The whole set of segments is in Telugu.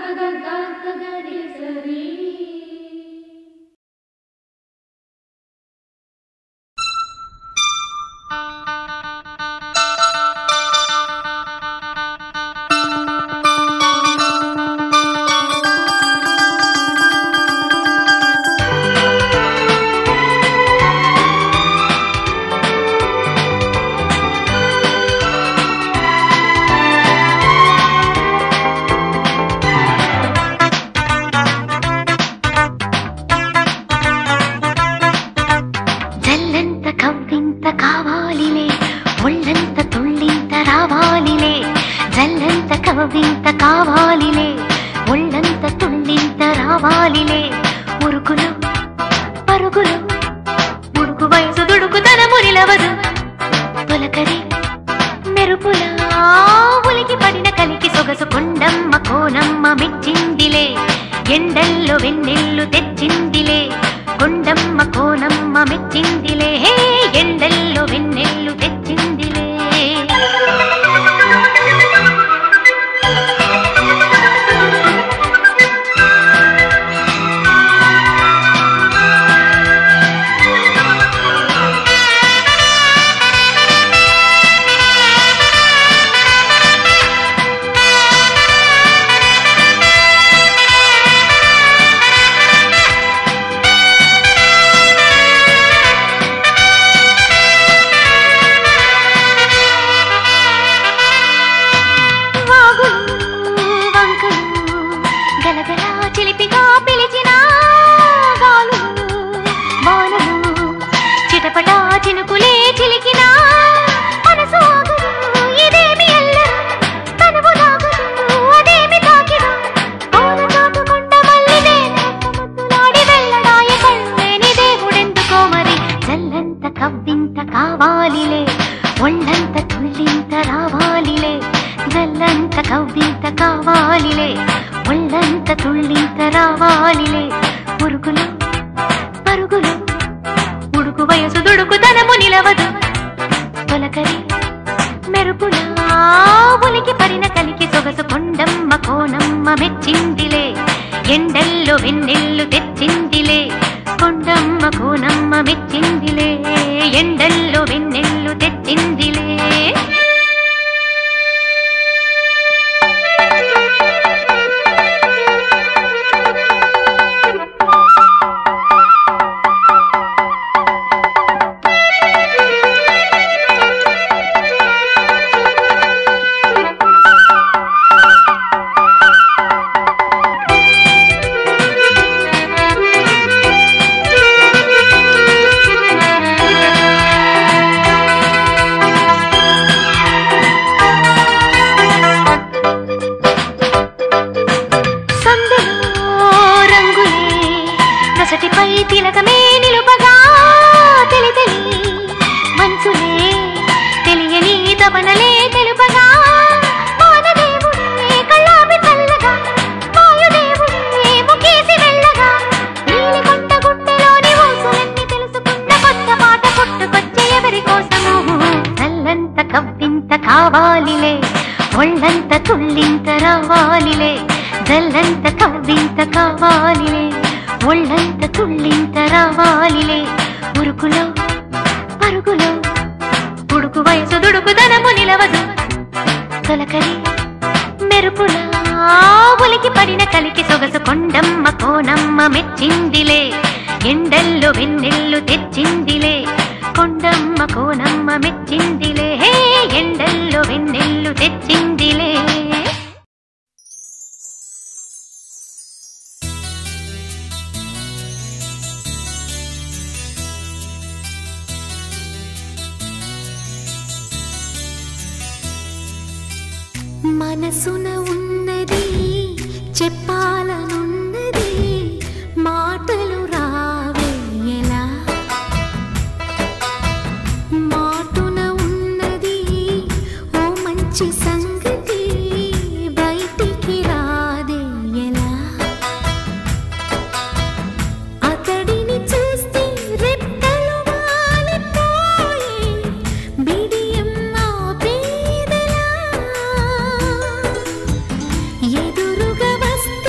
జల్లంత కవ్వింత కావాలిలే ఒళ్ళంత తుళ్ళింత రావాలిలే జల్లంత కవ్వింత కావాలిలే ఒళ్ళంత తుళ్ళింత రావాలిలే ఉరుకులు పరుగులు ఉడుకు వయసు దుడుకుతనము నిలవదు తొలకరి మెరుపులా ఉలికి పడిన కలికి సొగసు కొండమ్మ కోనమ్మ మెచ్చిందిలే ఎండల్లో వెన్నెల్లు తెచ్చిందిలే కొండమ్మ కోనమ్మ మెచ్చిందిలే హే ఎండల్లో వెన్నెల్లు తెచ్చిందిలే వాగులు వంకలు గలగల చిలిపిగా పిలిచిన గాలులు వానలు చిటపట చినుకులే చిలికిన మనసు ఆగదు ఇదేమి ఎల్లరు తనువు లాగదు అదేమి తాకిన కోన చాటుకుంట మల్లిదే ముద్దులాడి వెళ్ళడాయ కళ్ళేని దేవుడెందుకో మరి జల్లంత కవ్వింత కావాలిలే ఒళ్ళంత తుళ్ళింత రావాలిలే జల్లంత కవ్వింత కావాలిలే ఒళ్ళంత తుళ్ళింత రావాలిలే పురుగులు పరుగులు ఉడుకు వయసు దుడుకుతనము నిలవదు తొలకరి మెరుపులా ఉలికి పడిన కలికి సొగసు కొండమ్మ కోనమ్మ మెచ్చిందిలే ఎండల్లో వెన్నెల్లు తెచ్చిందిలే కొండమ్మ కోనమ్మ మెచ్చిందిలే ఎండల్లో వెన్నెల్లు తెచ్చిందిలే సందులో రంగులే నొసటిపై తిలకమే నిలుపగా తెలి తెలి మంచులే తెలియని తపనలే తెలుపగా వానదేవుడే కళ్ళాపి చల్లగా వాయుదేవుడే ముఖేసి వెళ్ళగా నీలి కొండ గుండెలోని ఊసులన్నీ తెలుసుకున్న కొత్త పాట పుట్టుకొచ్చే ఎవరి కోసము చల్లంత కవ్వింత కావాలిలే ఒళ్ళంత తుళ్ళింత రావాలిలే జల్లంత కవ్వింత కావాలిలే ఒళ్ళంత తుళ్ళింత రావాలిలే ఉరుకులో పరుగులో ఉడుకు వయసు దుడుకుదనము నిలవదు తొలకరి మెరుపులా ఉలికి పడిన కలికి సొగసు కొండమ్మ కోనమ్మ మెచ్చిందిలే ఎండల్లో వెన్నెల్లు తెచ్చిందిలే కొండమ్మ కోనమ్మ మెచ్చిందిలే హే ఎండల్లో వెన్నెల్లు తెచ్చిందిలే మనసున ఉన్నది చెప్పాలనున్నది మాటలు రావే ఎలా మాటున ఉన్నది ఓ మంచి సంగతి బయటికి రాదే ఎలా అతడిని చూస్తే రెప్పలు వాలిపోయి బిడియం ఆపేదెలా ఎదురుగా వస్తే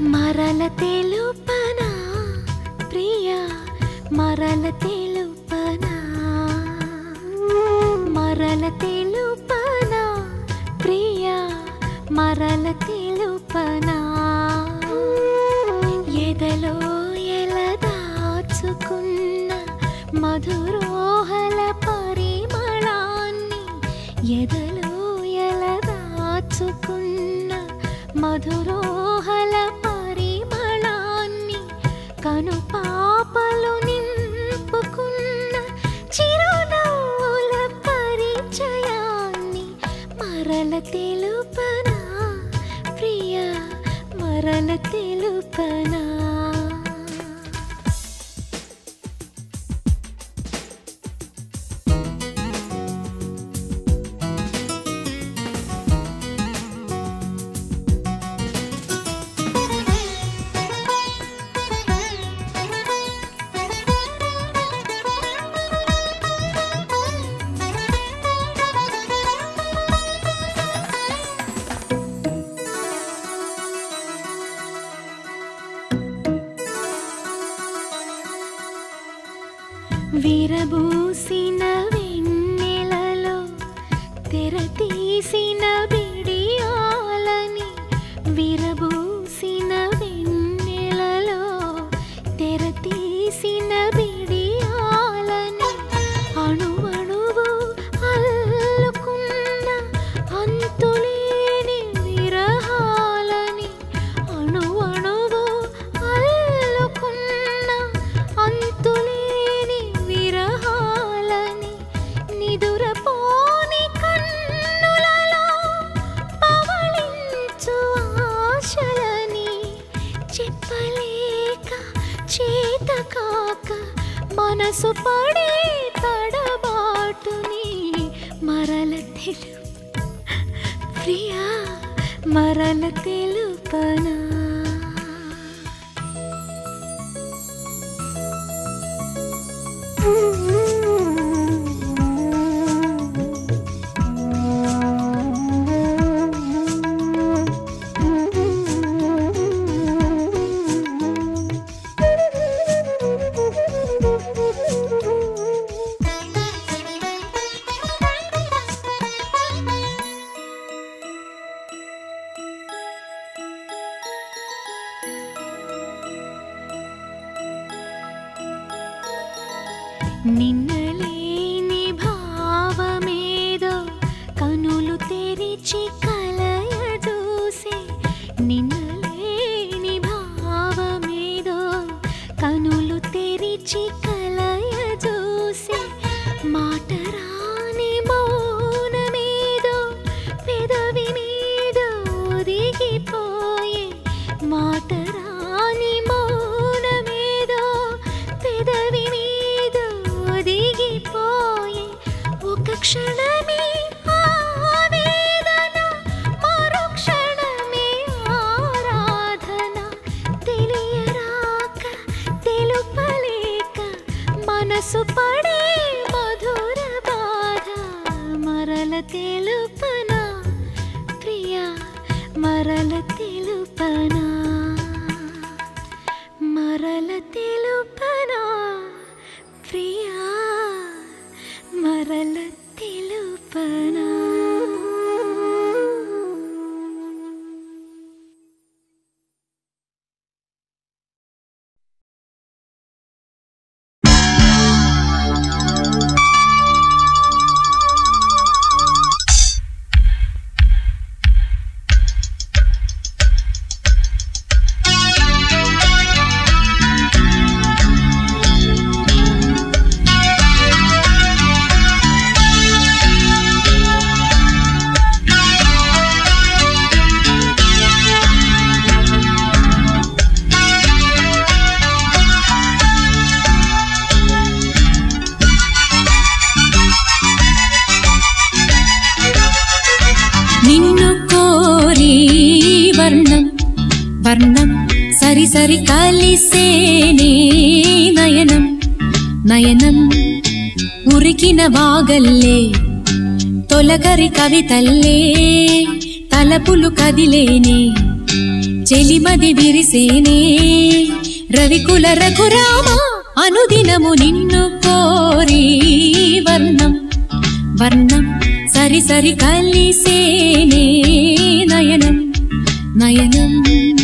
మరల తెలుపనా ప్రియా మరల తెలుపనా మరల తెలుపనా ప్రియా మరల తెలుపనా ఎదలో ఎల దాచుకున్న మధురోహల పరిమళాన్ని ఎదలో ఎల దాచుకున్న మధురోహల పరిమళాన్ని కను పాపలు నింపుకున్న చిరునవ్వుల పరిచయాన్ని మరల తెలుపనా ప్రియా మరల తెలుపనా విరబూసిన వెన్నెలలో తెర తీసిన బిడియాలని విరబూసిన వెన్నెలలో తెర తీసిన బిడియాలని అణువణువు అల్లుకున్న అంతులేని విరహాలని అణువణువు అల్లుకున్న అంతులేని విరహాలని నిదురపోని కన్నులలో పవళించు ఆశలని చెప్పలేక చేత కాక మనసు పడే తడబాటుని మరల తెలు ప్రియా మరల తెలుపనా నిన్నలేని భావమేదో కనులు తెరిచి కలయ చూసే నిన్నలేని భావమేదో కనులు తెరిచి కలయ చూసే మాట రాని మౌనమేదో పెదవి మీద ఒదిగిపోయే మాట రాని మౌనమేదో పెదవి మీద ఒదిగిపోయే ఒక క్షణమే ఆవేదన మరో క్షణమే ఆరాధన తెలియరాక తెలుపలేక మనసు పడే మధుర బాధ మరల తెలుపనా ప్రియా మరల తెలుపనా మరల తెలుపనా ప్రియా మరల తెలుపనా నిన్ను కోరి వర్ణం వర్ణం సరి సరి కలిసేనే నయనం నయనం ఉరికిన వాగల్లే తొలకరి కవితల్లే తలపులు కదిలేనే చెలిమది విరిసేనే రవికుల రఘురామ అనుదినము నిన్ను కోరి వర్ణం వర్ణం సరి సరి కలిసేనే నయనం నయనం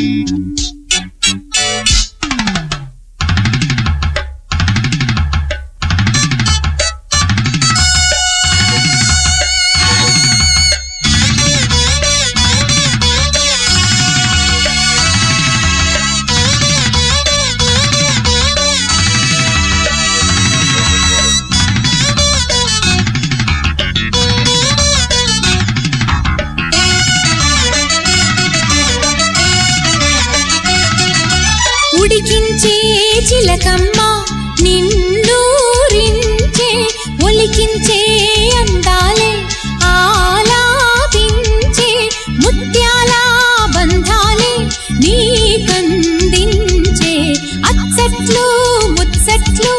ఉడికించే చిలకమ్మ నిన్నూరించే ఒలికించే అందాలే ఆలాపించే ముత్యాల బంధాలే నీకందించే అచ్చట్లు ముచ్చట్లు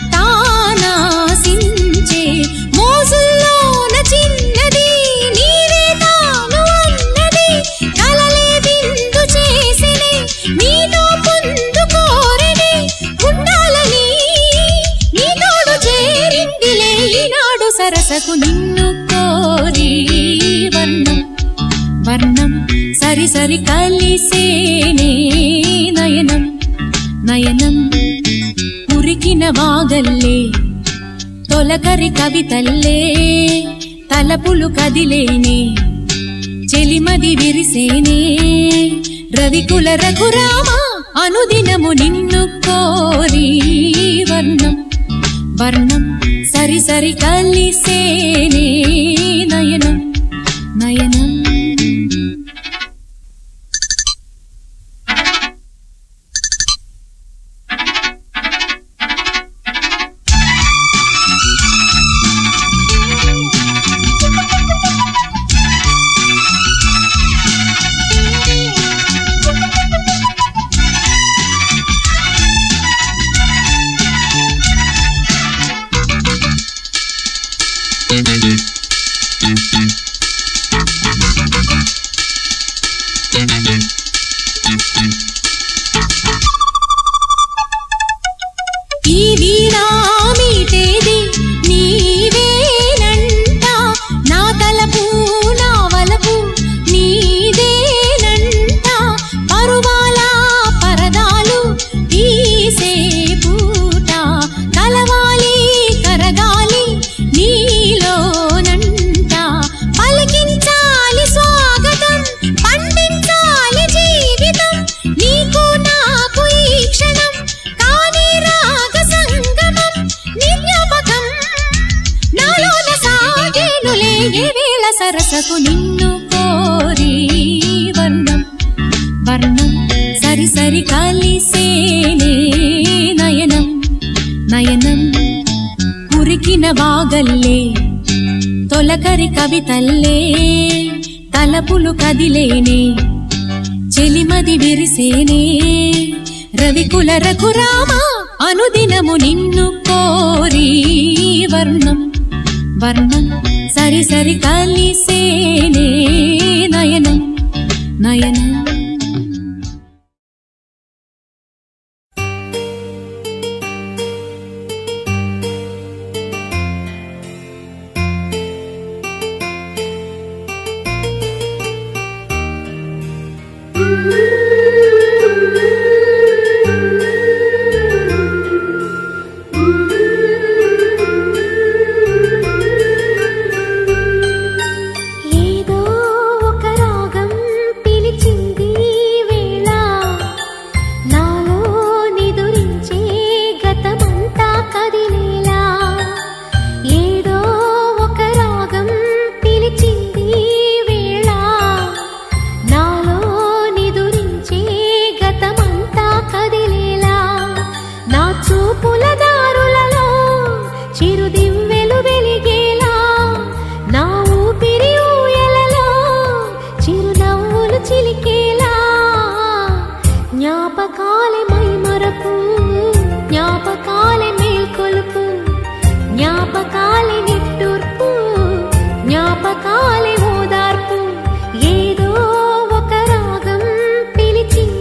తానాసించే మోజుల్లోన చిన్నది నీవే తాను అన్నది కలలే విందు చేసినే నీతో పొందుకోరని ఉండాలని నీ తోడు చేరిందిలే ఈనాడు సరసకు నిన్ను కోరి వర్ణం వర్ణం సరి సరి కలిసేనే నయనం నయనం ఉరికిన వాగల్లే తొలకరి కవితల్లే తలపులు కదిలేనే చెలిమది విరిసేనే రవికుల రఘురామ అనుదినము నిన్ను కోరి వర్ణం వర్ణం సరి సరి కలిసేనే నయనం నయనం ఈ వీణా మీటేది నీవేనంట నా తలపు నా వలపు నీదేనంట పరువాల పరదాలు తీసే పూట కలవాలి కరగాలి నీలోనంట పలికించాలి స్వాగతం పండించాలి జీవితం నీకు నాకు ఈ క్షణం కానీ రాగ సంగమం నిజ్ఞాపకం నాలోన సాగేనులే ఏ వేళ సరసకు నిన్ను కోరి వర్ణం వర్ణం సరి సరి కలిసేనే నయనం నయనం కురికిన వాగల్లే తొలకరి కవితల్లే తలపులు కదిలేనే చెలిమది విరిసేనే రవికుల రఘురామ అనుదినము నిన్ను కోరి వర్ణం వర్ణం సరి సరి కలిసేనే నయనం నయనం ఏదో ఒక రాగం పిలిచింది వేళ నాలో నిదురించే గతమంతా కదిలేలా ఏదో ఒక రాగం పిలిచింది వేళ నాలో నిదురించే గతమంతా కదిలేలా నా చూపుల దారులలో చిరుదివ్వెలు వెలిగేలా నా ఊపిరి ఊయలలో చిరునవ్వులు చిలికేలా జ్ఞాపకాలే మైమరపు జ్ఞాపకాలే మేల్కొలుపు జ్ఞాపకాలే నిట్టూర్పు జ్ఞాపకాలే ఓదార్పు ఏదో ఒక రాగం పిలిచింది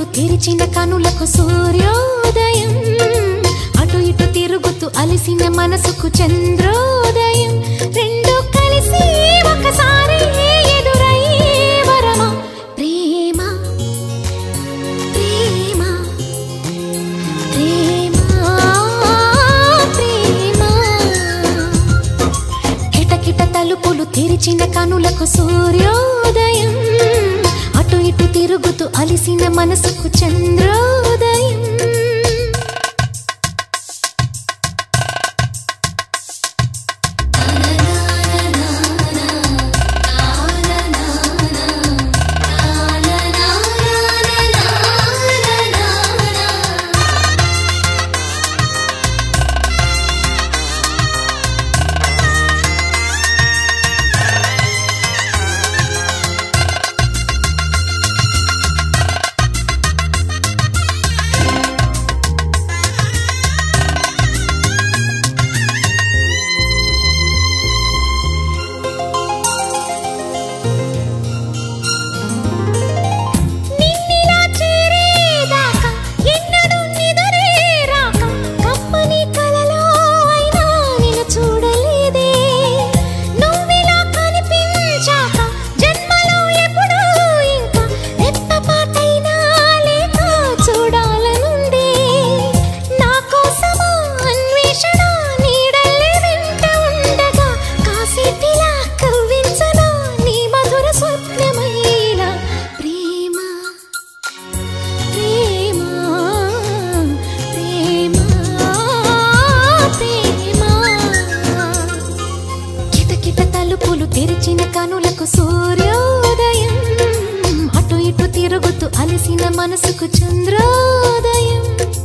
తలుపులు తెరిచిన కనులకు సూర్యోదయం అటు ఇటు తిరుగుతూ అలసిన మనసుకు చంద్రోదయం రెండు కలిసి ఒకసారి ఎదురయ్యే వరమా ప్రేమ ప్రేమ ప్రేమ ప్రేమ కిటకిట తలుపులు తెరిచిన కనులకు సూర్యోదయం అటు ఇటు తిరుగుతూ అలిసిన మనసుకు చంద్రోదయం నిన్నిలా చేరేదాకా ఎన్నడూ నిదురే రాక కమ్మని కలలో అయినా నిన్ను చూడలేదే నువ్విలా కనిపించాక జన్మలో ఎప్పుడూ ఇంకా రెప్పపాటైనా లేక చూడాలనుందే నా కోసమా అన్వేషణ నీడల్లే వెంట ఉండగా కాసేపిలా కవ్వించనా నీ మధుర స్వప్నమైన ప్రేమ ప్రేమ ప్రేమ ప్రేమ కిటకిట తలుపులు తెరిచిన కనులకు సూర్యోదయం అటు ఇటు తిరుగుతూ అలసిన మనసుకు చంద్రోదయం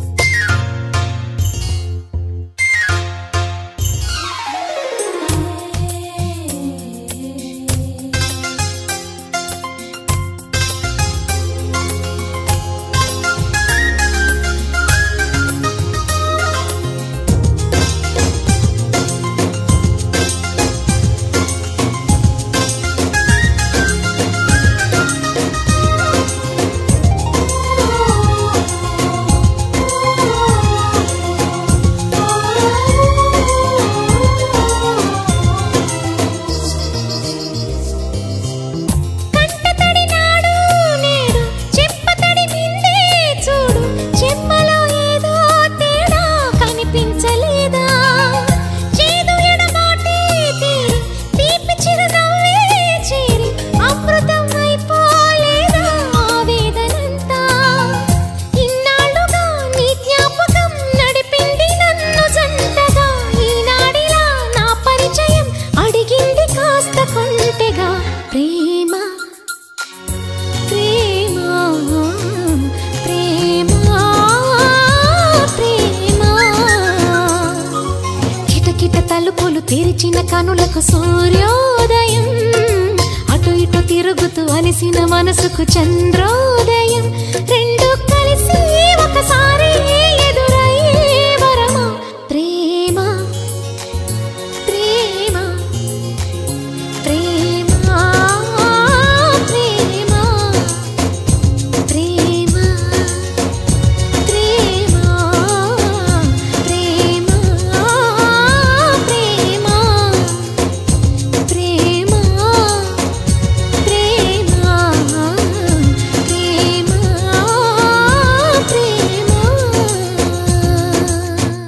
కంటతడి నాడు నేడు చెంపతడి మిందే చూడు చెమ్మలో ఏదో తేడా కనిపించలేదా చేదు ఎడబాటే తీరి తీపి చిరునవ్వే చేరి అమృతం అయిపోలేదా ఆవేదనంతా ఇన్నాళ్ళుగా నీ జ్ఞాపకం నడిపింది నన్ను జంటగా ఈనాడిలా నా పరిచయం అడిగింది కాస్త కొంటెగా ప్రేమ ప్రేమ ప్రేమ ప్రేమ కిటకిట తలుపులు తెరిచిన కనులకు సూర్యోదయం అటు ఇటు తిరుగుతూ అలిసిన మనసుకు చంద్రోదయం రెండు కలిసి ఒకసారి ఎదురయ్యే వరమా ప్రేమ ప్రేమ ప్రేమ ప్రేమ ప్రేమ ప్రేమ ప్రేమ ప్రేమ ప్రేమ ప్రేమ ప్రేమ ప్రేమ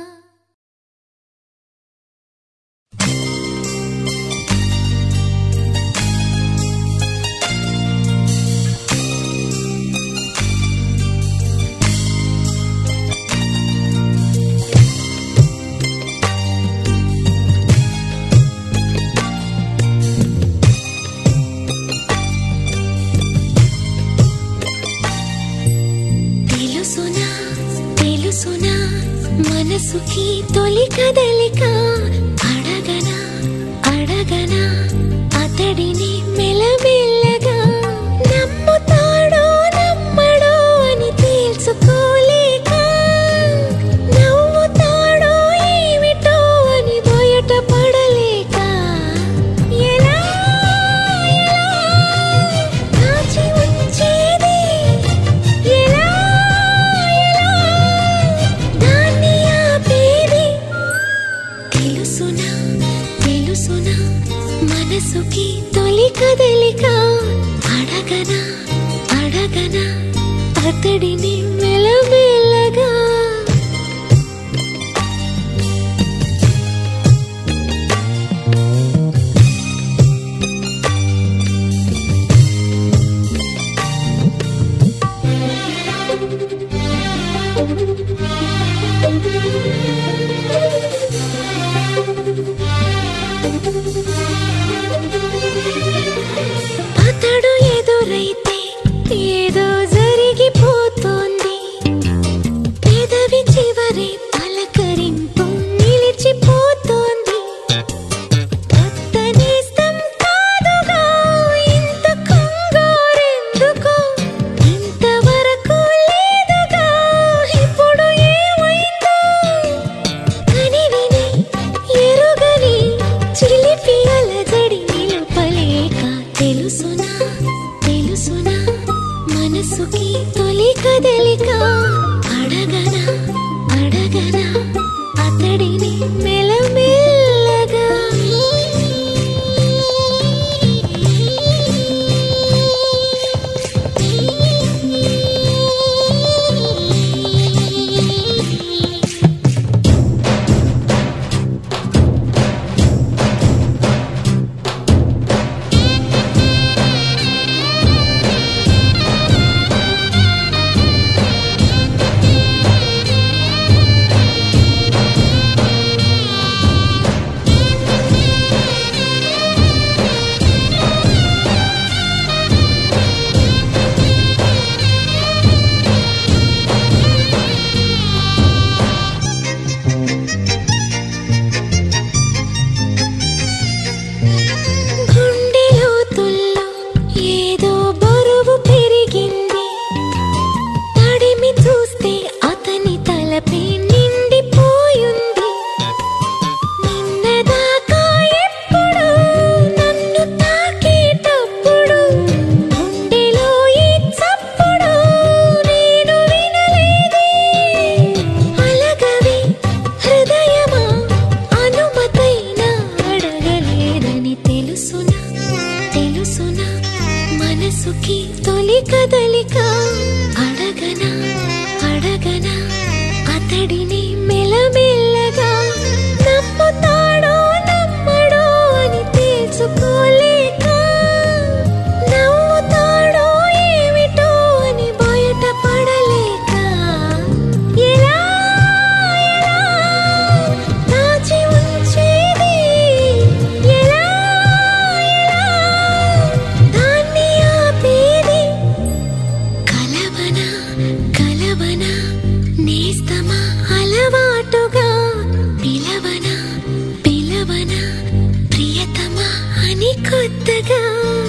తెలుసునా తెలుసునా మనసుకి తొలి కదలిక అడగనా అడగనా అతడిని మెలమెల్లగా నమ్ముతాడో నమ్మడో అని తేల్చుకోలేక నవ్వుతాడో ఏమిటో అని బయట పడలేక ఎలా ఎలా దాచి ఉంచేది ఎలా అతడిని మెలమెల్లగా అతడు ఎదురైతే ఏదో జరిగిపోతోంది పెదవి చివరి పలకరింపు నిలిచిపోతోంది కొత్త నేస్తం కాదుగా ఇంత కంగారెందుకో ఇంతవరకు లేదుగా ఇప్పుడు ఏమైందో కనివిని ఎరుగని చిలిపి అలజడి నిలుపలేక తెలుసునా తెలుసునా మనసుకి తొలి కదలిక అడగనా అడగనా అతడిని మెలమెల్లగా గుండె లోతుల్లో ఏదో బరువు పెరిగింది తడిమి చూస్తే అతని తలపై నిండిపోయుంది నిన్నదాకా ఎప్పుడు నన్ను తాకేటప్పుడు గుండెలో ఈ చప్పుడు నేను వినలేదే అలగవే హృదయమా అనుమతైనా అడగలేదని తెలుసునా తెలుసునా మనసుకి తొలి కదలిక అడగనా అడగనా అతడిని మెలమెల్లగా నమ్ముతాడో నమ్మడో అని తెలుసుకోలేక నవ్వుతాడో ఏమిటో అని బయటపడలేక ఎలా ఎలా దాచి ఉంచేది ఎలా ఎలా దాన్ని ఆపేది కలవన కలవన నేస్తమా అలవాటుగా పిలవన పిలవన ప్రియతమా అని కొత్తగా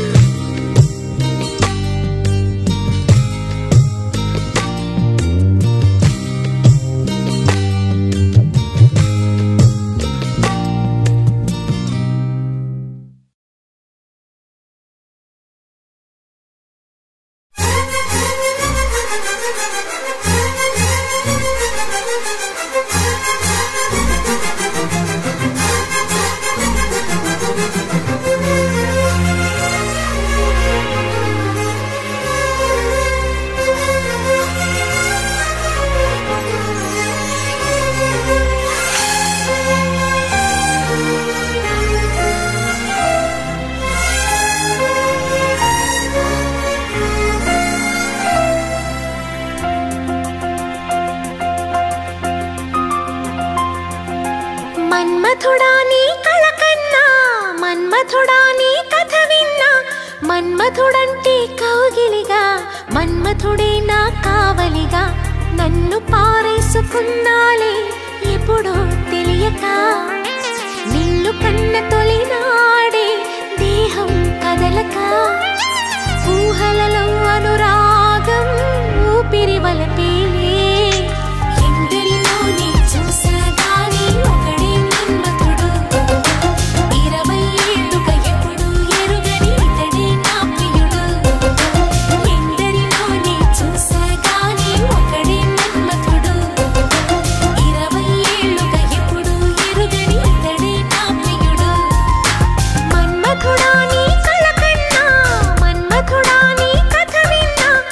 మన్మథుడా నీ కళ కన్నా మన్మథుడా నీ కథ విన్నా మన్మథుడంటే కౌగిలిగా మన్మథుడే నా కావలిగా నన్ను పారేసుకున్నాలే ఎప్పుడో తెలియక నిన్ను కన్న తొలినాడే దేహం కదలక ఊహలలో అనురాగం ఊపిరి వలపేలే ఎందరిలోని చూసగాని ఒకడే మన్మథుడు ఇరవై ఏళ్ళుగా ఎప్పుడు ఎరుగని ఇతడే నా ప్రియుడు ఎందరిలోని చూసగాని ఒకడే మన్మథుడు ఇరవై ఏళ్ళుగా ఎప్పుడు ఎరుగని ఇతడే నా ప్రియుడు మన్మథుడా నీ కళ కన్నా మన్మథుడా నీ కథ విన్నా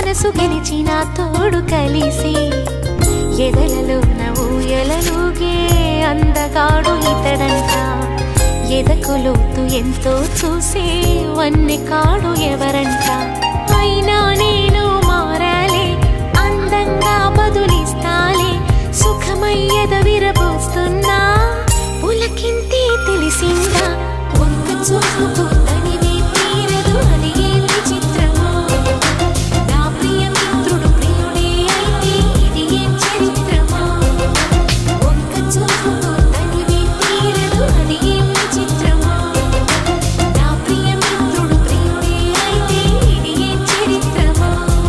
మనసు గెలిచిన తోడు కలిసి ఎదలలోన ఊయలలుగే అందగాడు ఇతడంట ఎదకు లోతు ఎంతో చూసే వన్నె కాడు ఎవరంట అయినా నేను మారాలే అందంగా బదులిస్తాలే సుఖమయ్యద విరబోస్తున్నా పులకింతే తెలిసిందా ఒక్క చూపు తనివి తీరదు అది ఏంటి చిత్రమో నా ప్రియ మిత్రుడు ప్రియుడే అయితే ఇది ఏం చరిత్రమో ఒక్క చూపు తనివి తీరదు అది ఏం చిత్రమో నా ప్రియ మిత్రుడు ప్రియుడే అయితే ఇది ఏం చరిత్రమో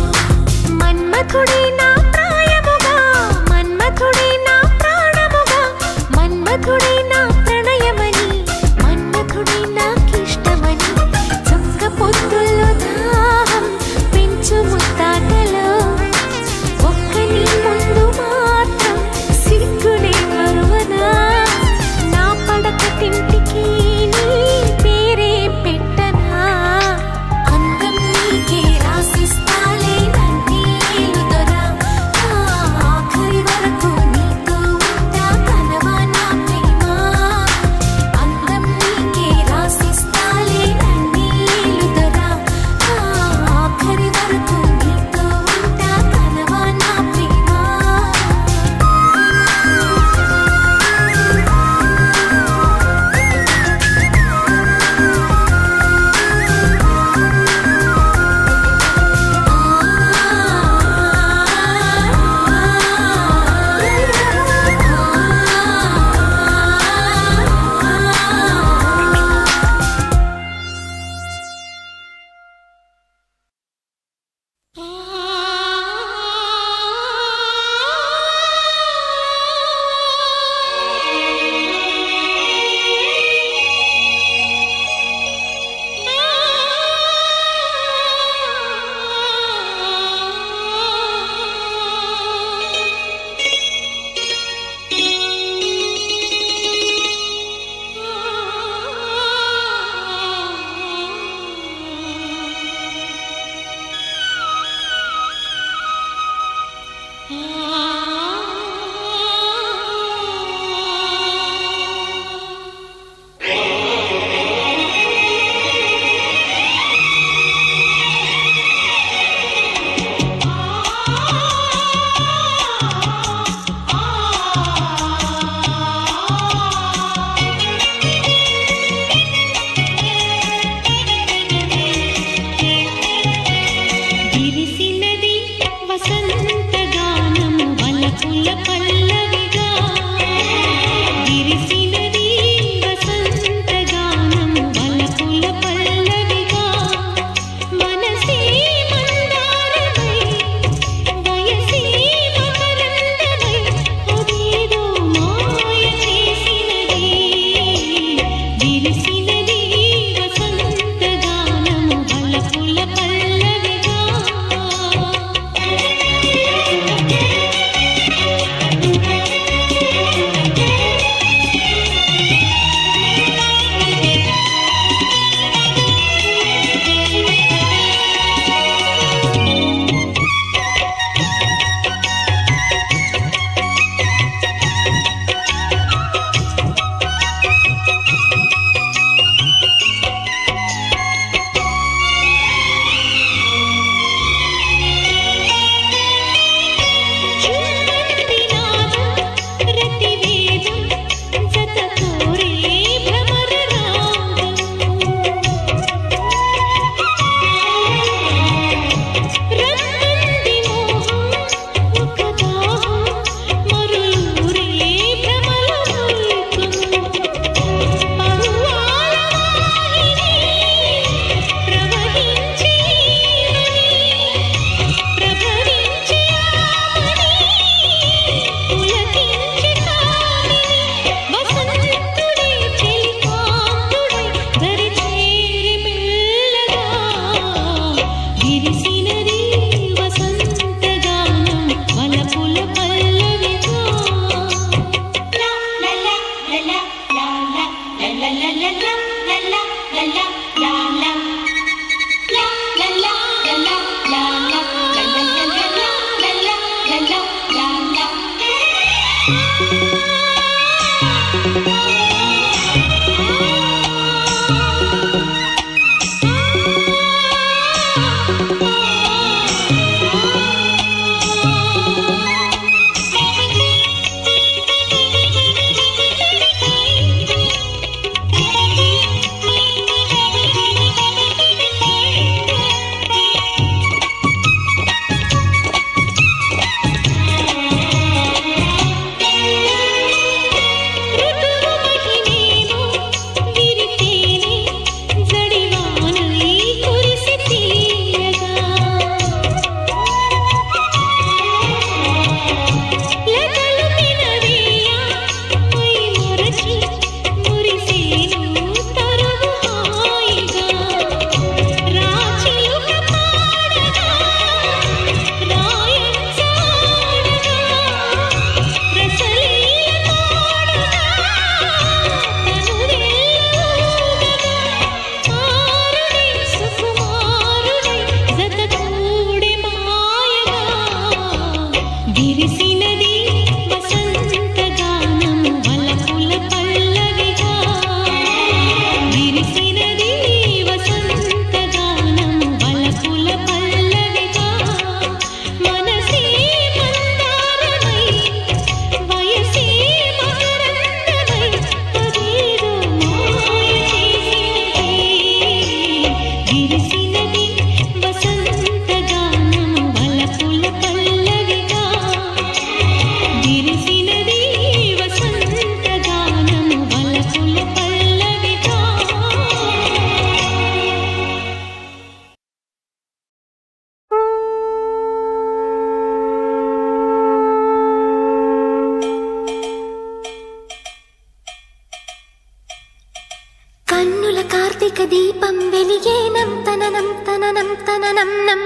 కార్తీక దీపం వెలిగేనం తననం తననం తననం నం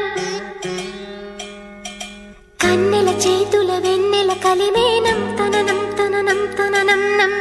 కన్నెల చేతుల వెన్నెల కలిమేనం తననం తననం తననం నం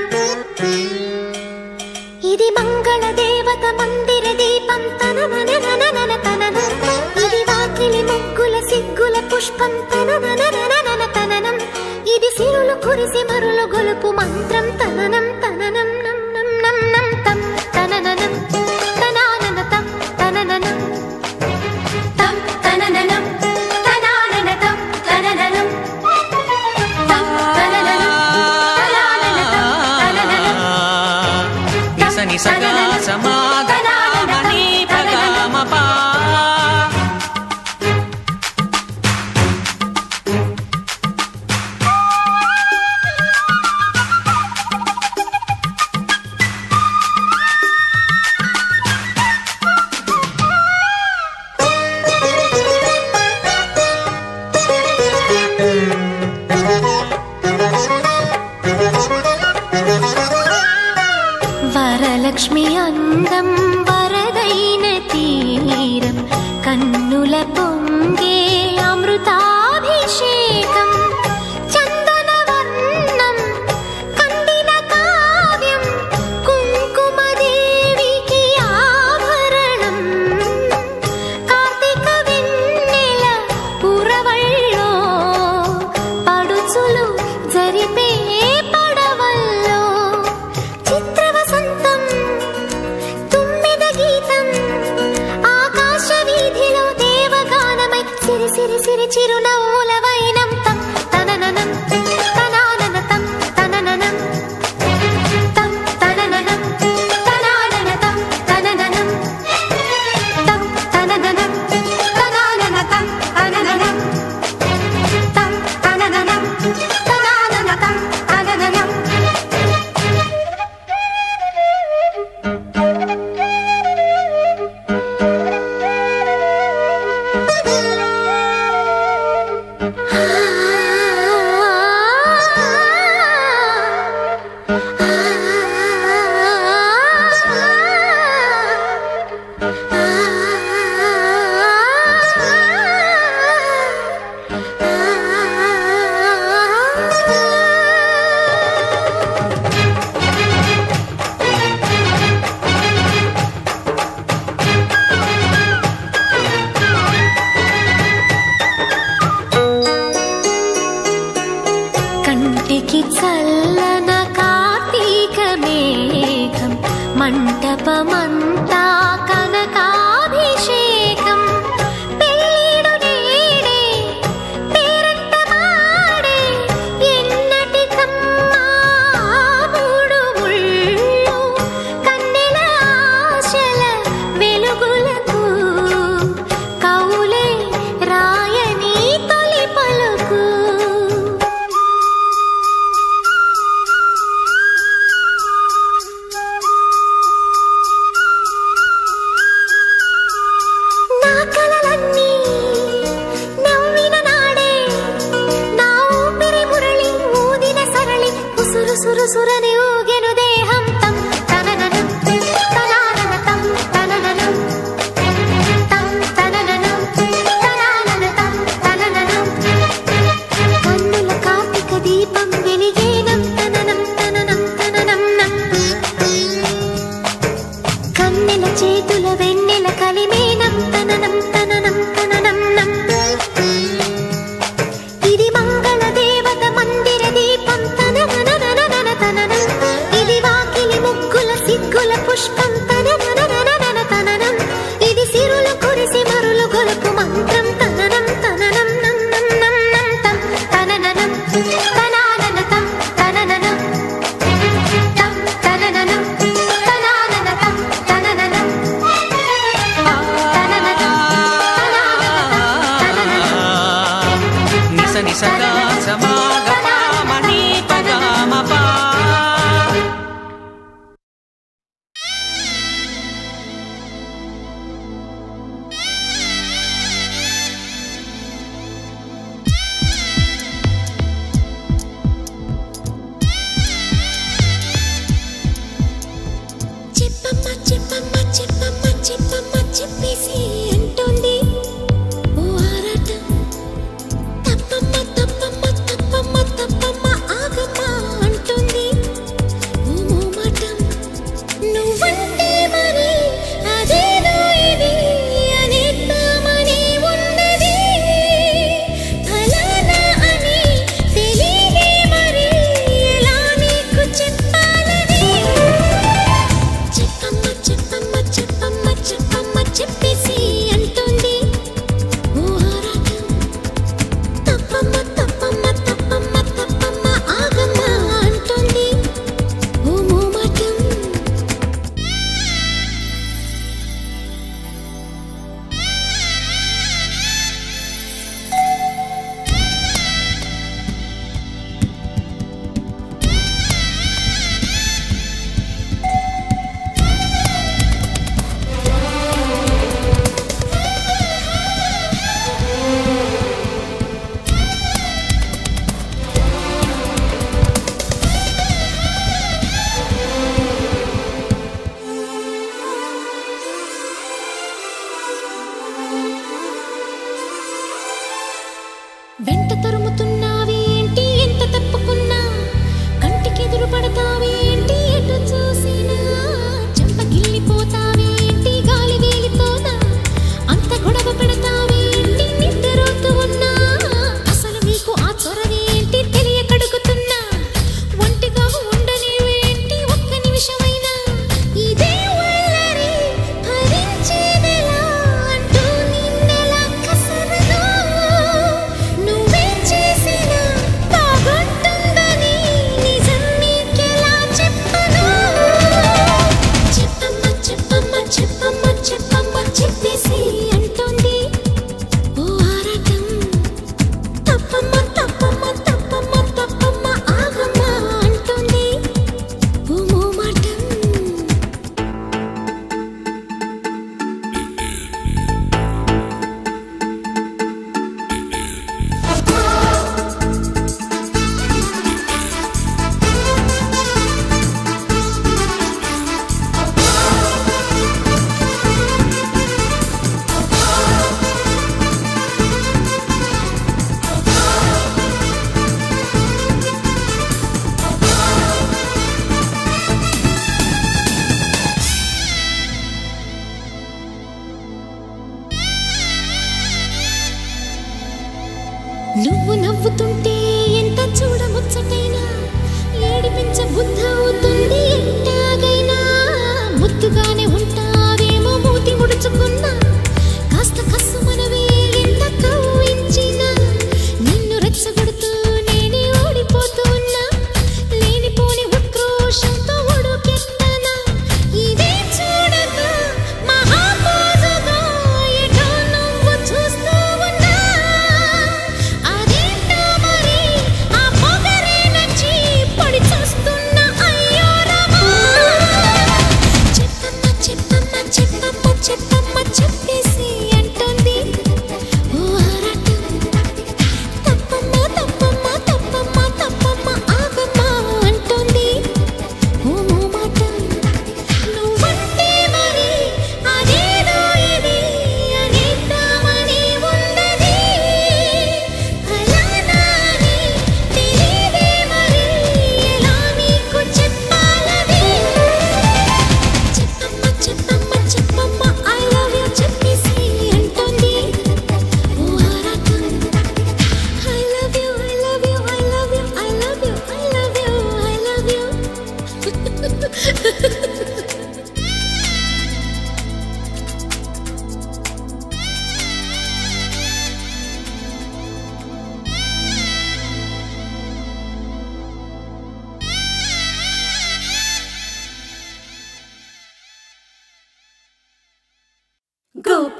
ఇది మంగళ దేవత మందిర దీపం తననననననన తననం ఇది వాకిలి ముగ్గుల సిగ్గుల పుష్పం తననననననన తననం ఇది సిరులు కురిసి మరులు గొలుపు మంత్రం తననం తననం నం నం నం నం తం తనననం తనానన తం తనననం తం తనననం తనానన తం తనననం తం తనననం తనానన తం తనననం నిస నిస గా సమాగమని పగమపా వరలక్ష్మి అందం వరదైన తీరం కన్నుల పొంగే అమృతాభిషేకం చందన వర్ణం కందిన కావ్యం కుంకుమదేవికి ఆభరణం కార్తీక వెన్నెల పురవళ్ళో పడుచులు జరిపే పడవల్లో చిత్ర వసంతం తుమ్మెద కంటికి చల్లన కార్తీక మేఘం మంటపమంతా కనకాభిషేకం పెళ్ళిడు నేడే పేరంటమాడే ఎన్నటికమ్మా మూడు ముళ్ళు కన్నెల ఆశల వెలుగులకు కౌలే రాయని తొలి పలుకు నా కలలన్నీ నవ్విన నాడే నా ఊపిరి మురళి ఊదిన సరళి ఉసురు సురు సురని ఊగెను దేహం తం తనననం తనానన తం తనననం తం తనననం తనానన తం తనననం కన్నుల కార్తీక దీపం వెలిగేనం తననం తననం తననం నం కన్నెల చేతుల వెన్నెల కలిమేనం తననం తననం తననం నం ఇది మంగళ దేవత మందిర దీపం తనననననన తననం ఇది వాకిలి ముగ్గుల సిగ్గుల పుష్పం తనననననన తననం ఇది సిరుల కురిసి మరులు గొలుపు మంత్రం తననం తననం నన్నం నన్నం తం తనననం తనానన తం తనననం తం తనననం తనానన తం తనననం తనననం నిస నిసగా సమాగమని పగమపా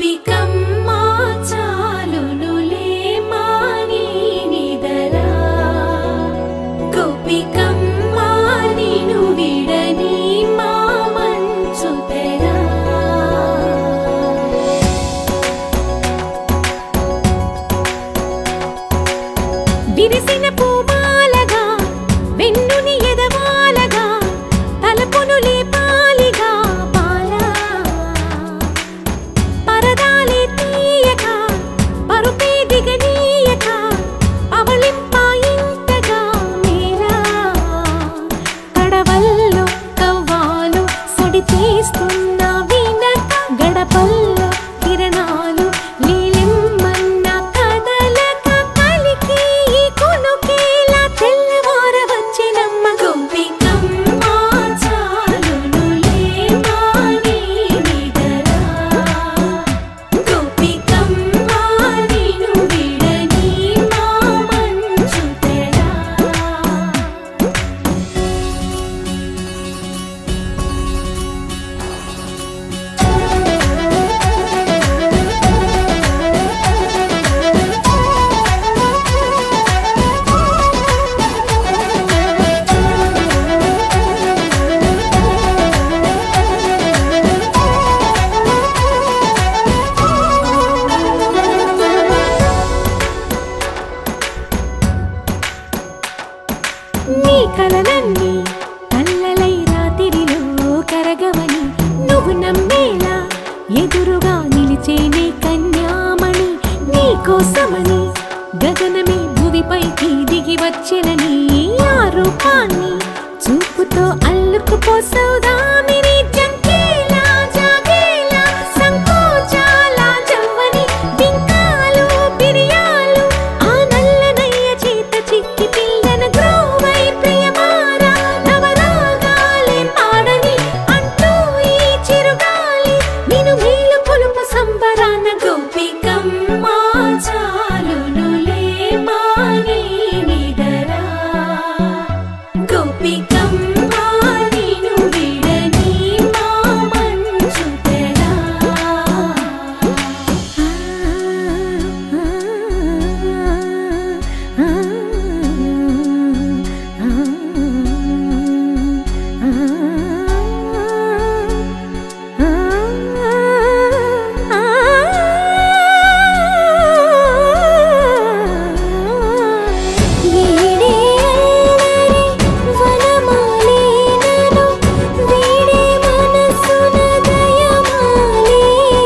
గోపికమ్మా చాలునులే మాని నిదరా గోపికమ్మా నిను విడని మా మంచు తెరా విరిసిన పూమాలగా వెన్నుని ఎదవాలగా తలపును లేపాలిగా బాలా పరదాలే తీయక పరుపే దిగనీయక అవళింపాయింతగా మేరా కడవల్లో కవ్వాలు సడి చేస్తున్న వీణక గడపల్లో కిరణాలు నీలిమ్మన్న కదలక కలికి ఈ కునుకేలా తెల్లవార వచ్చినమ్మ గోపికమ్మ చాలునులే మాని నిదరా గోపికమ్మ నిను విడని మా మంచు తెరా నీ కలలన్నీ కల్లలై రాత్రిలో కరగవని నువ్వు నమ్మేలా ఎదురుగా నిలిచేనే కన్యామణి నీ కోసమని గగనమే భువిపైకి దిగి వచ్చినని ఆ రూపాన్ని చూపుతో అల్లుకుపోసౌదామిని జంకేలా జాగేలా సంకోచాల జవ్వని బింకాలు బిరియాలు ఆ నల్లనయ్య చేత చిక్కి పిల్లన గ్రోవై ప్రియమారా నవరాగాలే పాడని అంటూ ఈ చిరుగాలి నిను మేలు పొలుపు సంబరాన గోపికమ్మ చాలునులే మాని నిదరా గోపికమ్మ నిను విడని మా మంచు తెరా వీడే అల్లరి వనమాలినను వీడే మనసున దయమాలి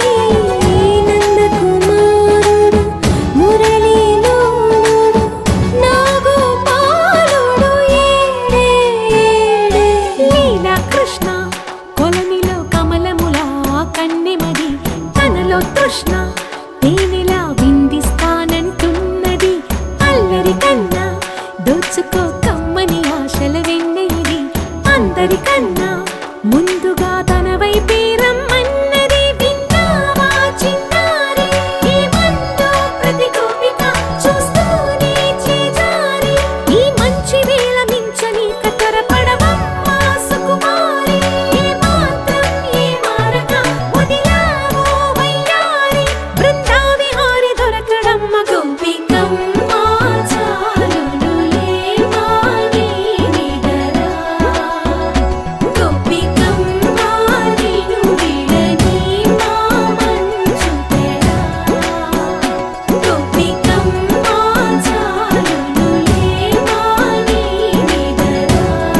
నందకుమారుడు మురళీలోనుడు నాగోపాలుడు ఏడే ఏడే లీలా కృష్ణ కొలనిలో కమలములా కన్నెమది తనలో తృష్ణ తేనెలా విందిస్తానంటున్నది అల్లరి కన్నా దోచుకో కమ్మని ఆశల వెన్నెయిది అందరికన్నా ముందుగా తన వైపే రమ్మన్నది విన్నావా చిన్నారి ఏమందో ప్రతి గోపిక చూస్తూనే చేజారి ఈ మంచి వేళ మించని కతర పడవమ్మ సుకుమారి ఏ మాత్రం ఏ మారక వదిలావో వయ్యారి బృందావిహారి దొరకడమ్మ గోపికమ్మ చాలునులే మాని నిదరా గోపికమ్మ నిను విడని మా మంచు తెరా గోపికమ్మ చాలునులే మాని నిదరా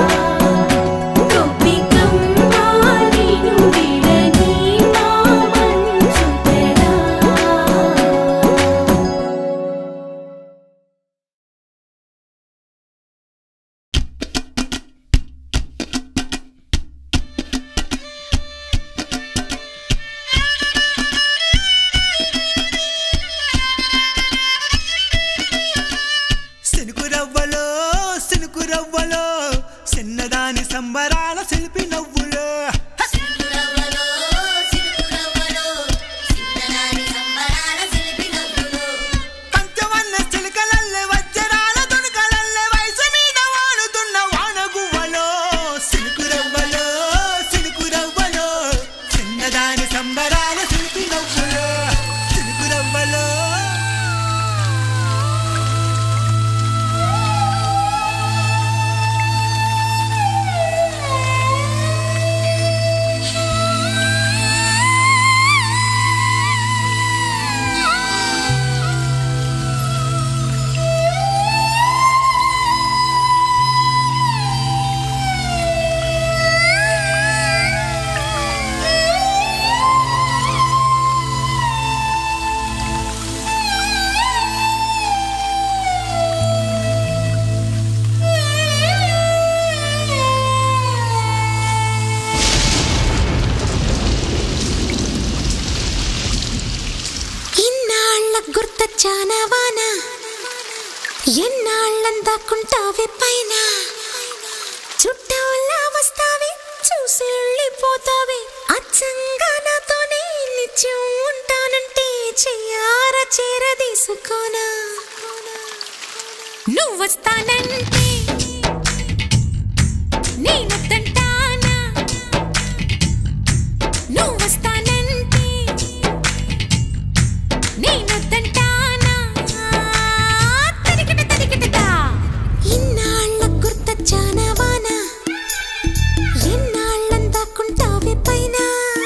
గోపికమ్మ నిను విడని మా మంచు తెరా సినుకు రవ్వలో సినుకు రవ్వలో చిన్నదాని సంబరాల శిల్పి నవ్వులో పంచవన్న చిలుకలల్లె వజ్రాల తుణుకలల్లె వయసు మీద వాడుతున్న వాన గువ్వలో సినుకు రవ్వలో సినుకు రవ్వలో చిన్నదాని సంబరాల శిల్పి నవ్వులో దాక్కుంటావే పైన చుట్టూలా వస్తావే చూసి వెళ్ళిపోతావే అచ్చంగా నాతోనే నిత్యం ఉంటానంటే చెయ్యార చేరదీసుకోనా నువ్వు వస్తానంటే నేనొద్దంటానా నువ్వు వస్తానంటే నేనొద్దంటానా తరిగిట తరిగిటదా ఇన్నాళ్ళ గుర్తొచ్చానా వాన ఎన్నాళ్ళని దాక్కుంటావే పైన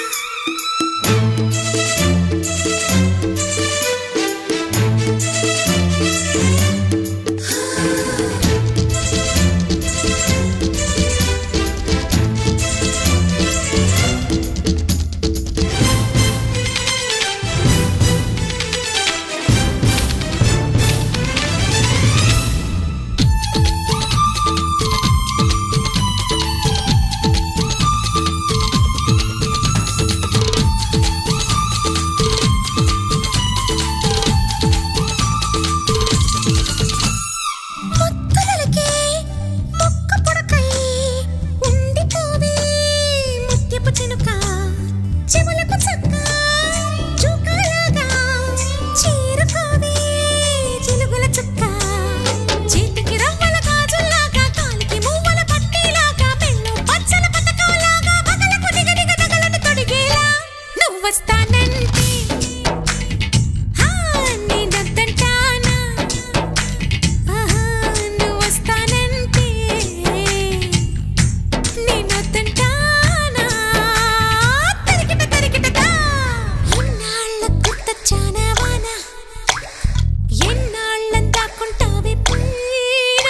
ముత్తులకే ముక్క పొడకై ఉండిపోవే ముత్యపు చినుక చెవులకు చక్క చుక్కలాగా చేరుకోవే చిలుగుల చుక్క చేతికి రవ్వల గాజుల్లాగా కాలికి మువ్వల పట్టీలాగా పెళ్ళు పచ్చల పతకంలాగా పగలకు దిగదిగ తగలను తొడిగేలా నువ్వు వస్తానంటే హా, నేనొద్దంటానా ఆహా నువ్వు వస్తానంటే నేనొద్దంటానా తరిగిట తరిగిటదా ఎన్నాళ్ళ గుర్తొచ్చానా వాన ఎన్నాళ్ళని దాక్కుంటావే పైన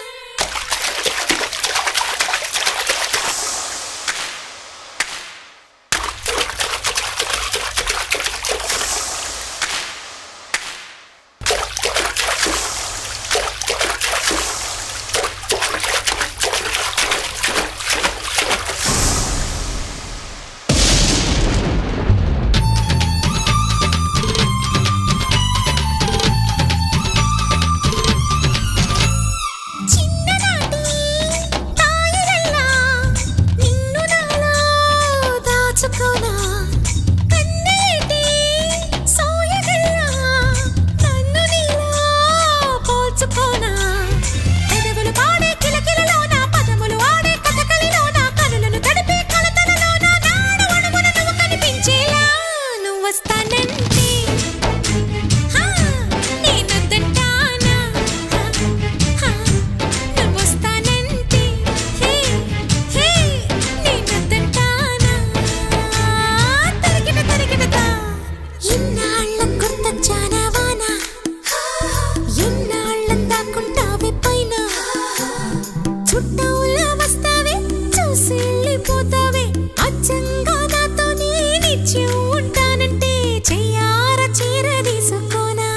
చిన్ననాటి తాయిలల్లా నిన్ను నాలో దాచుకోనా కన్నీటి సోయగల్లా నన్ను నీలో పోల్చుకోనా పెదవులు పాడే కిలకిలలోన పదములు ఆడే కథకలిలోన కనులను తడిపే కలతలలోన నాడు అణువున నువ్వు కనిపించేలా నువ్వు వస్తానంటే హా నేనొద్దంటానా హా నువ్వు వస్తానంటే హే హే నేనొద్దంటానా తరిగిన తరిగినదా ఇన్నాళ్ళ గుర్తొచ్చానా వాన ఎన్నాళ్ళని దాక్కుంటావే పైన చుట్టూలా వస్తావే చూసి వెళ్ళిపోతావే అచ్చంగా నాతోనే నిత్యం ఉంటానంటే చెయ్యార చీరదీసుకోనా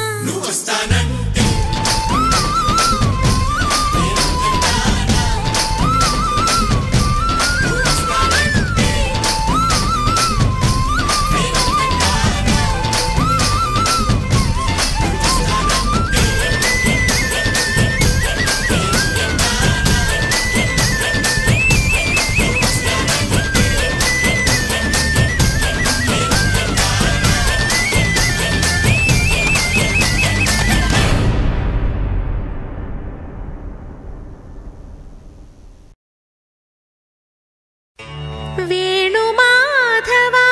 వేణుమాధవా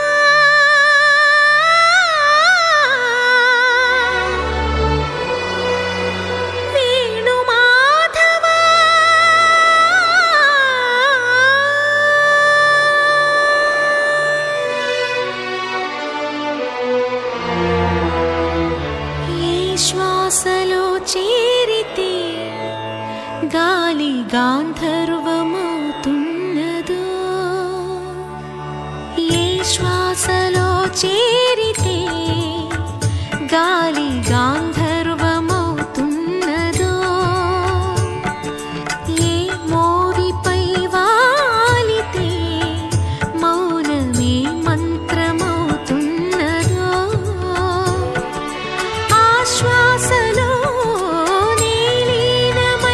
వేణుమాధవా ఏ శ్వాసలో చేరితే గాలి గాంధర్వమవుతున్నదో ఏ శ్వాసలో చేరితే గాలి గాంధర్వమవుతున్నదో ఏ మోవిపై వాలితే మౌనమే మంత్రమవుతున్నదో ఆశ్వాసలో నీలీనమై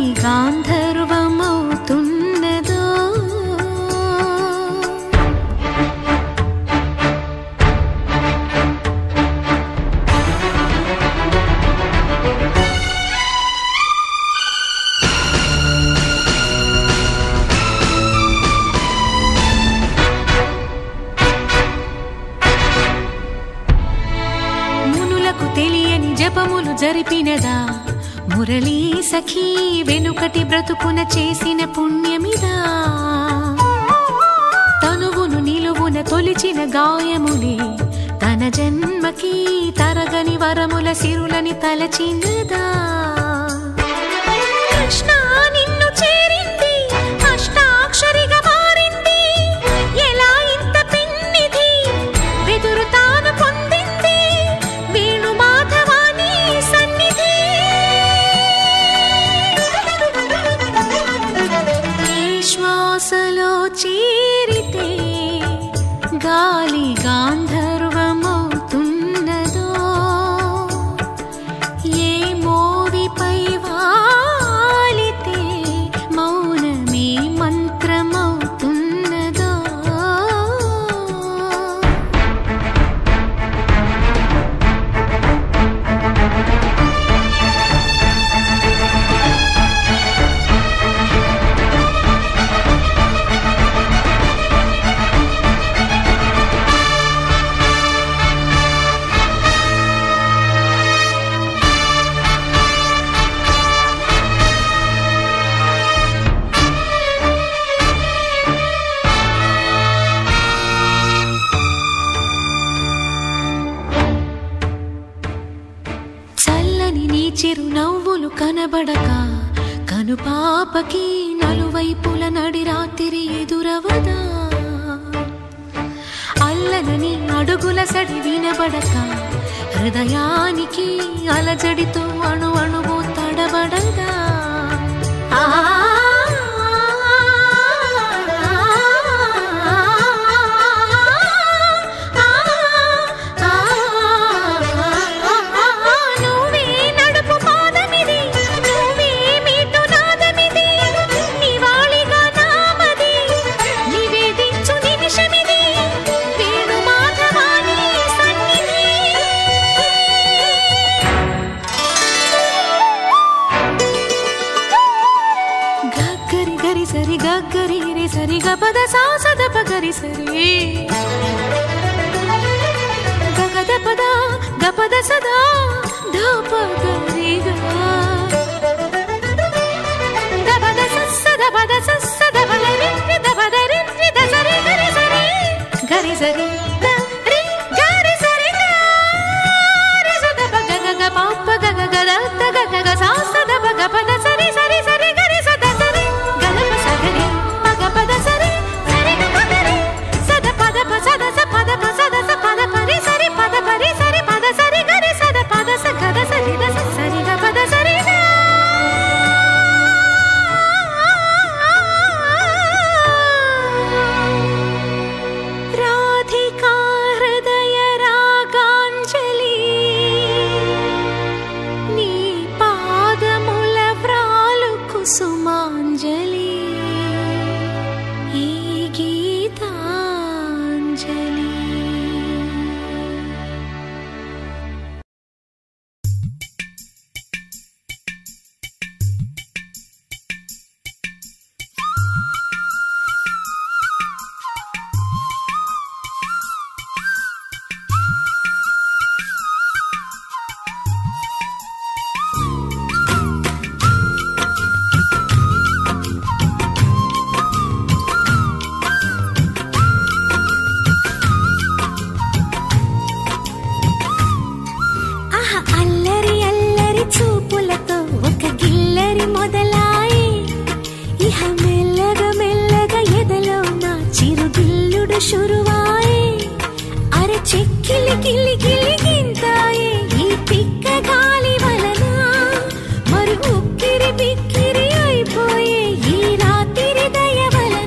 గాంధర్వమవుతున్నదో మునులకు తెలియని జపములు జరిపినదా మురళీ సఖీ వెనుకటి బ్రతుకున చేసిన పుణ్యమిదా తనువును నిలువున తొలిచిన గాయములే తన జన్మకి తరగని వరముల సిరులని తలచినదా కృష్ణ నిన్ను చేరింది అష్టాక్షరిగా మారింది ఎలా ఇంత పెన్నిది వెదురు తాను పొందింది వేణు మాధవాని సన్నిధి ఈ శ్వాసలో చేరితే గాలి గాంధర్వమవుతున్నదో ఏ మోవిపై వాలితే మౌనమే మంత్రమవుతున్నదో చల్లని నీ చిరు నవ్వులు కనబడక కనుపాపకి నలువైపుల నడి రాత్రి ఎదురవదా అల్లనని అడుగుల సడి వినబడక హృదయానికి అలజడితో అణు అణువు తడబడదా ఆ నువ్వే నడుపు పాదమిది నువ్వే మీటు నాదమిది నివాళిగా నామది నివేదించు నిమిషమిది వేణు మాధవాని సన్నిధి గగ్గరి గరి సరి గగ్గరి రి సరి గపద సా సద పగరి సరి గగద పద గపద సదా ధప గరి గా దపద సస్సద పద సస్సద పద రి రి దపద రి రి ద సరి గరి సరి గరి సరి ద రి గరి సరి గా రి సద ప గ గ గ ప ప గ గ గ ద ద గ గ గ సా సద ప గ ప ద సరి సరి సరి గరి సద సరి గ ద ప స గరి ప గ ప ద సరి సరి గ ప ద రి సద ప ద ప సద స ప ద ప సద స ప ద ప రి సరి ప ద ప రి సరి ప ద సరి గరి సద ప ద స గ ద సరి ద స సరి గ ప ద సరి గా రాధికా హృదయ రాగాంజలి నీ పాదముల వ్రాలు కుసుమాంజలి ఈ గీతాంజలి ఆహా అల్లరి అల్లరి చూపులతో ఒక గిల్లరి మొదలాయి ఇహ మెల్లగా మెల్లగా ఎదలో నా చిరుగిల్లుడు షురువాయి అరే చెక్కిలి గిల్లి గిల్లి గింతాయి ఈ పిక్క గాలి వలన మరి ఉక్కిరి బిక్కిరి అయిపోయే ఈ రాత్రి దయ వలన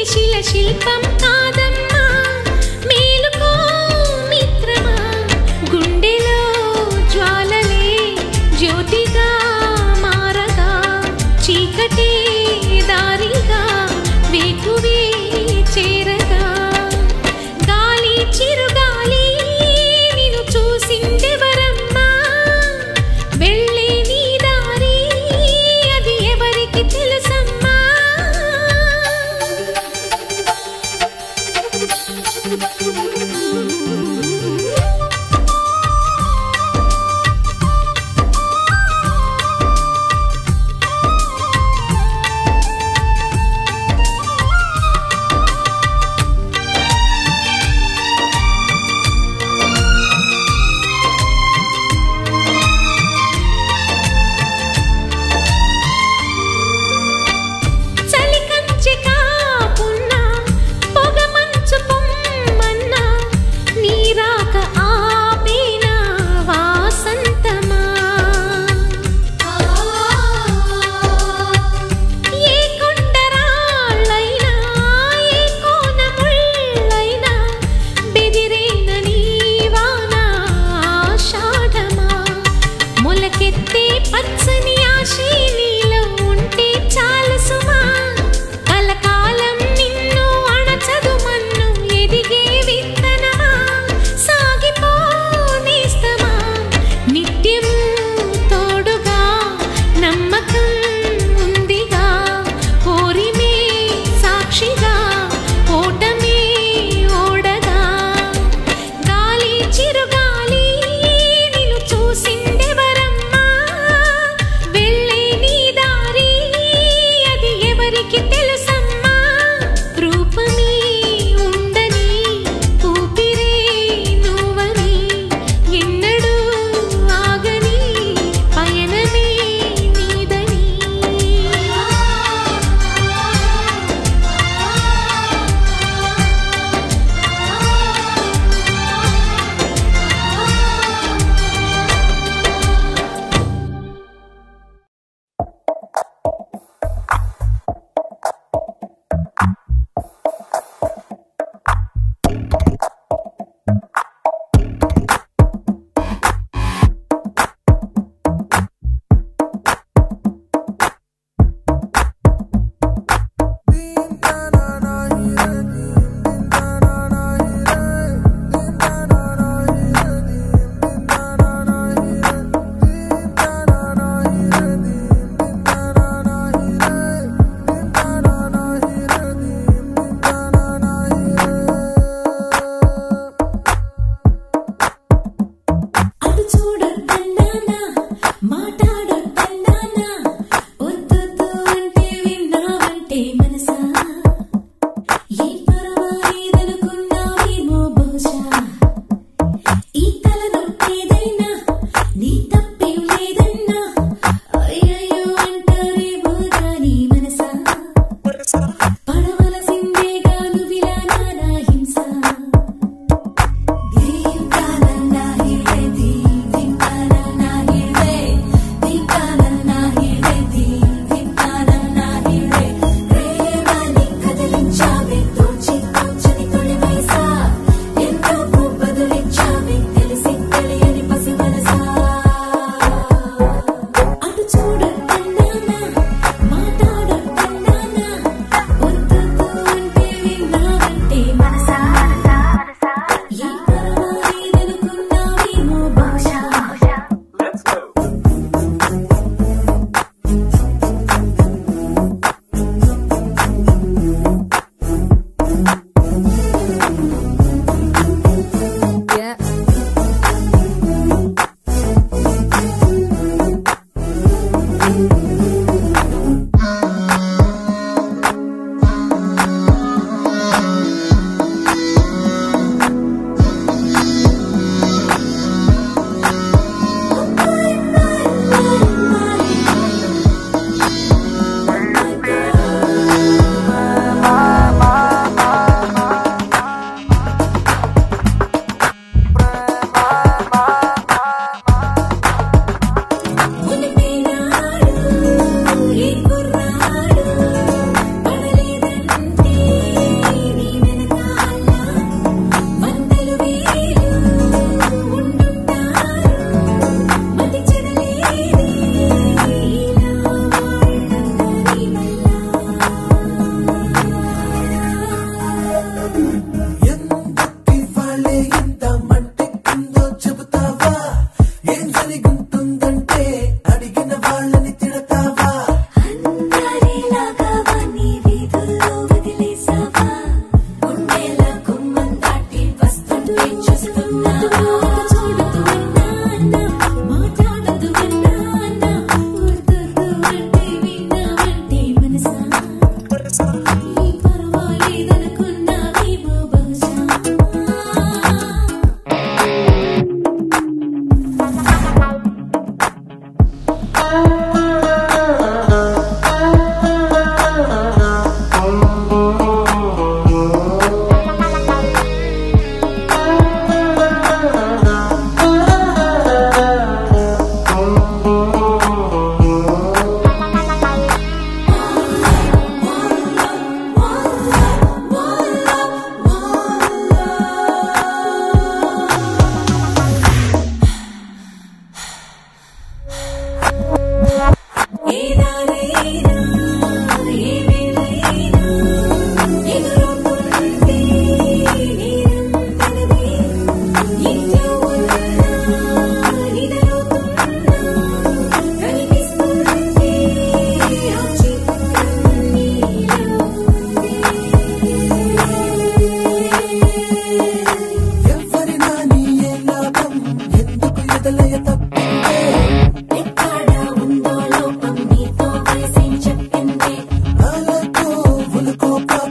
శిల శిల్పం కాదమ్మా మేలుకో మిత్రమా గుండెలో జ్వాలలే జ్యోతిగా మారగా చీకటే దారిగా వేకువే చేరగా గాలి చిరుగాలి నిన్ను చూసిందెవరమ్మా వెళ్ళే నీ దారి అది ఎవరికి తెలుసమ్మా చలి కంచె కాపున్నా పొగ మంచు పొమ్మన్నా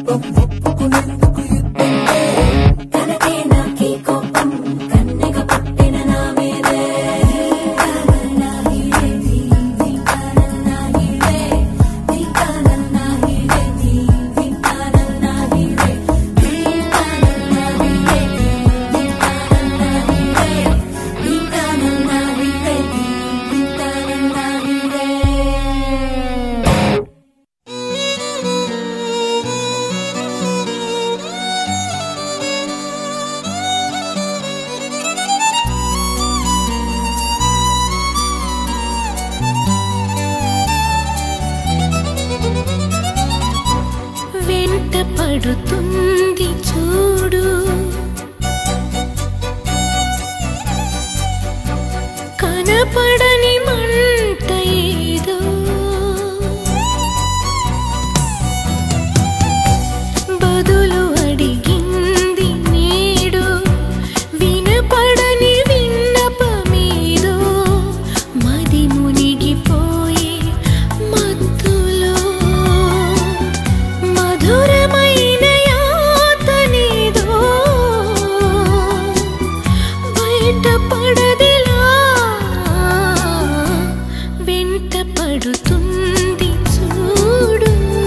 కనకే నాకి కోపం కన్నెగ పట్టిన నా మీదే ధింకారన్నా హీరే ధింకారన్నా హీరే ధింకారన్నా హీరే ధింకారన్నా హీరే ధింకారన్నా హీరే ధింకారన్నా హీరే ధింకారన్నా హీరే ధింకారన్నా హీరే వెంట పడుతుంది చూడు కనపడని మంట ఏదో బదులు అడిగింది నేడు వినపడని విన్నపమేదో మది మునిగిపోయే మత్తులో మధురమైన యాతనేదో బయటపడదిలా వెంట పడుతుంది చూడు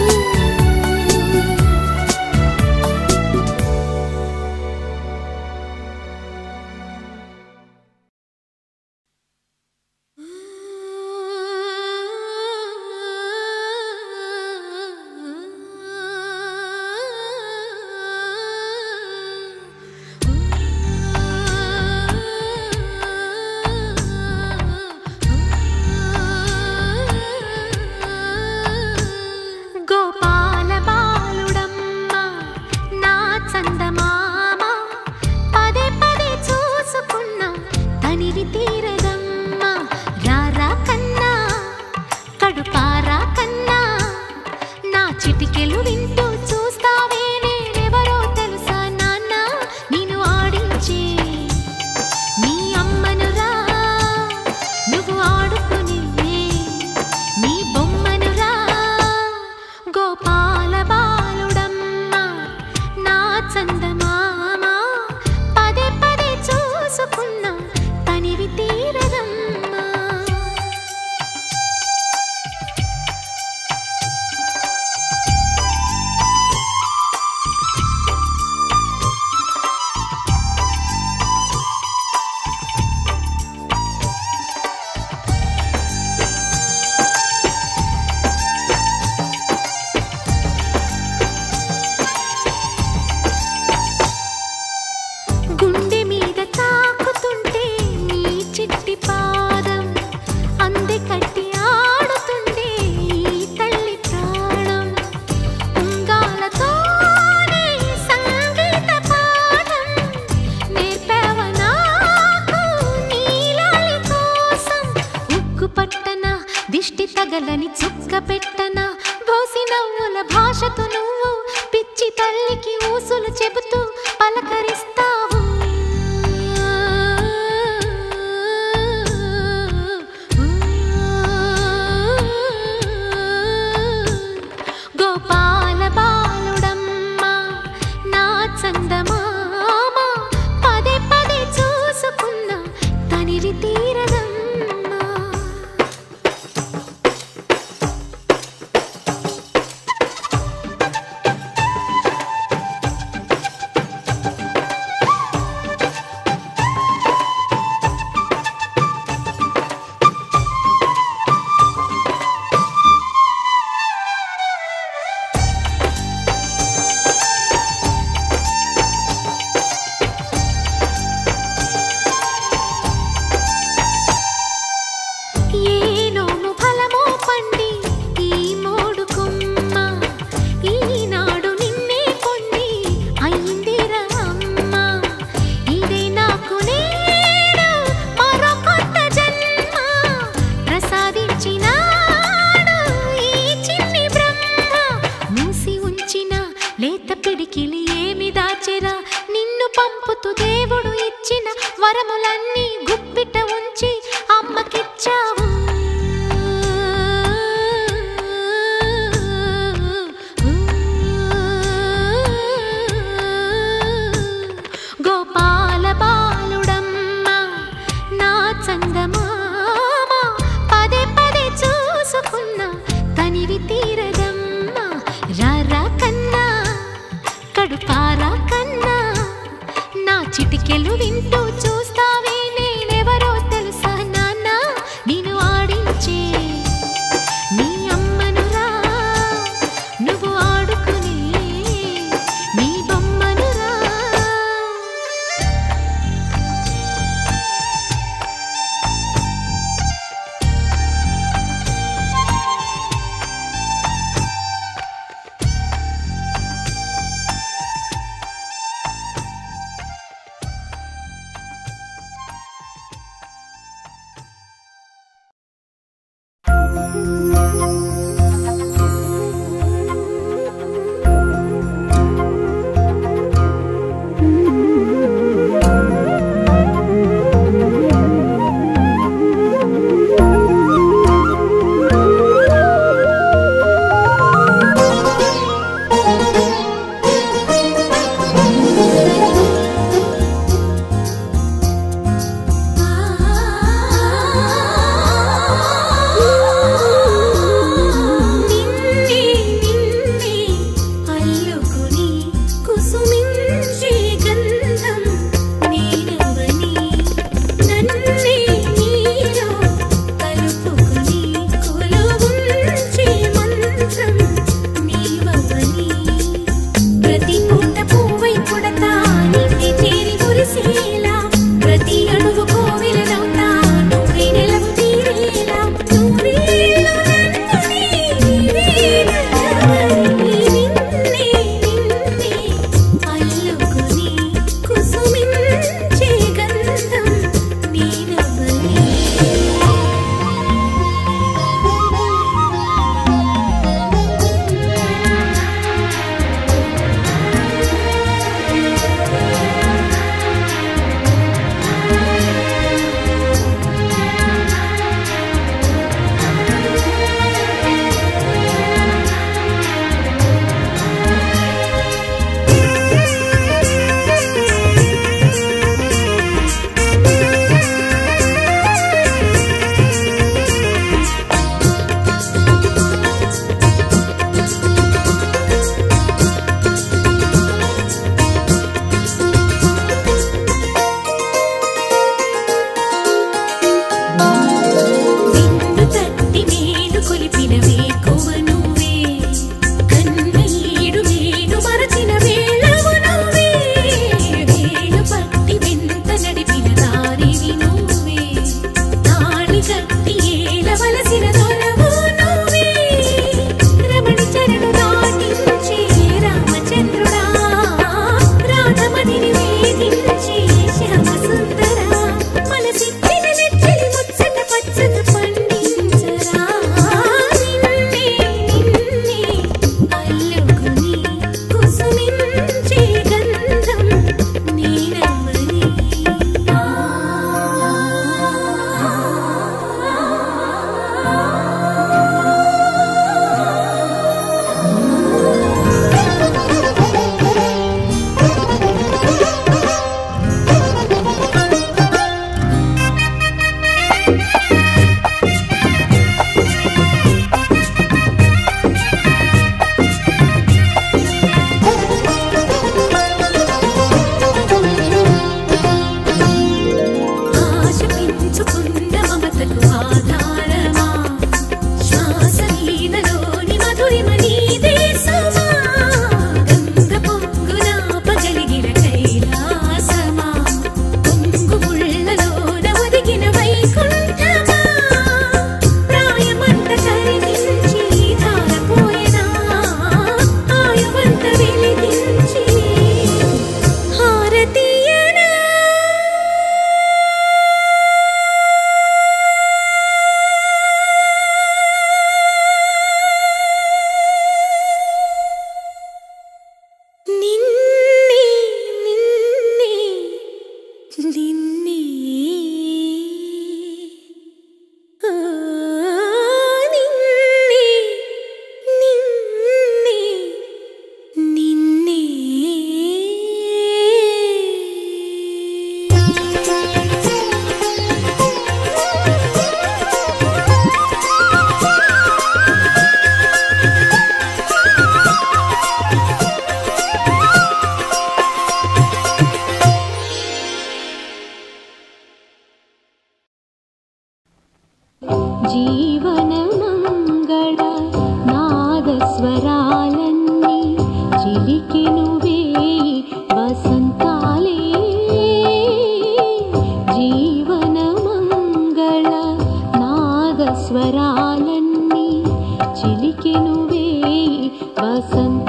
గోపాల బాలుడమ్మ నా చందమామ పదే పదే చూసుకున్న తనివి తీరదమ్మ రారా కన్నా కడుపారా కన్నా నా చిటికెలు వింటూ చూస్తావే నేనెవరో తెలుసా నాన్న నేను ఆడించే నీ అమ్మనురా నువ్వు ఆడుకునే నీ బొమ్మనురా గోపాల బాలుడమ్మ నా చందమామ పదే పదే చూసుకున్న తనివి తీరదమ్మా గుండె మీద తాకుతుంటే నీ చిట్టి పాదం అంది కట్టి ఆడుతుండే ఈ తల్లి ప్రాణం ఉంగాలతోనే సంగీత పాఠం నేర్పావ నాకు నీలాలి కోసం ఉక్కు పట్టన దిష్టి తగలని చుక్క పెట్టన భోసి నవ్వుల భాషతో నువ్వు పిచ్చి తల్లికి ఊసులు చెబుతూ పలకరిస్తావు గోపాల బాలుడమ్మ నా చందమామ పదే పదే చూసుకున్న తనివి తీరదమ్మా ఏ నోము ఫలమో పండి ఈ మోడు కొమ్మ ఈనాడు నిన్నే పొంది అయిందిరా అమ్మ ఇదే నాకు నేడు మరో కొత్త జన్మ ప్రసాదించినాడు ఈ చిన్ని బ్రహ్మ మూసి ఉంచిన లేత పిడికిలి ఏమి దాచెరా నిన్ను పంపుతూ దేవుడు ఇచ్చిన వరములన్నీ గుప్పిట ఉంచి అమ్మకిచ్చావు లెక్కలు వింటూ చూస్తావే నేనెవరో తెలుసా నాన్న నేను ఆడించే నీ అమ్మనురా నువ్వు ఆడుకునే నీ బొమ్మనురా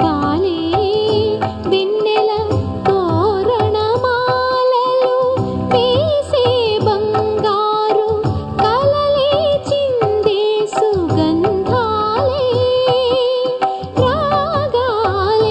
ముత్యాలే వెన్నెల తోరణమాలలు వేసే బంగారు కలలే చిందే సుగంధాలే రాగాలే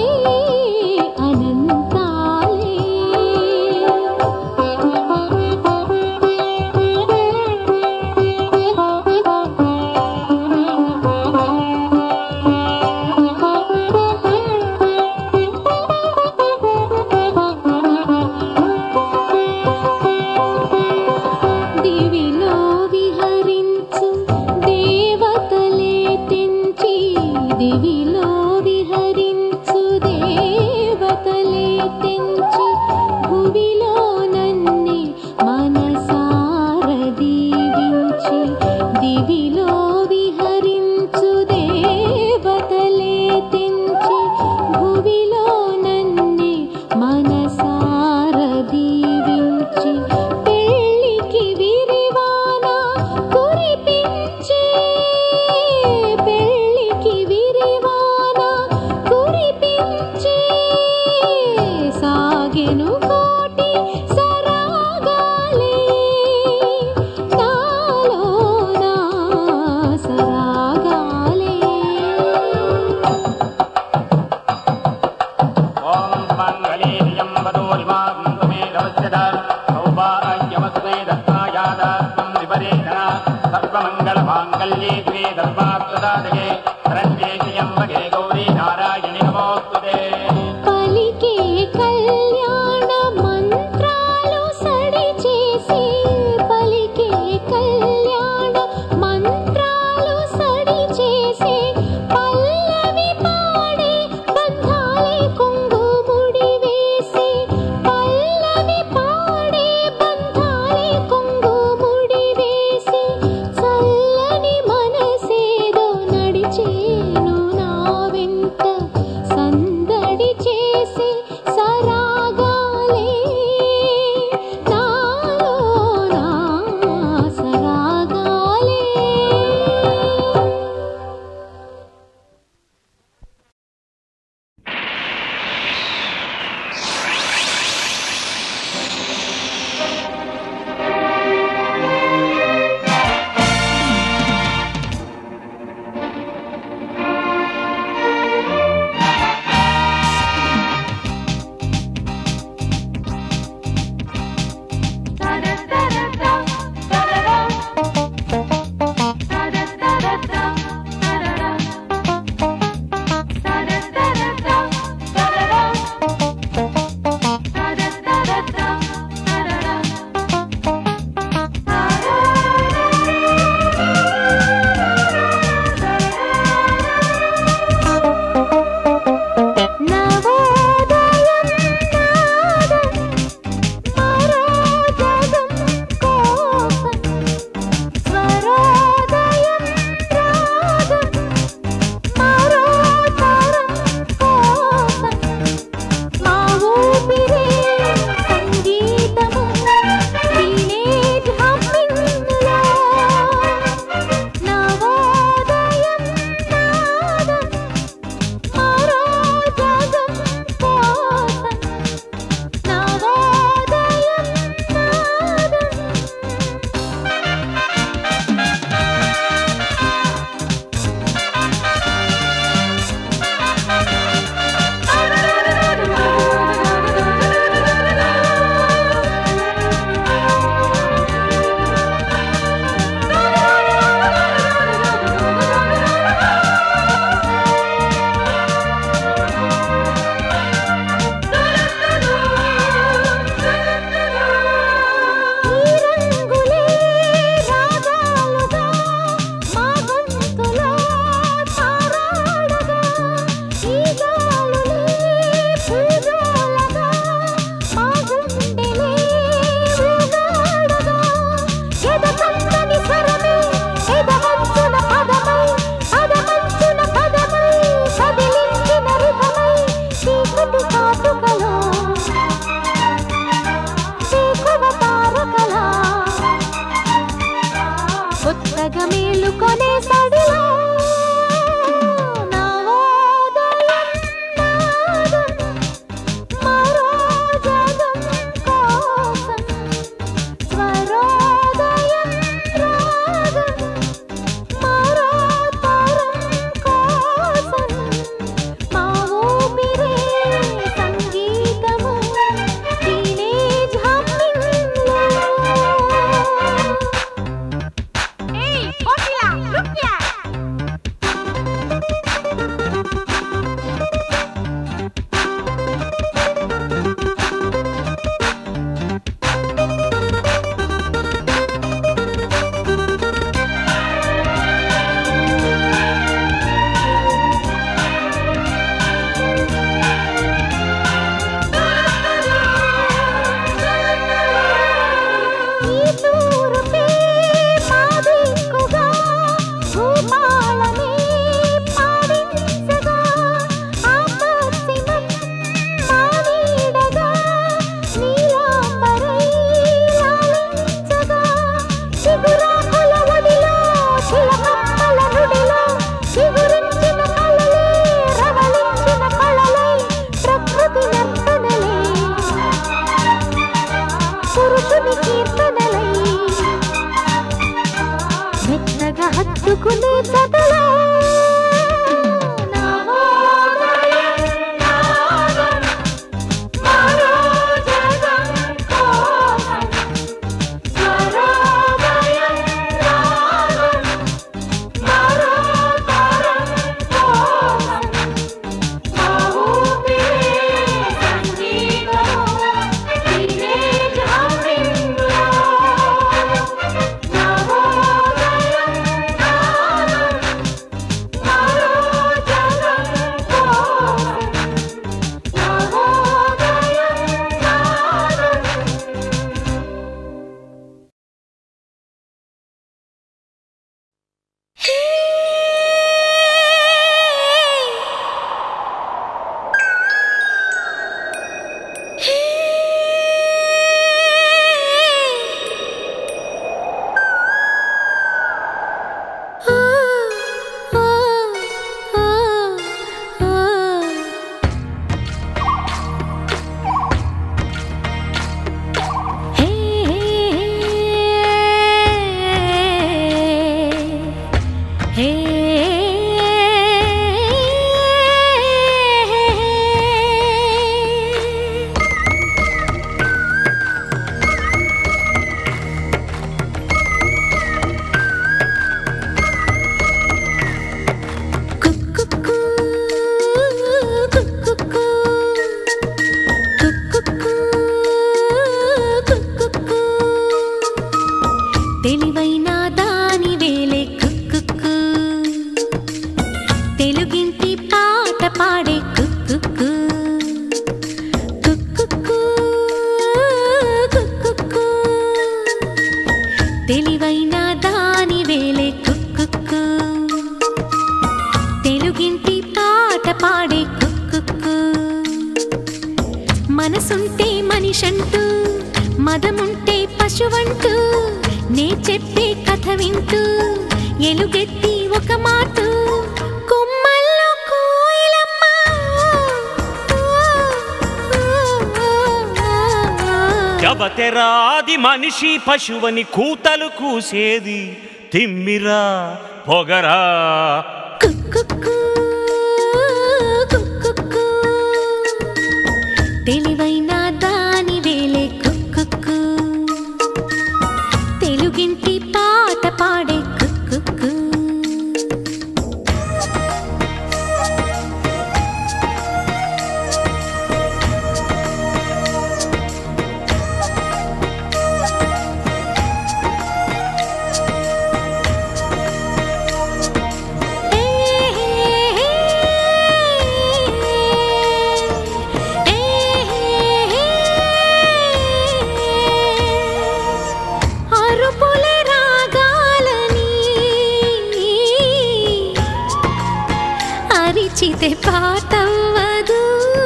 దివిలో విహరించు దేవతలే తెంచి దివిలో విహరించు దేవతలే తెంచి భువిలో నన్నే మనసార దీవించి దివిలో విహరించు దేవతలే తెంచి భువిలో నన్నే మనసార దీవించి పెళ్ళికి విరివాన కురిపించే పెళ్ళికి విరివాన కురిపించే సాగెను కోటి సరాగాలే నాలో నా సరాగాలే ఓం మంగళీర్యం వదోరిమాం త్వమేదవస్యద సౌభాగ్యమస్మే దత్తాయాదాత్మం విపరీతన సర్వమంగళమాంగళ్యే త్వే ధర్మాత్మదాదగే శరణ్యేషయం వగే గౌరీ నారాయణి నమోస్తుతే పలికే కళ్యాణ మంత్రాలు సడి చేసి పలికే కళ్యాణ మంత్రాలు సడి చేసి పల్లవి పాడే బంధాలే కొంగుముడి వేసి పల్లవి పాడే బంధాలే కొంగుముడి వేసి చల్లని మనసేదో నడిచేను నా వెంట సందడి చేసి సరాగాలే నాలో నా సరాగాలే కుక్కుక్కు మనసుంటే మనిషంటూ మదముంటే పశువంటూ నే చెప్పే కథ వింటూ ఎలుగెత్తి ఒక మాట కొమ్మల్లో కోయిలమ్మ జబతెరాది మనిషి పశువని కూతలు కూసేది తిమ్మిరా పొగరా కుక్కుక్కు, కుక్కుక్కు. తెలివైన దాని వేలే కుక్కుక్కు తెలుగింటి పాట పాడే కుక్కుక్కు అరుపులే రాగాలని అరిచితే పాటవ్వదు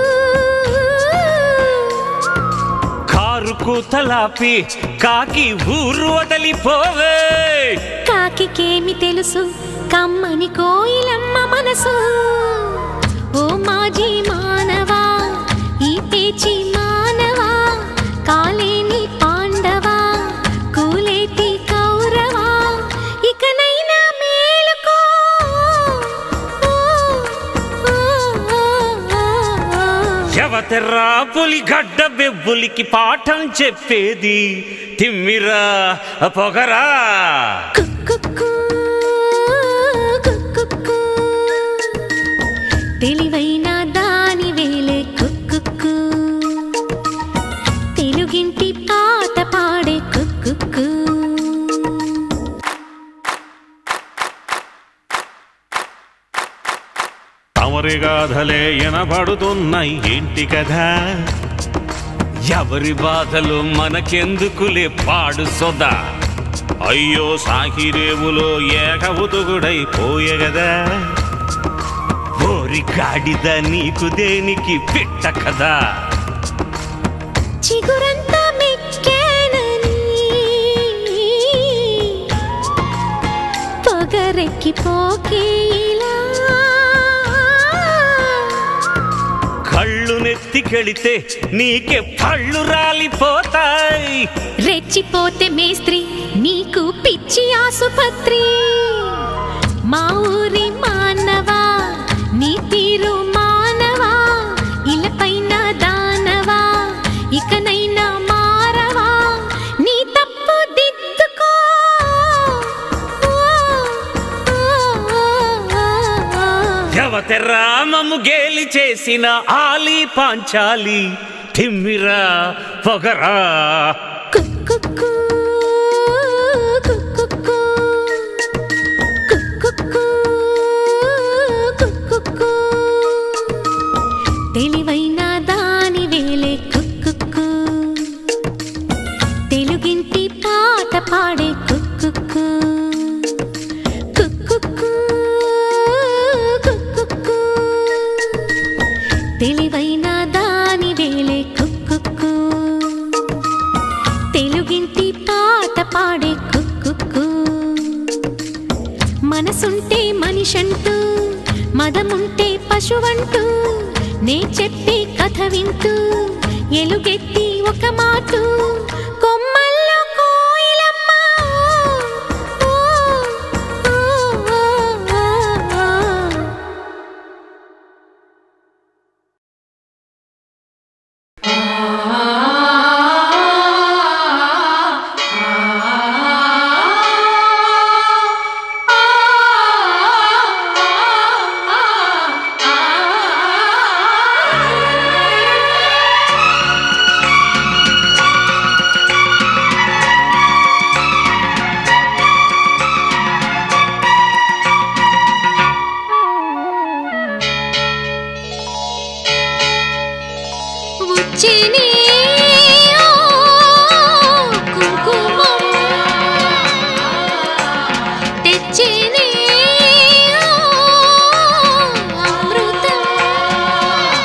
కారు కూతలాపి కాకి ఊరు వదలిపోవే కాకికేమి తెలుసు కమ్మని కోయిలమ్మ మనసు ఓ మాజీ మానవా ఈ పేచి మానవా కాలేని పాండవా కూలేటి కౌరవా ఇకనైనా మేలుకో ఓ, ఓ, ఓ, ఓ, ఓ. ఎవతెర్రా పులి గడ్డ బెబ్బులికి పాఠం చెప్పేది తిమ్మిరా పొగరా కుక్కుక్కు, కుక్కుక్కు. తెలివైన దాని వేలే కుక్కుక్కు తెలుగింటి పాట పాడే కుక్కుక్కు తమరి గాథలే ఎనబడుతున్నాయి ఏంటి కదా ఎవరి బాధలు మనకెందుకులే పాడు సొదా అయ్యో సాహిరేవులో ఏకవుతుగుడై పోయగదా ఓరి గాడిద నీకు దేనికి పిట్ట కదా చిగురంతా మెక్కేనని పొగరెక్కి పోకేలా కళ్ళు నెత్తికెళితే నీకే పళ్ళు రాలిపోతాయి రెచ్చిపోతే మేస్త్రి నీకు పిచ్చి ఆసుపత్రి మా ఊరి మానవా నీ తీరు మానవా ఇలపైన దానవా ఇకనైనా మారవా నీ తప్పు దిద్దుకో ఓ, ఓ, ఓ, ఓ, ఓ. యవతెరామము గేలి చేసిన ఆలి పాంచాలి తిమ్మిరా పొగరా కుక్కుక్కు, కుక్కుక్కు, కుక్కుక్కు, కుక్కుక్కు. తెలివైన దాని వేలే కుక్కుక్కు తెలుగింటి పాట పాడే కుక్కుక్కు కుక్కుక్కు, కుక్కుక్కు. తెలివైన దాని వేలే కుక్కుక్కు తెలుగింటి పాట పాడే కుక్కుక్కు మనసుంటే మనిషంటూ మదముంటే పశువంటూ నే చెప్పే కథ వింటూ ఎలుగెత్తి ఒక మాట కొమ్మల్లో కోయిలమ్మ ఓ, ఓ, ఓ, ఓ, ఓ. వచ్చిని ఓ కుంకుమం తెచ్చిని ఓ అమృతం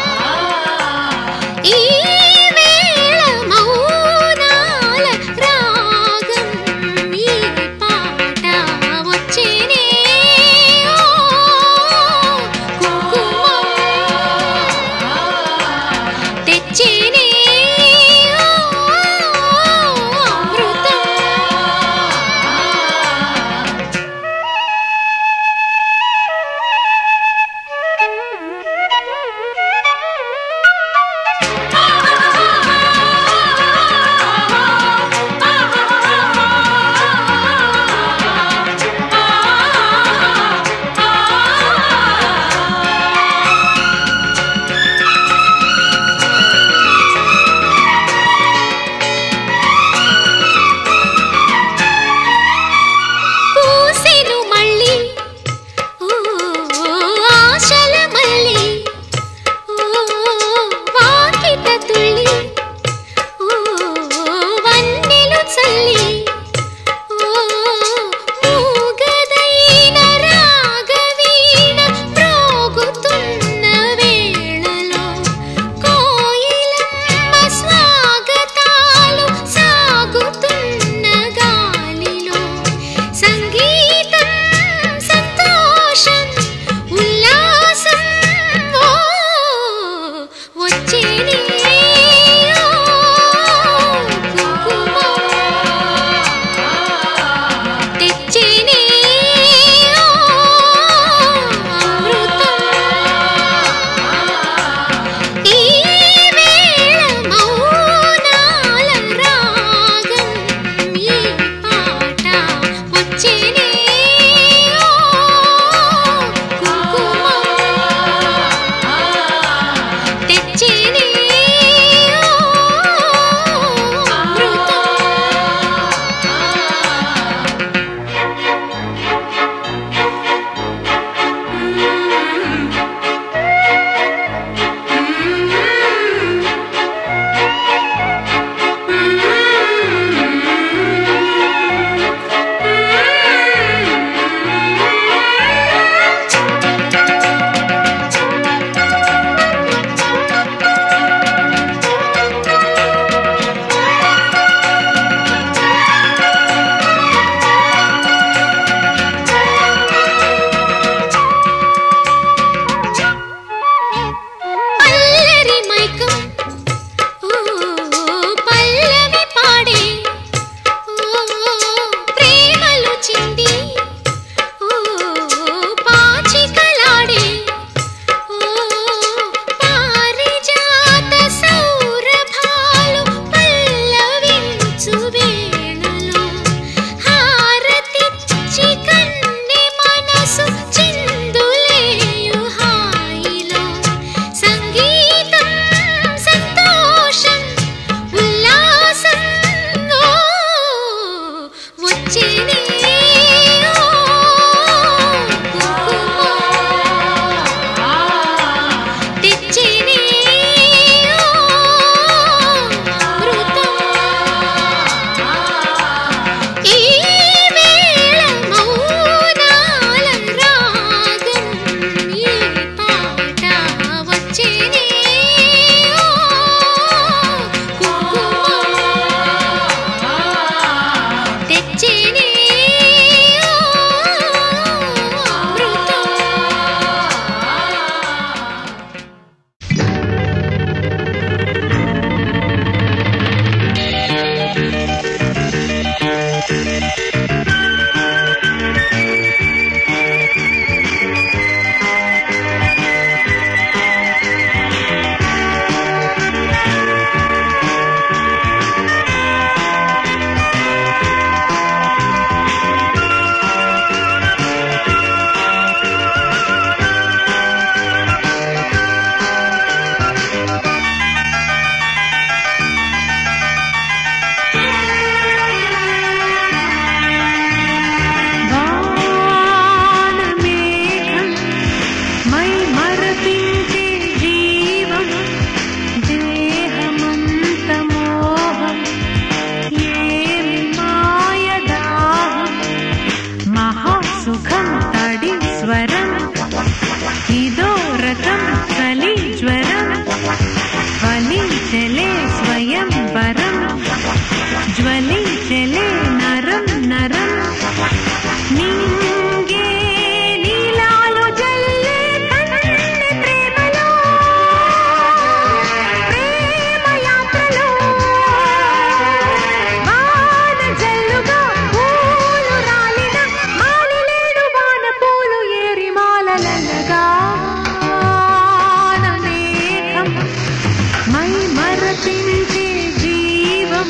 మై మరపించే జీవం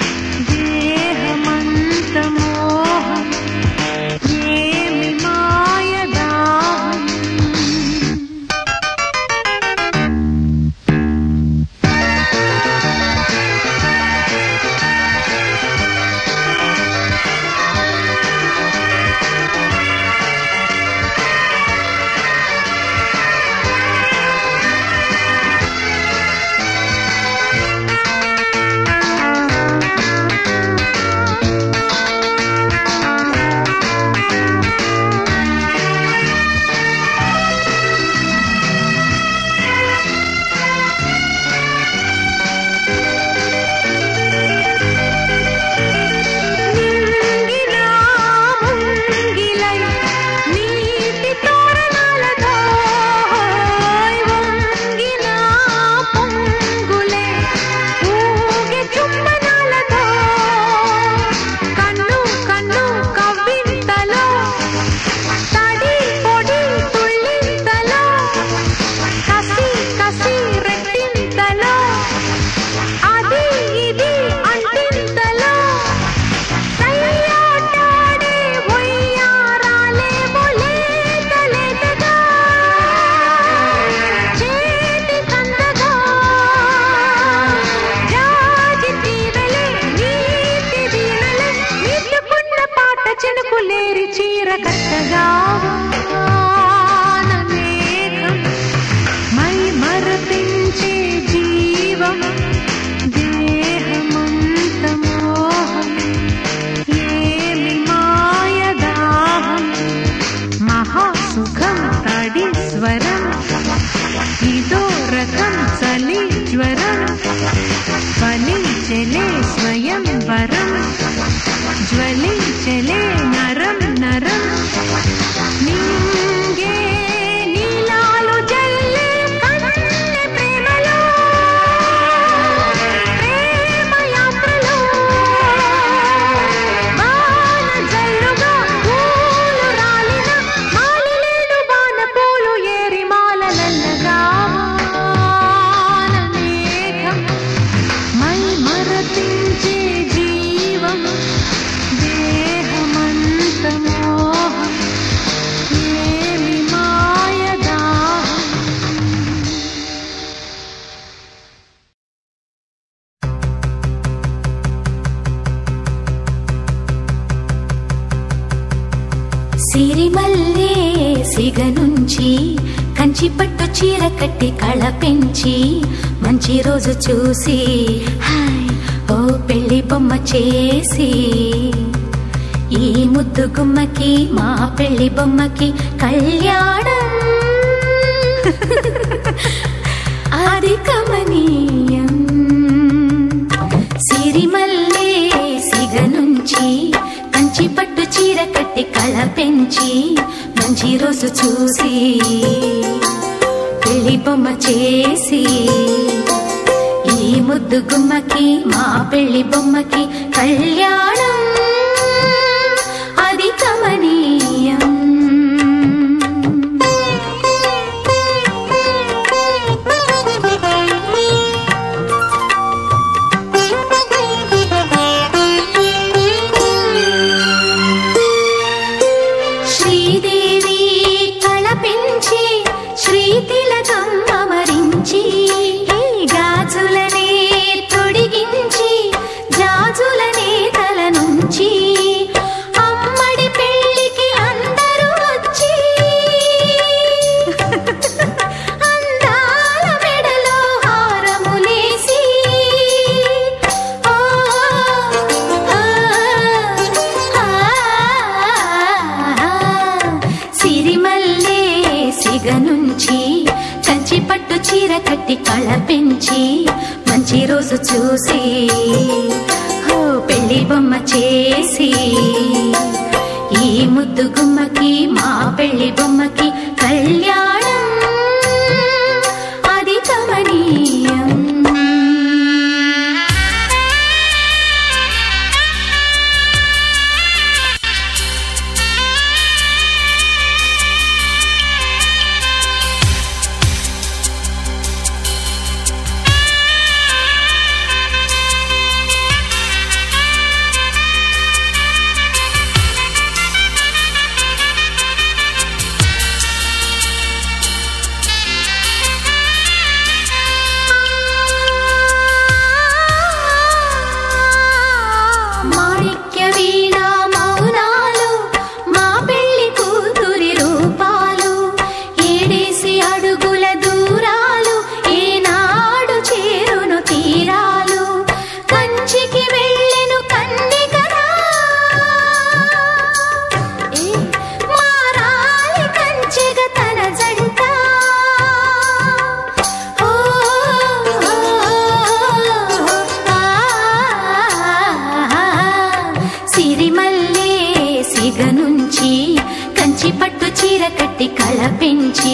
దేహమంత మోహం ఏమి మాయదాహం నింగిలా ముంగిలై నీటి తోరణాలతో వంగిన పొంగులే ఊగే చుమ్మనాలతో కన్ను కన్ను కవ్వింతలో తడి పొడి తుళ్ళింతలో కసి కసి రెట్టింతలో అది ఇది అంటింతలో కయ్యాటాడే ఒయ్యారాలేమో లేత లేతగా చేతి కందగా జాజి తీవెలే నీటి వీణలే మీటుకున్న పాట చెనుకులేరి చీర కట్టగా వానమేఘం మై మరపించే జీవం దేహమంత మోహం ఏమి మాయదాహం మహాసుఖం తడి స్వరం ఇదో రకం చలి జ్వరం ఫలించలే స్వయం వరం జ్వలించలే నరం నరం నింగే నీలాలు జల్లే కన్నె ప్రేమలో ప్రేమ యాత్రలో వాన జల్లుగా పూలు రాలిన మాలిలేడు వాన పూలు ఏరి మాలలల్లగా వాన మేఘం మై మరపించే జీవం దేహమంత మోహం ఏమి మాయదాహం సిరిమల్లే సిగ నుంచి కంచి పట్టు చీర కట్టి కళ పెంచి మంచి రోజు చూసి హాయ్ ఓ పెళ్లి బొమ్మ చేసి ఈ ముద్దు గుమ్మకి మా పెళ్లి బొమ్మకి కళ్యాణం అది కమనీయం సిరిమల్లే సిగ నుంచి కంచి పట్టు చీర కట్టి కళ పెంచి మంచి రోజు చూసి పెళ్లి బొమ్మ చేసి ఈ ముద్దు గుమ్మకి మా పెళ్లి బొమ్మకి కళ్యాణం అది కమనీయం శ్రీదేవి కళపించి శ్రీతిలకం అమరించి గాజులనే తొడిగించి జాజులనే తల నుంచి అమ్మడి పెళ్ళికి అందరూ వచ్చి అందాల మెడలో హారములేసి ఓ ఆ, ఆ, సిరిమల్లే సిగ నుంచి కంచి పట్టు చీర కట్టి కళ పెంచి మంచి రోజు చూసి ఓ పెళ్లి బొమ్మ చేసి ఈ ముద్దు గుమ్మకి మా పెళ్లి బొమ్మకి కళ్యాణం అది కమనీయం కట్టి కళ పెంచి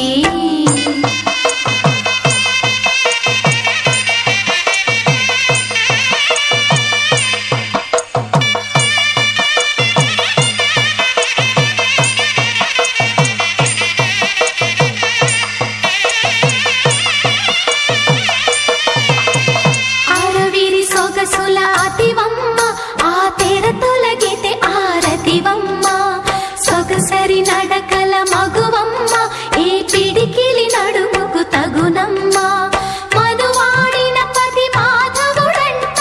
ఆరవిరి సొగసుల అతివమ్మ ఆ తెర తొలగితే ఆరతివమ్మ సొగసరి నడకల మగువమ్మ ఏ పిడికిలి నడుముకు తగునమ్మ మనువాడిన పతి మాధవుడంట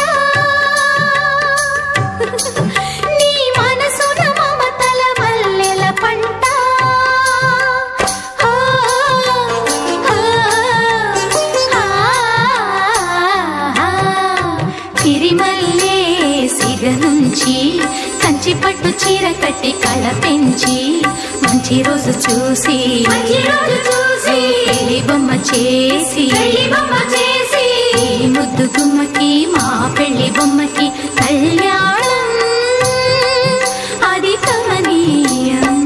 నీ మనసున మమతల మల్లెల పంట ఆ, ఆ, ఆ, తిరిమల్లే సిగ నుంచి కంచి పట్టు చీర కట్టి కళ పెంచి మంచి రోజు చూసి మంచి రోజు చూసి పెళ్లి బొమ్మ చేసి పెళ్లి బొమ్మ చేసి ఈ ముద్దు గుమ్మకి మా పెళ్లి బొమ్మకి కళ్యాణం అది కమనీయం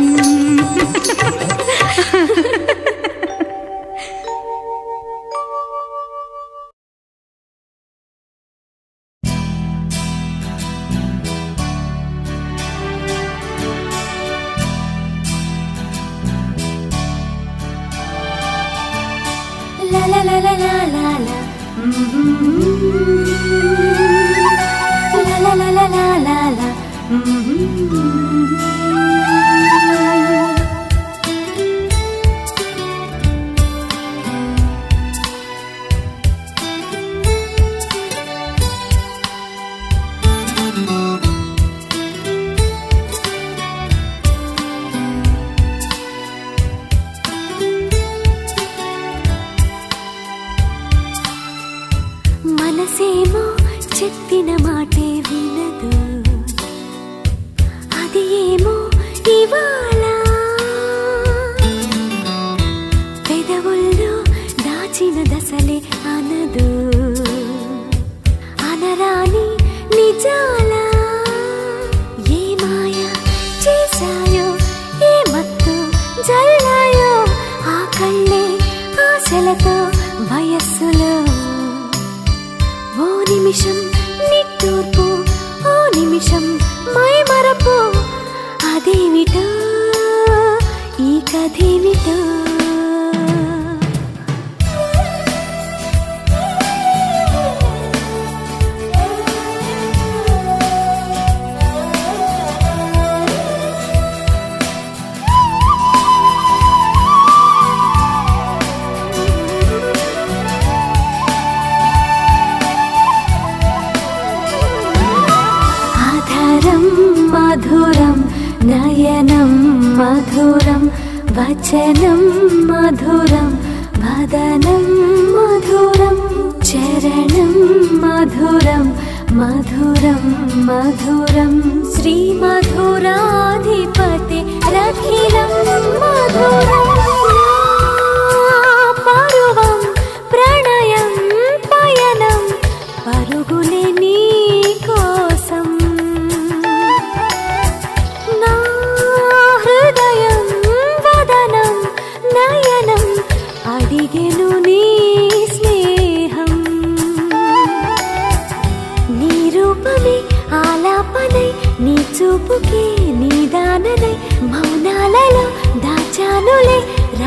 La la la la la la la. Mm-hmm. La la la la la la la. Mm-hmm. మనసేమో చెప్పిన మాటే వినదు అది ఏమో ఇవాళ పెదవుల్లో దాచిన దశలే అనదు అనరాని నిజాల ఏ మాయ చేశాయో ఏ మత్తు జల్లాయో ఆ కళ్ళే ఆశలతో వయస్సులో ఓ నిమిషం నిట్టూర్పు ఓ నిమిషం మై మరపు అదేమిటో ఈ కథేమిటో ఆధారం మధురం నయనం మధురం వచనం మధురం వదనం మధురం చరణం మధురం మధురం మధురం శ్రీ మధురాధిపతి రఖిలం మధురం పరువం ప్రణయం పయనం పరుగులే నీ కోసం నా హృదయం వదనం నయనం అడిగెను నీ స్నేహం నీ రూపమే ఆలాపనై నీ చూపుకే నీ దాననై మౌనాలలో దాచానులే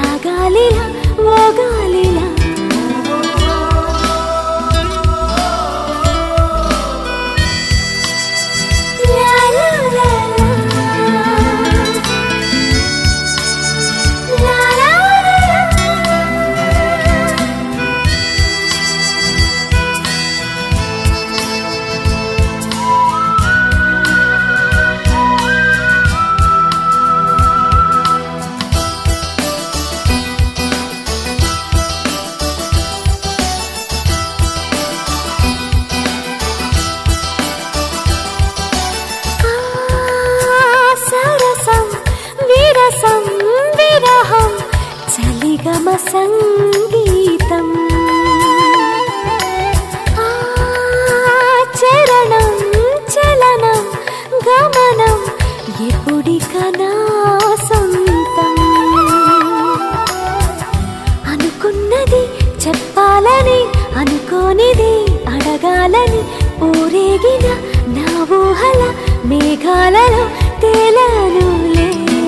లేనిది అడగాలని ఊరేగిన నా ఊహల మేఘాలలో తేలానులే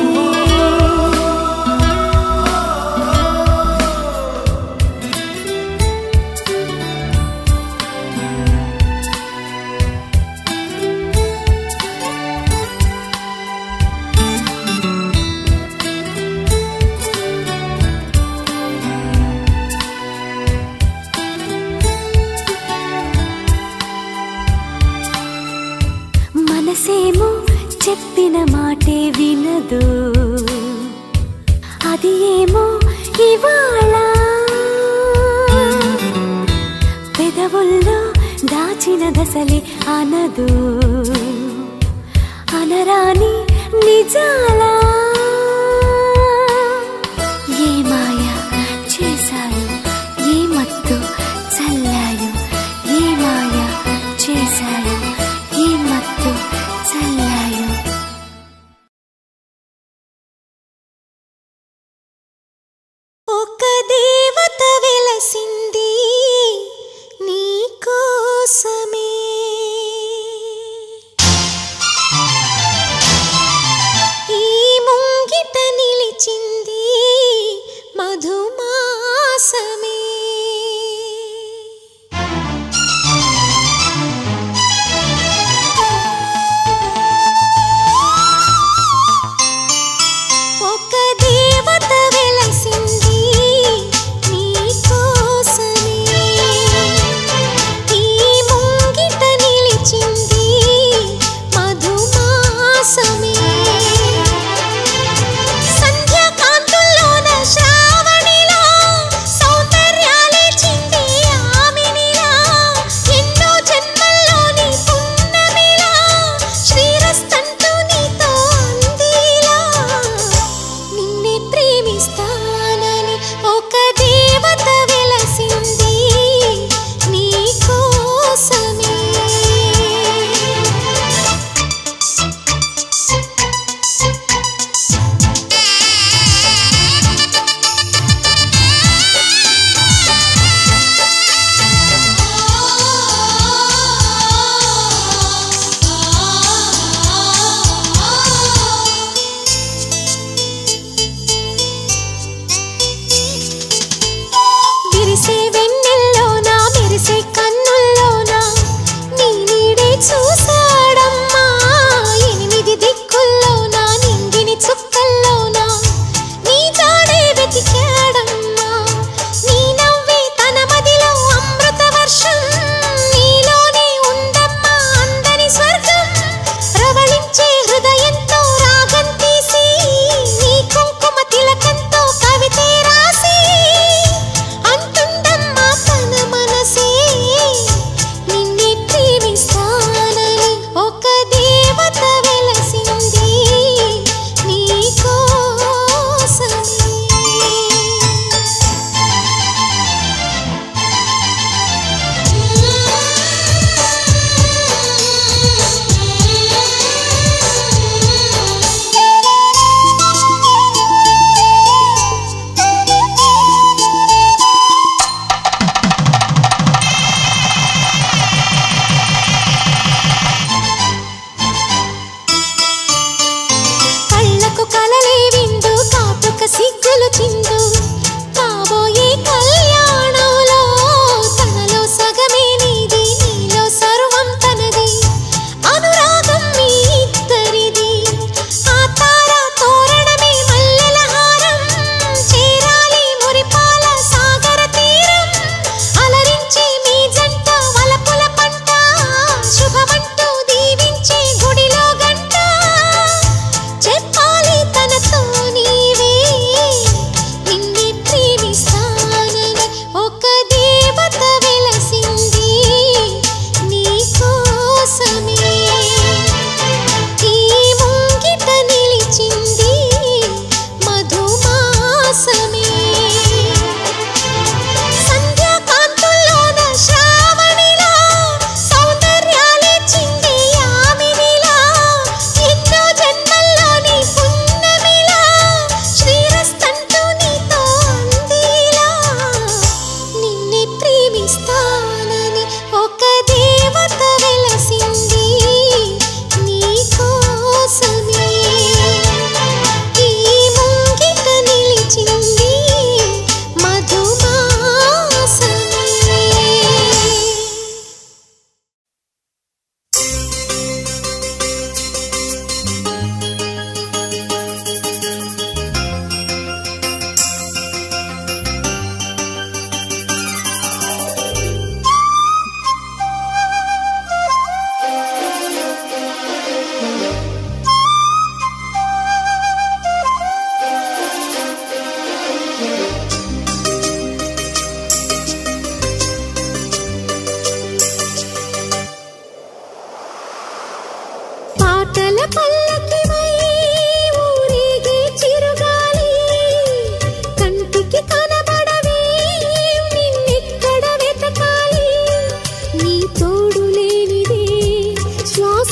మనసేమో చెప్పిన మాటే వినదు అది ఏమో ఇవాళ పెదవుల్లో దాచిన దశలే అనదు అనరాని నిజాలా ఏ మాయ చేశాయో ఏ మత్తు చల్లాయో ఏ మాయ చేశాయో ఏ మత్తు చల్లాయో ఒక దేవత వెలసింది నీ కోసమే ఈ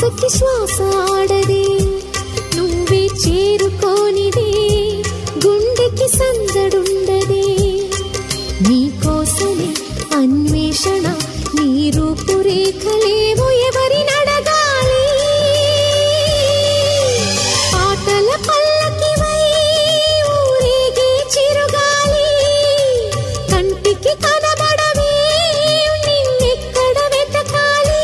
శ్వాసకి శ్వాస ఆడదే నువ్వే చేరుకోనిదే గుండెకి సందడుండదే నీకోసమే అన్వేషణ నీ రూపురేఖలేవో ఎవరినడగాలి పాటల పల్లకివై ఊరేగే చిరుగాలి కంటికి కనబడవే నిన్నెక్కడ వెతకాలి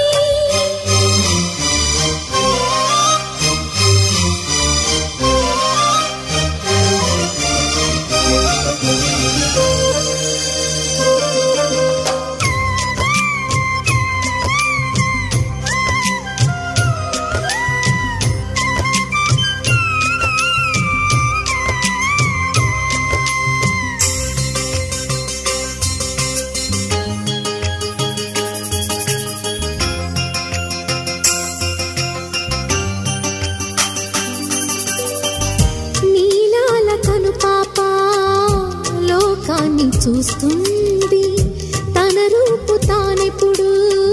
నీలాల కను పాప లోకాన్ని చూస్తుంది తన రూపు తానెప్పుడు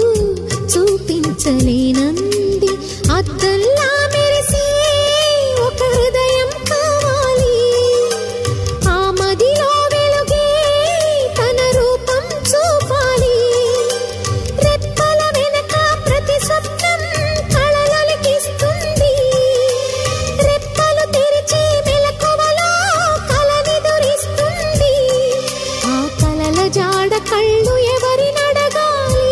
చూపించలేనంది అద్దల్లా మెరిసే ఒక హృదయం కావాలి ఆ మదిలో వెలుగే తన రూపం చూపాలి రెప్పల వెనక ప్రతి స్వప్నం కళలకిస్తుంది రెప్పలు తెరిచి మెలకువలో కలనిదురిస్తుంది ఆ కలల జాడ కళ్ళు ఎవరినడగాలి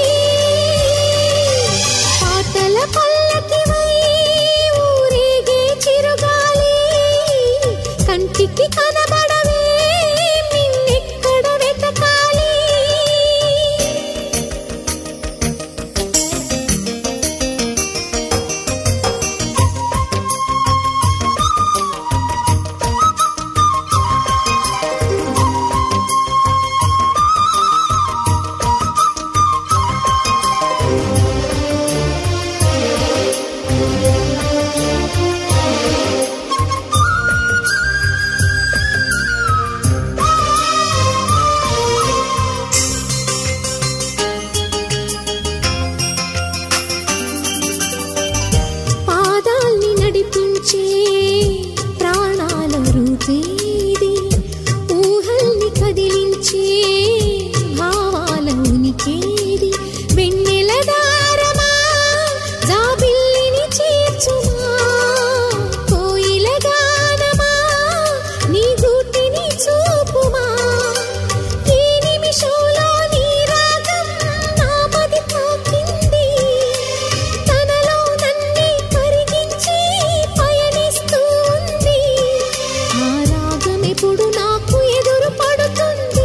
పాటల పల్లకివై ఊరేగే చిరుగాలి కంటికి కనబడవే నిన్నెక్కడ వెతకాలి పాదాల్ని నడిపించే ప్రాణాల రూపేది ఊహల్ని కదిలించే భావాల ఉనికేది వెన్నెల దారమా జాబిల్లిని చేర్చుమా కోయిల గానమా నీ గుడ్డిని చూపుమా ఈ నిమిషంలో నీ రాగం నా మది తాకింది తనలో నన్నే కరిగించి పయనిస్తూ ఉంది ఆ రాగం ఎప్పుడు నాకు ఎదురు పడుతుంది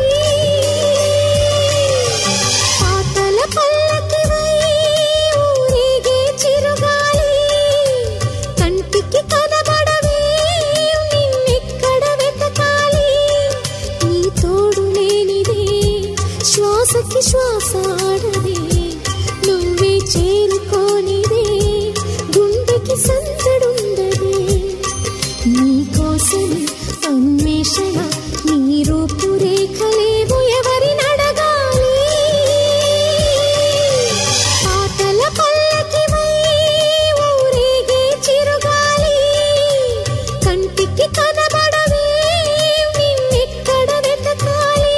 పాటల పల్లకివై ఊరేగే చిరుగాలి కంటికి కనబడవే నిన్నెక్కడ వెతకాలి నీ తోడు లేనిదే శ్వాసకి శ్వాస ఆడదే నువ్వే చేరుకోనిదే గుండెకి సందడుండదే నీకోసమే అన్వేషణ నీ రూపురేఖలేవు ఎవరినడగాలి పాటల పల్లకివై ఊరేగే చిరుగాలి కంటికి కనబడవే నిన్నెక్కడ వెతకాలి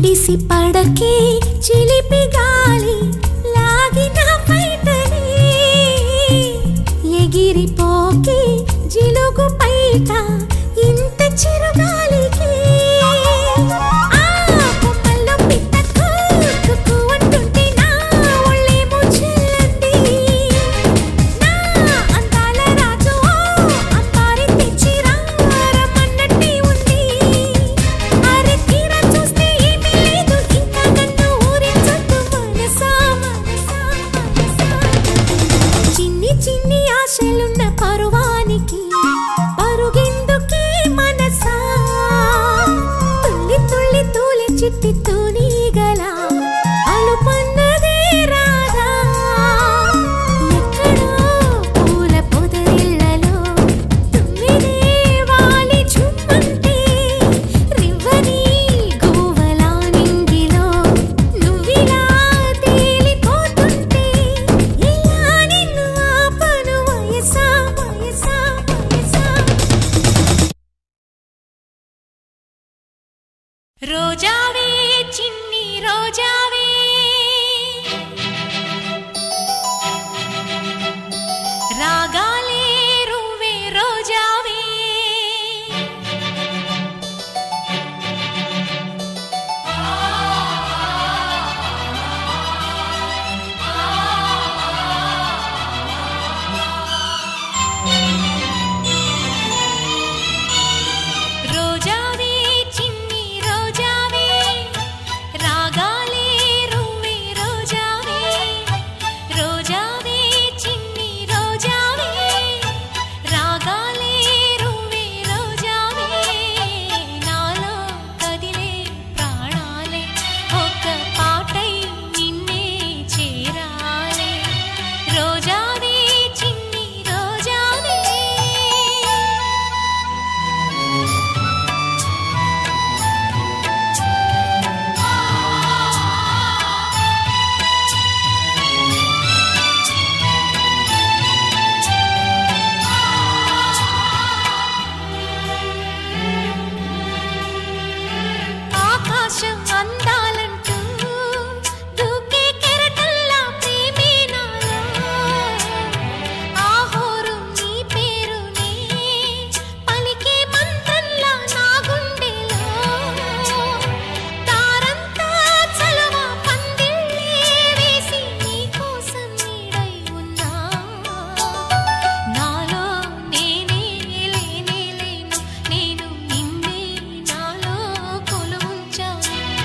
ఎడిసి పడకే చిలిపి గాలి లాగిన బయటనే ఎగిరిపోకి జిలుగు బయట ఇంత చిరుగాలికి ఆ కొమ్మల్లో పిట్ట కుక్కు అంటుంటే నా ఒళ్ళేమో చెల్లంది నా అందాల రాజు అంబారి తెచ్చి రమ్మన్నట్టే ఉంది అరే తీరా చూస్తే ఏమీ లేదు ఇంకా నన్ను ఊరించొద్దు మనసా మనసా మనసా చిన్ని చిన్ని ఆశలున్న పరువానికి పరుగెందుకే మనసా తుల్లి తుల్లి తూలి చిట్టి తూనీగల అలుపన్నదే రాదా ఎక్కడో పూల పొదరిళ్ళలో తుమ్మిదే వాలి చుమ్మంటే రివ్వని గోవలా నింగిలో నువ్విలా తేలిపోతుంటే ఇలా నిన్ను ఆపను వయసా వయసా వయసా రోజావే చిన్ని రోజావే రాగాలే రువ్వే రోజావే రోజావే చిన్ని రోజావే రాగాలే రువ్వే రోజావే రోజావే చిన్ని రోజావే రాగాలే రువ్వే రోజావే నాలో కదిలే ప్రాణాలే ఒక పాటై నిన్నే చేరాలే రోజావే చిన్ని రోజావే ఆకాశం అందాలంటూ దూకే కెరటల్లా ప్రేమే నాలో ఆహోరు నీ పేరునే పలికే మంత్రంలా నా గుండెలో తారంతా చలవ పందిళ్ళే వేసి నీ కోసం నీడై ఉన్నా నాలో నేనే లేనే లేను నేను నిన్నే నాలో కొలువుంచాను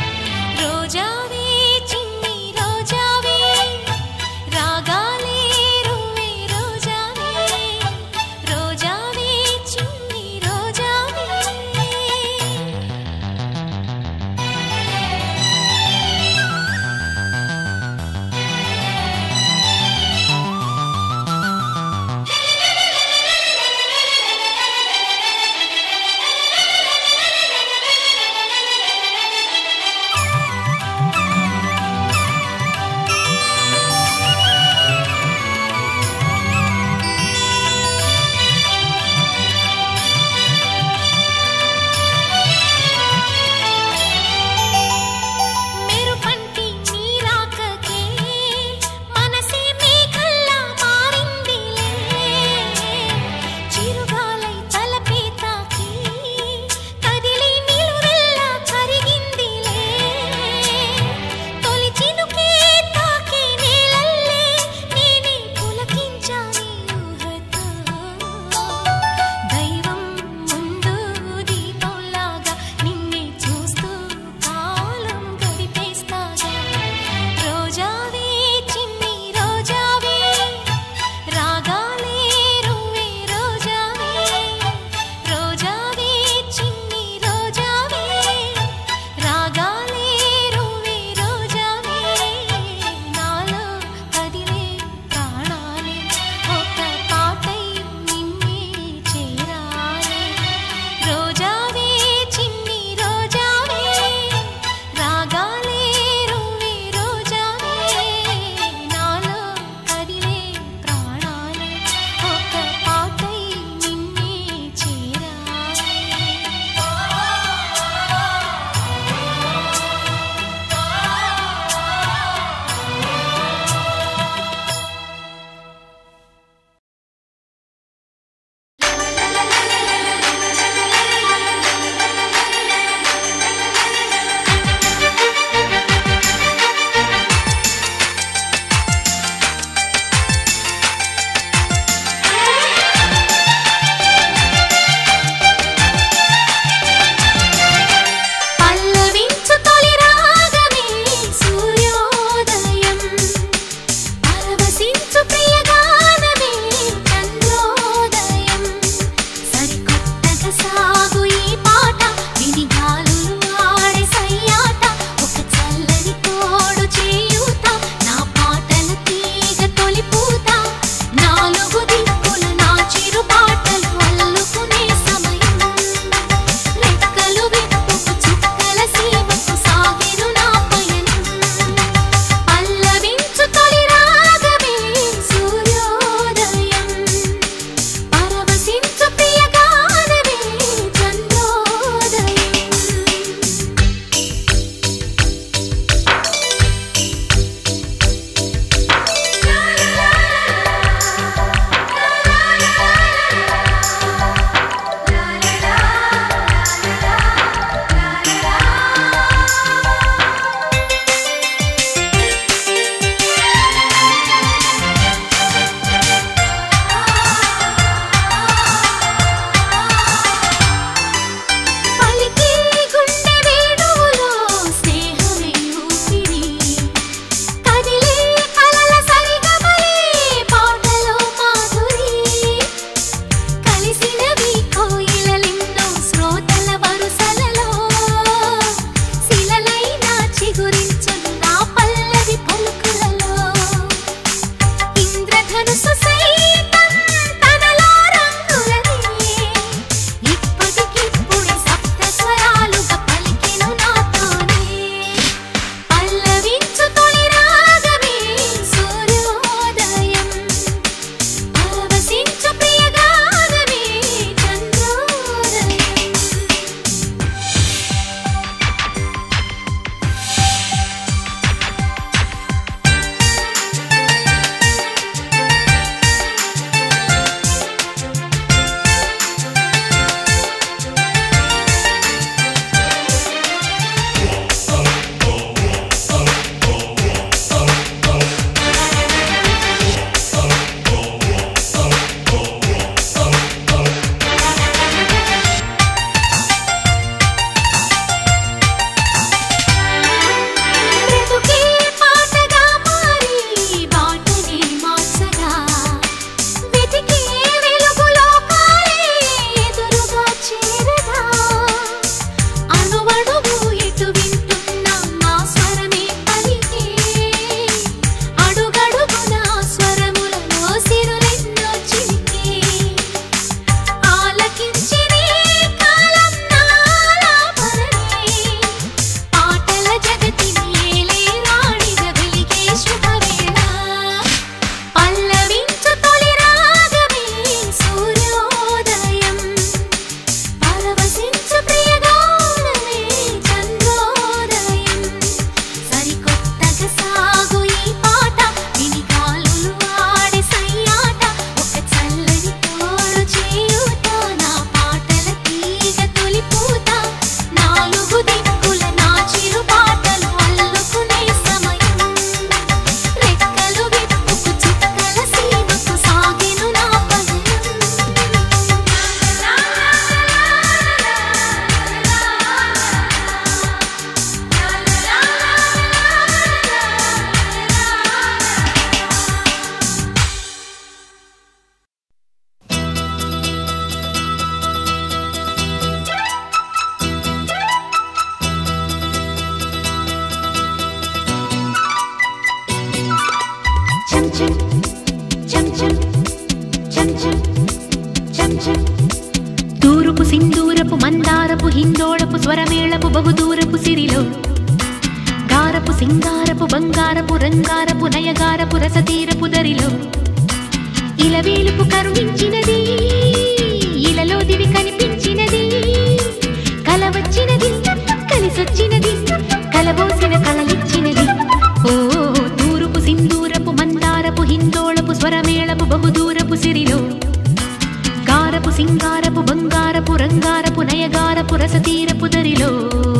స్వరమేళపు బహుదూరపు సిరిలో గారపు సింగారపు బంగారపు రంగారపు నయగారపు రసతీరపు దరిలో ఇలవేలుపు కరుణించినది ఇలలో దివి కనిపించినది కల వచ్చినది కలిసొచ్చినది కలబోసిన కలలిచ్చినది ఓ తూరుపు సింధూరపు మందారపు హిందోళపు స్వరమేళపు బహుదూరపు సిరిలో గారపు సింగారపు బంగారపు రంగారపు నయగారపు రసతీరపు దరిలో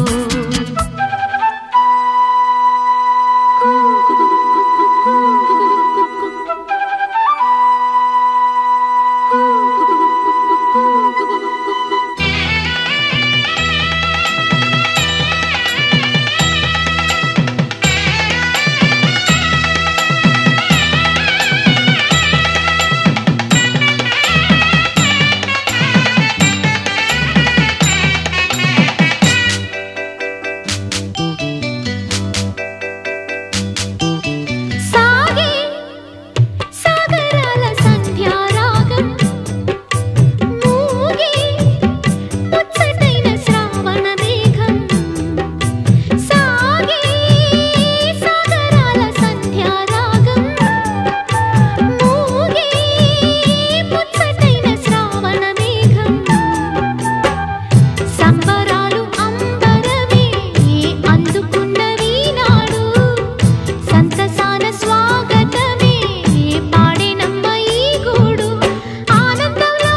సాగే సాగరాల సంధ్యారాగం మూగే ముచ్చటైన శ్రావణ మేఘం సాగే సాగరాల సంధ్యారాగం మూగే ముచ్చటైన శ్రావణ మేఘం సంబరాలు అంబరమే అందుకున్నవి నాడు సంతసాన స్వాగతమే పాడేనమ్మ ఈ గూడు ఆనందంలో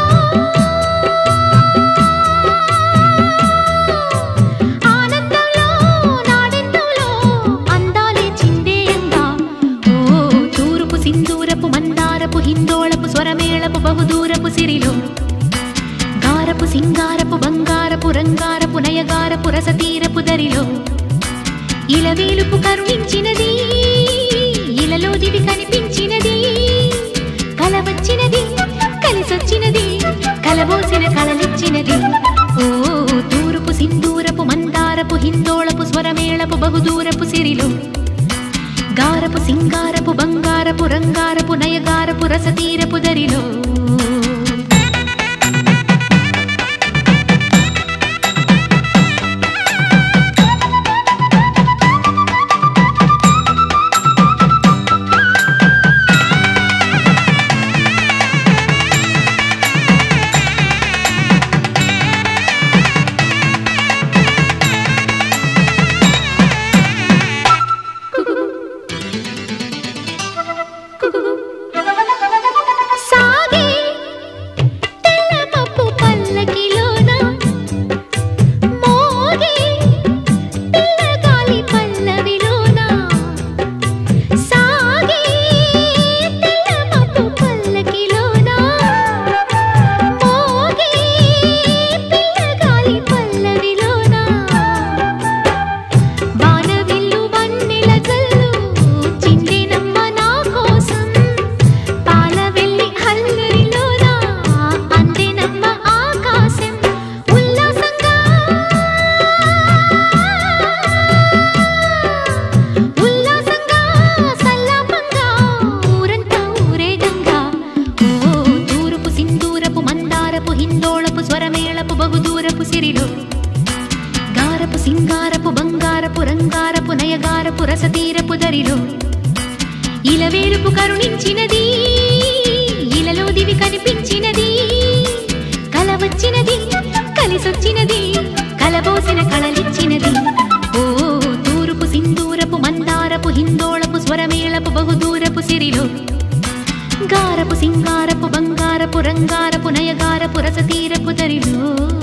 ఆనందంలో నాడెంతంలో అందాలే చిందేయంగా ఓ తూరుపు సింధూరపు మందారపు హిందోళపు స్వరమేళపు బహుదూరపు సిరిలో గారపు సింగారపు బంగారపు రంగారపు నయగారపు రసతీరపు దరిలో ఇలవేలుపు కరుణించినది ఇలలో దివి కనిపించినది కల వచ్చినది కలిసొచ్చినది కలబోసిన కలలిచ్చినది ఓ తూరుపు సింధూరపు మందారపు హిందోళపు స్వరమేళపు బహుదూరపు సిరిలో గారపు సింగారపు బంగారపు రంగారపు నయగారపు రసతీరపు దరిలో సాగే తెల్లమప్పు పల్లకిలోన మోగే పిల్లగాలి పల్లవిలోన సాగే తెల్లమప్పు పల్లకిలోన మోగే పిల్లగాలి పల్లవిలోన వానవిల్లు వన్నెల జల్లు చిందినమ్మ నా కోసం పాల వెళ్ళి హల్లరిలోన అందినమ్మ ఆకాశం ఉల్లాసంగా ఉల్లాసంగా సల్లాపంగా ఊరంతా ఊరేగంగా ఓ తూరుపు సింధూరపు మందారపు హిందోళపు స్వరమేళపు బహుదూరపు సిరిలో గారపు సింగారపు బంగారపు రంగారపు నయగారపు రసతీరపు దరిలో ఇలవేలుపు కరుణించినది ఇలలో దివి కనిపించినది కల వచ్చినది కలిసొచ్చినది కలబోసిన కళలిచ్చినది ఓ తూరుపు సింధూరపు మందారపు హిందోళపు స్వరమేళపు బహుదూరపు సిరిలో గారపు సింగారపు బంగారపు రంగారపు నయగారపు రసతీరపు దరిలో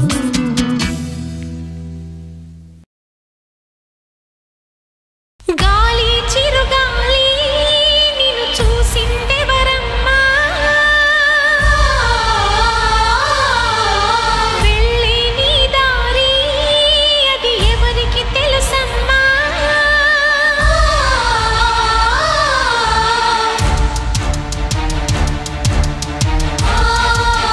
గాలి చిరుగాలి నిన్ను చూసిందెవరమ్మా వెళ్ళే నీ దారి అది ఎవరికి తెలుసమ్మా ఆ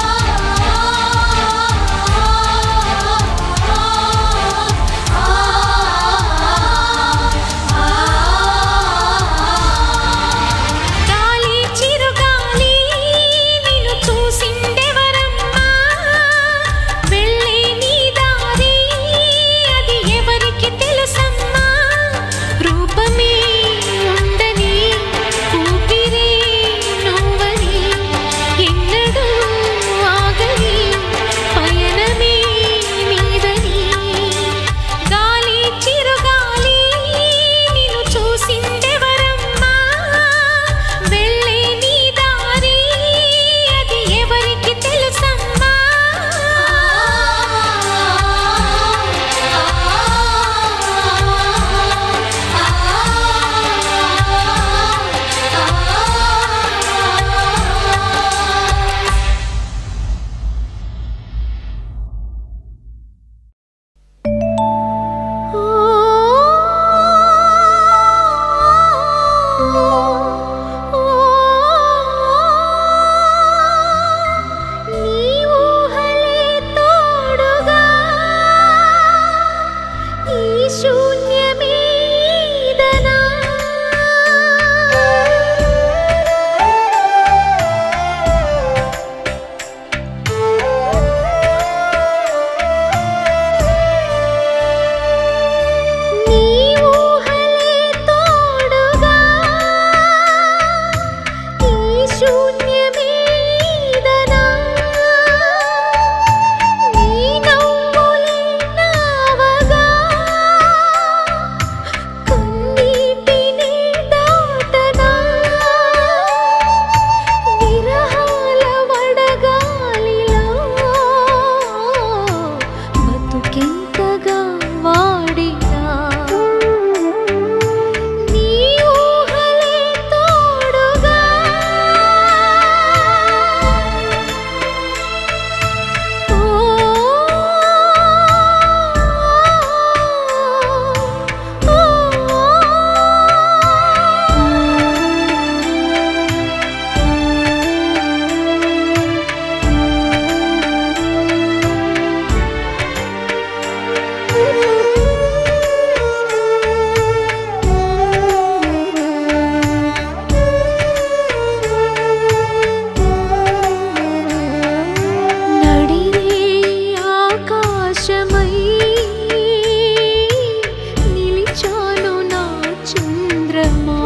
శూన్యమీదనా నీ ఊహలే తోడుగా ఈ శూన్యమీదనా నీ నవ్వులే నావగా కన్నీటిని దాటనా విరహాల వడగాలిలో బతుకెంతగా వాడినా నీ ఊహలే తోడుగా నడిరే ఆకాశమై నిలిచాను నా చంద్రమా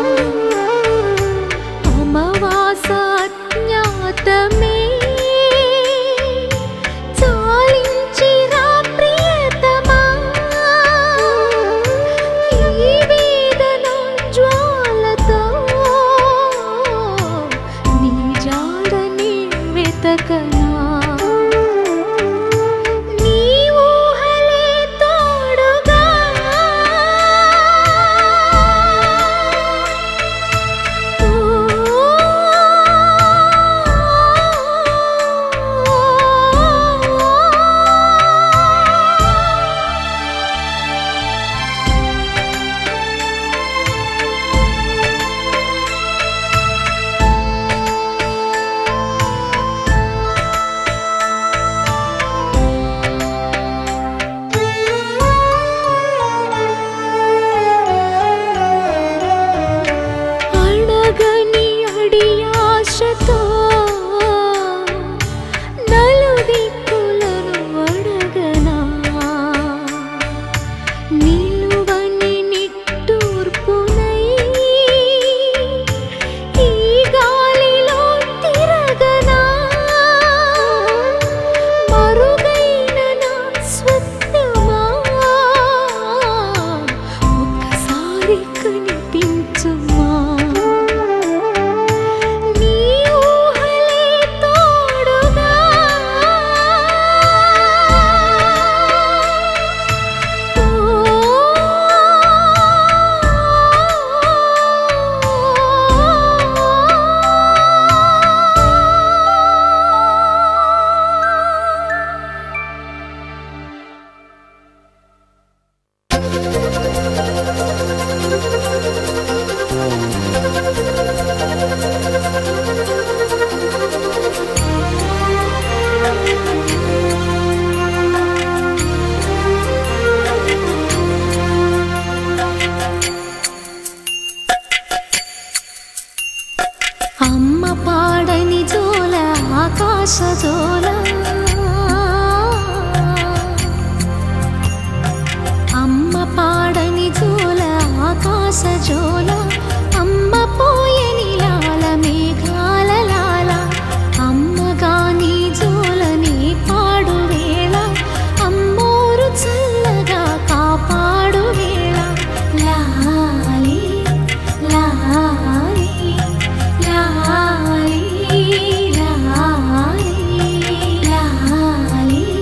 అమవాస అజ్ఞాతమే చాలించిరా ప్రియతమా ఈ వేదన జ్వాలతో నీ జాడని వెతకనా నీ ఊహలే తోడుగా అడగని అడియాశతో నలుదిక్కులను అడగనా నిలువని నిట్టూర్పునై ఈ గాలిలో తిరగనా మరుగైన నా స్వప్నమా ఒక్కసారి కనిపించుమా నీ ఊహలే తోడుగా అమ్మ పాడని జోల ఆకాశ జోల అమ్మ పాడని జోల ఆకాశ జోల అమ్మ పోయని లాల మేఘాల లాల అమ్మగాని జోలని పాడు వేళ అమ్మోరు చల్లగా కాపాడు వేళ లాలి లాలి లాలి లాలి లాలి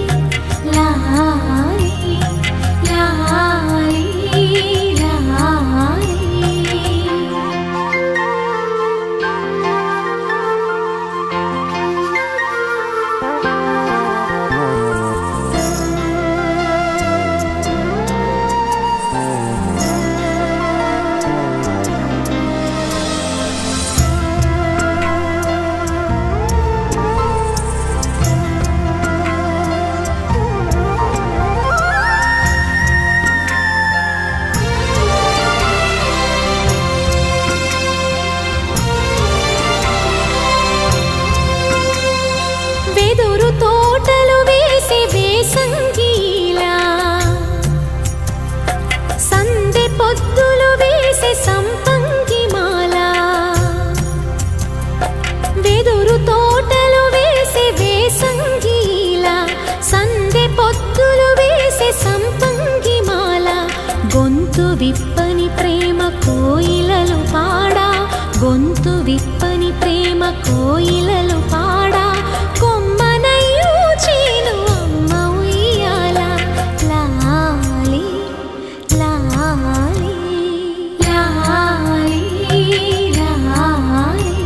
లాలి లాలి లాలి పొద్దులు వేసే సంపంగి మాల వెదురు తోటలు వేసే వేసంగీల సందె పొద్దులు వేసే సంపంగి మాల గొంతు విప్పని ప్రేమ కోయిలలు పాడా గొంతు విప్పని ప్రేమ కోయిలలు పాడా కొమ్మనయ్యూ చీను అమ్మ ఉయ్యాల లాలి లాలి లాలి లాలి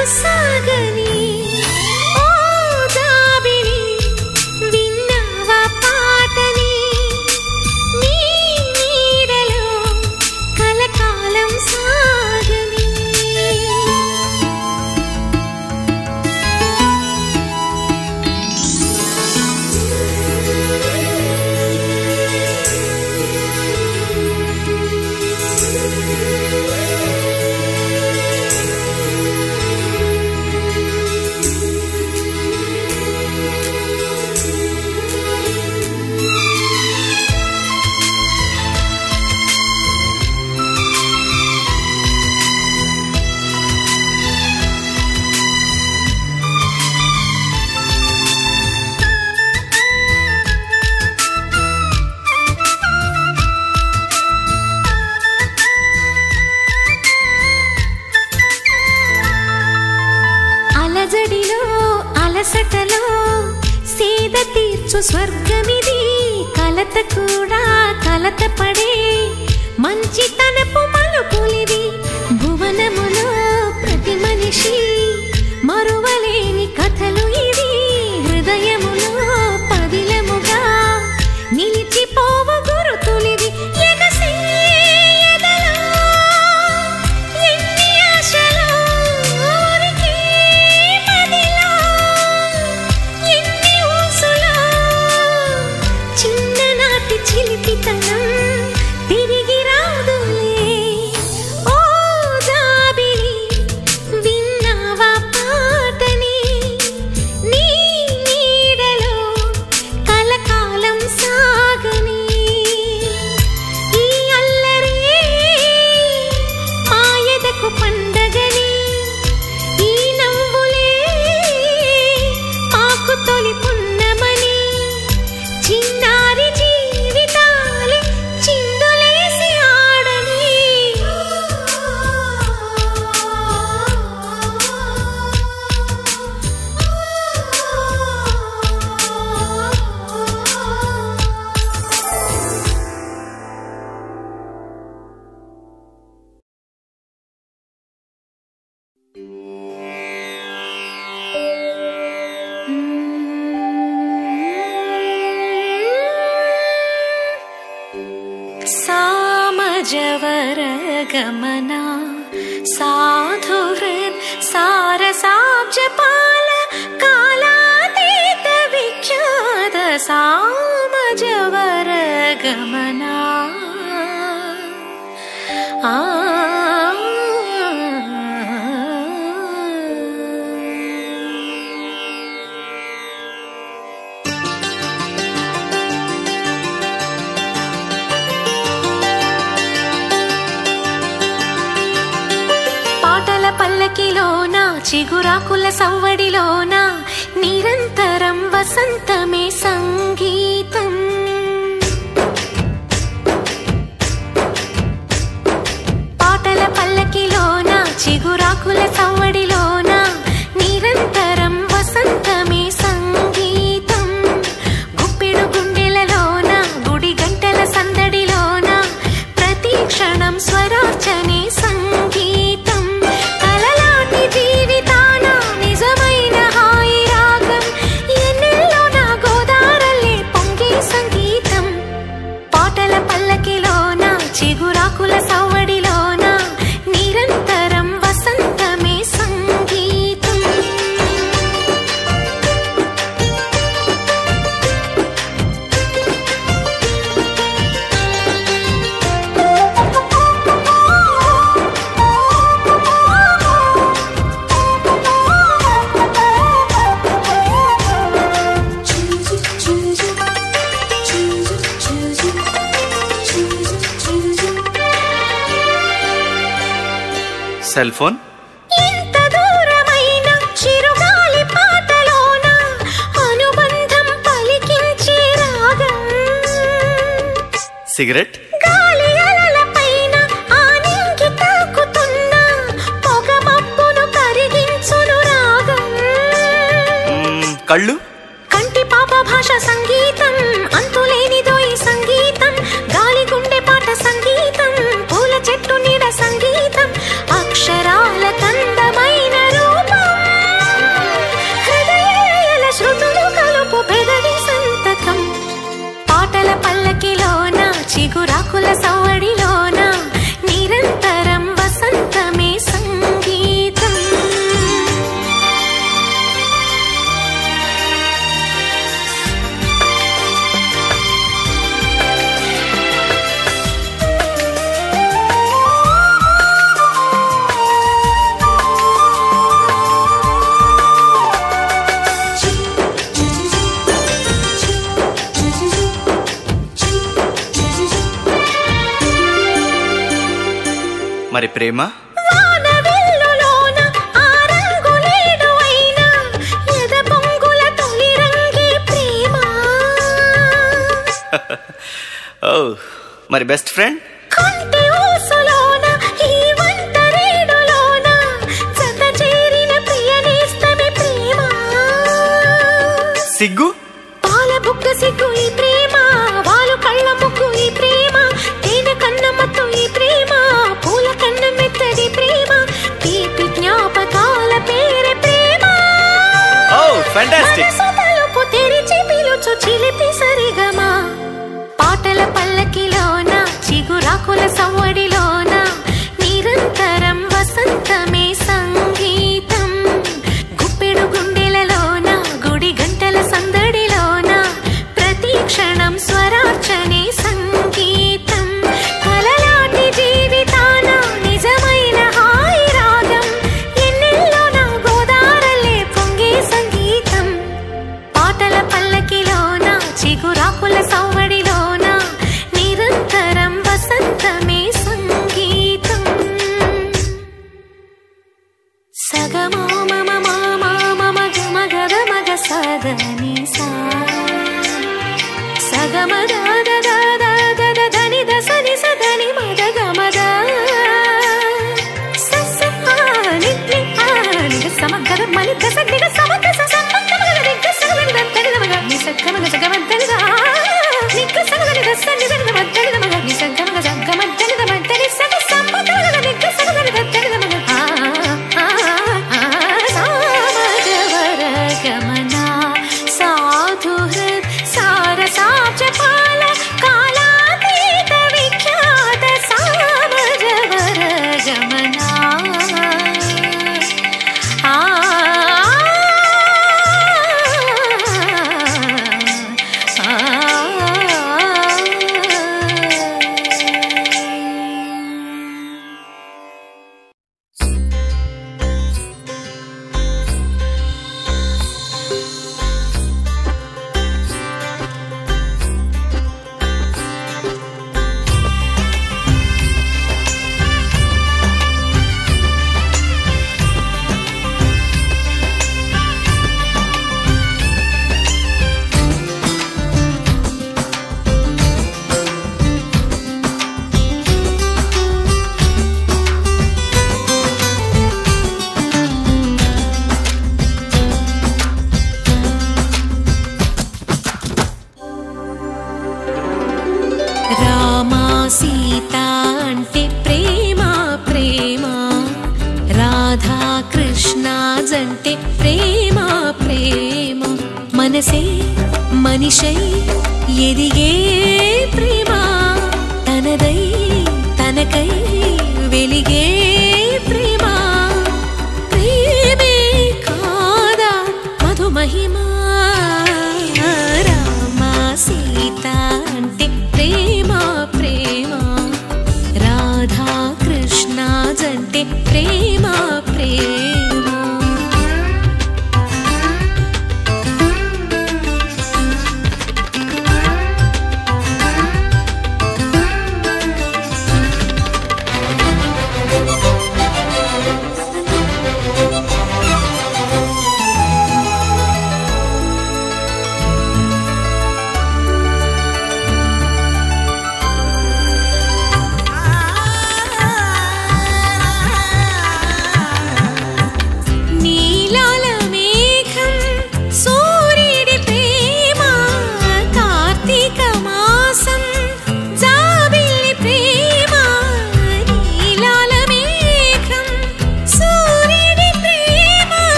నాకు సాగని ఓ జాబిలి విన్నావా పాటని నీ నీడలో కలకాలం సాగని అలజడిలో అలసటలో సీద తీర్చు స్వర్గమిది కలత కూడా కలత పడే మంచితనపు మలుపులిది భువనములో ప్రతి మనిషి మరువలేని కథలు ఇది హృదయములో పదిలముగా నిలిచిపోవు గురుతులిది ఎగసే ఎదలో ఎన్ని ఆశలు ఊరికే మదిలో ఎన్ని ఊసులో చిన్ననాటి చిలిపితనం తిరిగి రాదులే ఓ జాబిలి విన్నావా పాటని నీ నీడలో కలకాలం సాగని ఈ అల్లరి మాయదకు పండగని ఈ నవ్వులే మాకు తొలి పున్నమని చిన్నారి జీవితాలే చిందులేసి ఆడని సామజవరగమన సాధుహృద్ సారసాబ్జపాల కాలాతీత విఖ్యాత సామజవరగమన ఆ పాటల పల్లకిలోన చిగురాకుల సవ్వడిలోన నిరంతరం వసంతమే సంగీతం పాటల పల్లకిలోన చిగురాకుల సవ్వడిలోన నిరంతరం వసంతమే సంగీతం గుప్పెడు గుండెలలోన గుడి గంటల సందడిలోన ప్రతి క్షణం స్వరార్చనే సంగీతం కలలాంటి జీవితాన నిజమైన హాయి రాగం ఎన్నెల్లో నా గోదారల్లే పొంగే సంగీతం పాటల పల్లకిలోన చిగురాకుల సవ్వడిలోన నిరంతరం వసంతమే సంగీతం సెల్ ఫోన్ ఎంత దూరమైన చిరుగాలి పాటలోన అనుబంధం పలికించే రాగం సిగరెట్ గాలి అలలపైన ఆనింగి తాకుతున్న పొగ మబ్బును కరిగించును రాగం మ్మ్, కళ్ళు కంటి పాప భాష సంగీతం అంతులేనిదో ఈ సంగీతం గాలి గుండె పాట సంగీతం పూల చెట్టు నీడ సంగీతం అక్షరాల కందమైన రూపం సవడిలోన నిరంతరం వసంతమే సంగీతం మరి ప్రేమ వానవిల్లులోన ఆ రంగులేడు అయినా ఎద పొంగుల తొలి రంగే ప్రేమ ఓ మరి బెస్ట్ ఫ్రెండ్ కొంటె ఊసులోన ఈ వంటరేడులోన జత చేరిన ప్రియనేస్తమే ప్రేమ సిగ్గు పాల బుక్క సిగ్గు ఈ ప్రేమ వాలు కళ్ళ ముక్కు ఈ ప్రేమ తేనె కన్నమ్మతో ఈ ప్రేమ పూల కన్న మెత్తడి ప్రేమ తీపి జ్ఞాపకాల పేరే ప్రేమ ఓ ఫ్యాంటాస్టిక్ మనసు తలుపు తెరిచి పిలుచు చిలిపి సరిగమా పాటల పల్లకిలోన చిగురాకుల సవ్వడిలోన నిరంతరం వసంతమే సంగీతం గుప్పెడు గుండెలలోన గుడి గంటల సందడిలోన ప్రతి క్షణం స్వరార్చనే సంగీతం కలలాంటి జీవితాన నిజమైన హాయి రాగం ఎన్నెల్లోన గోదారల్లే పొంగే సంగీతం పాటల పల్లకిలోన చిగురాకుల సవ్వడిలోన నిరంతరం వసంతమే సంగీతం సగమా మమ మామ మమ గమ గద మగ సదని సా సగమ దాద దాద దద దని దసని సదని మద గమద సస ఆ నిత్ని ఆ నిగ సమ గద మని దస నిగ సమ దస సమ గమ గద నిగ సగ నిగ తడి మగ ని సగమ గ సగమ తడి దా నిగ సగ నిగ స నిగ నిగ తడి మగ ని సగమ గ సగమ తడి ద తడి సగ సమ గమ గద నిగ సగ నిగ తడి మగ ఆ ఆ ఆ సామజవర గమనా సాధు హృద్ సారసాబ్జ పాల కాలాతీత విఖ్యాత సామజవర గమనా ఆ రామా సీత అంటే ప్రేమ ప్రేమ రాధా కృష్ణ జంటే ప్రేమ ప్రేమ మనసే మనిషై ఎదిగే ప్రేమ తనదై తనకై వెలిగే ప్రేమ ప్రేమే కాదా మధుమహిమా రామా సీత అంటే ప్రేమ ప్రేమ రాధా కృష్ణ జంటే ప్రేమ ప్రేమ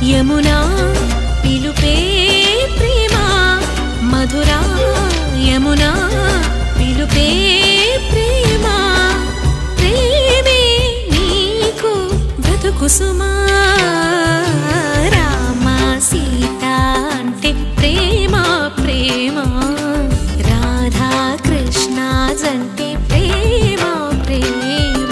యమునా పిలుపే ప్రేమ మధురా యమునా పిలుపే ప్రేమ ప్రేమే నీకు బ్రతుకు సుమా రామ సీత అంటే ప్రేమ ప్రేమ రాధా కృష్ణ జంటే ప్రేమ ప్రేమ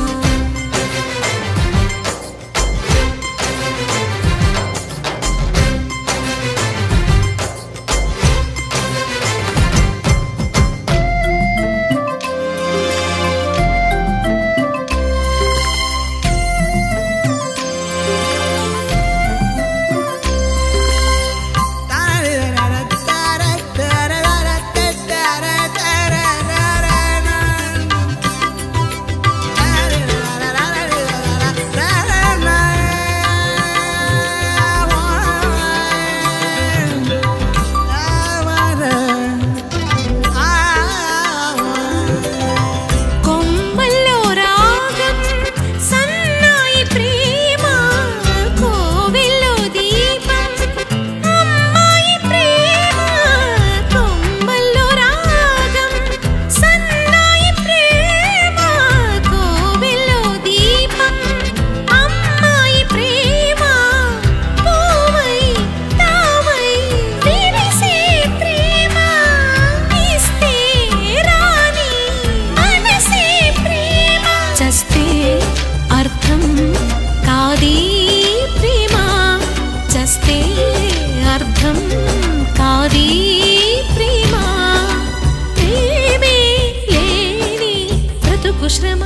కొమ్మల్లో రాగం సన్నాయి ప్రేమ కోవెల్లో దీపం అమ్మాయి ప్రేమ కొమ్మల్లో రాగం సన్నాయి ప్రేమ కోవెల్లో దీపం అమ్మాయి ప్రేమ పూవై తావై విరిసే ప్రేమ ఇస్తే రాని మనసే ప్రేమ చస్తే అర్థం కాదీ ప్రేమ చస్తే అర్థం కాదీ ప్రేమ ప్రేమే లేని బ్రతుకు శ్రమ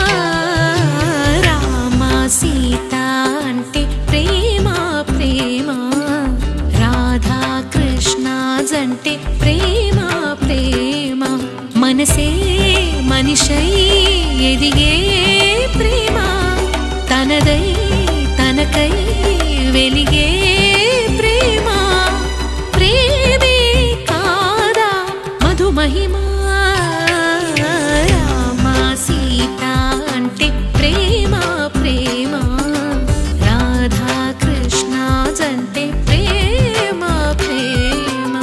రామ సీత అంటే ప్రేమ ప్రేమ రాధా కృష్ణ జంటే ప్రేమ ప్రేమ మనసే మనిషై ఎదిగే ప్రేమ తనదై తనకై వెలిగే ప్రేమ ప్రేమే కాదా మధుమహిమా రామ సీత అంటే ప్రేమ ప్రేమ రాధా కృష్ణ జంటే ప్రేమ ప్రేమ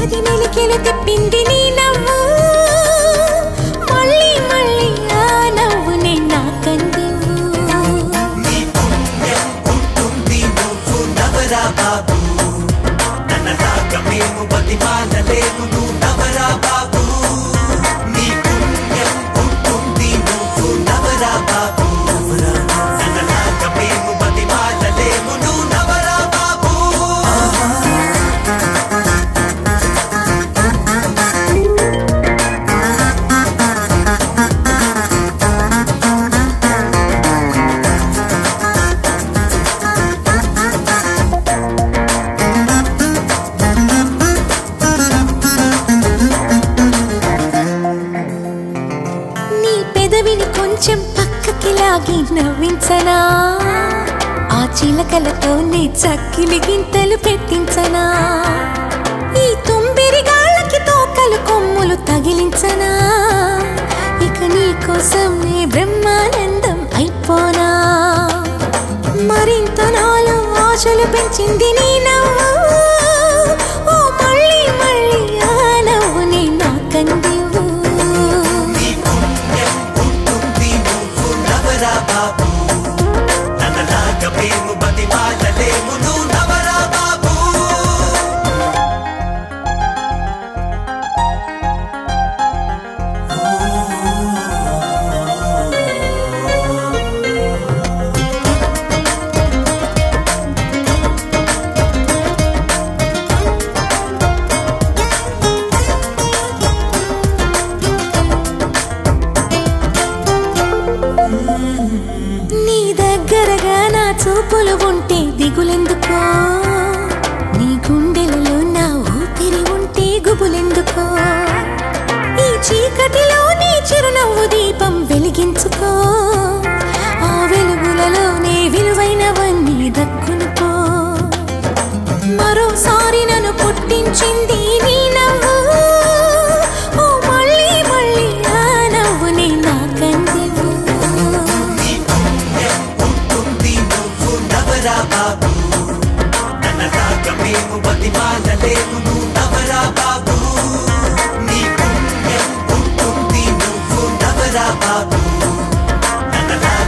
మది మెలికెలు తిప్పింది నీ నవ్వు మళ్ళీ మళ్ళీ ఆ నవ్వునే నా కందివు నీ పెదవిని కొంచెం పక్కకి లాగి నవ్వించనా ఆ చిలకలతో నీ చక్కిలి గింతలు పెట్టించనా ఈ తుంబిరి గాళ్ళకి తోకలు కొమ్ములు తగిలించనా ఇక నీ కోసం నీ బ్రహ్మానందం అయిపోనా మరింత నాలో ఆశలు పెంచింది నీ నవ్వు ఓ మళ్ళీ మళ్ళీ ఆ నవ్వుని నా కందివు నీ దగ్గరగా నా చూపులు ఉంటే దిగులెందుకో నీ గుండెలలో నా ఊపిరి ఉంటే గుబులెందుకో ఈ చీకటిలో నీ చిరునవ్వు దీపం వెలిగించుకో ఆ వెలుగులలోనే విలువైనవన్నీ దక్కునుకో మరోసారి నన్ను పుట్టించింది నీ నవ్వు ఓ మళ్ళీ మళ్ళీ ఆ నవ్వుని నా కందివు బాబు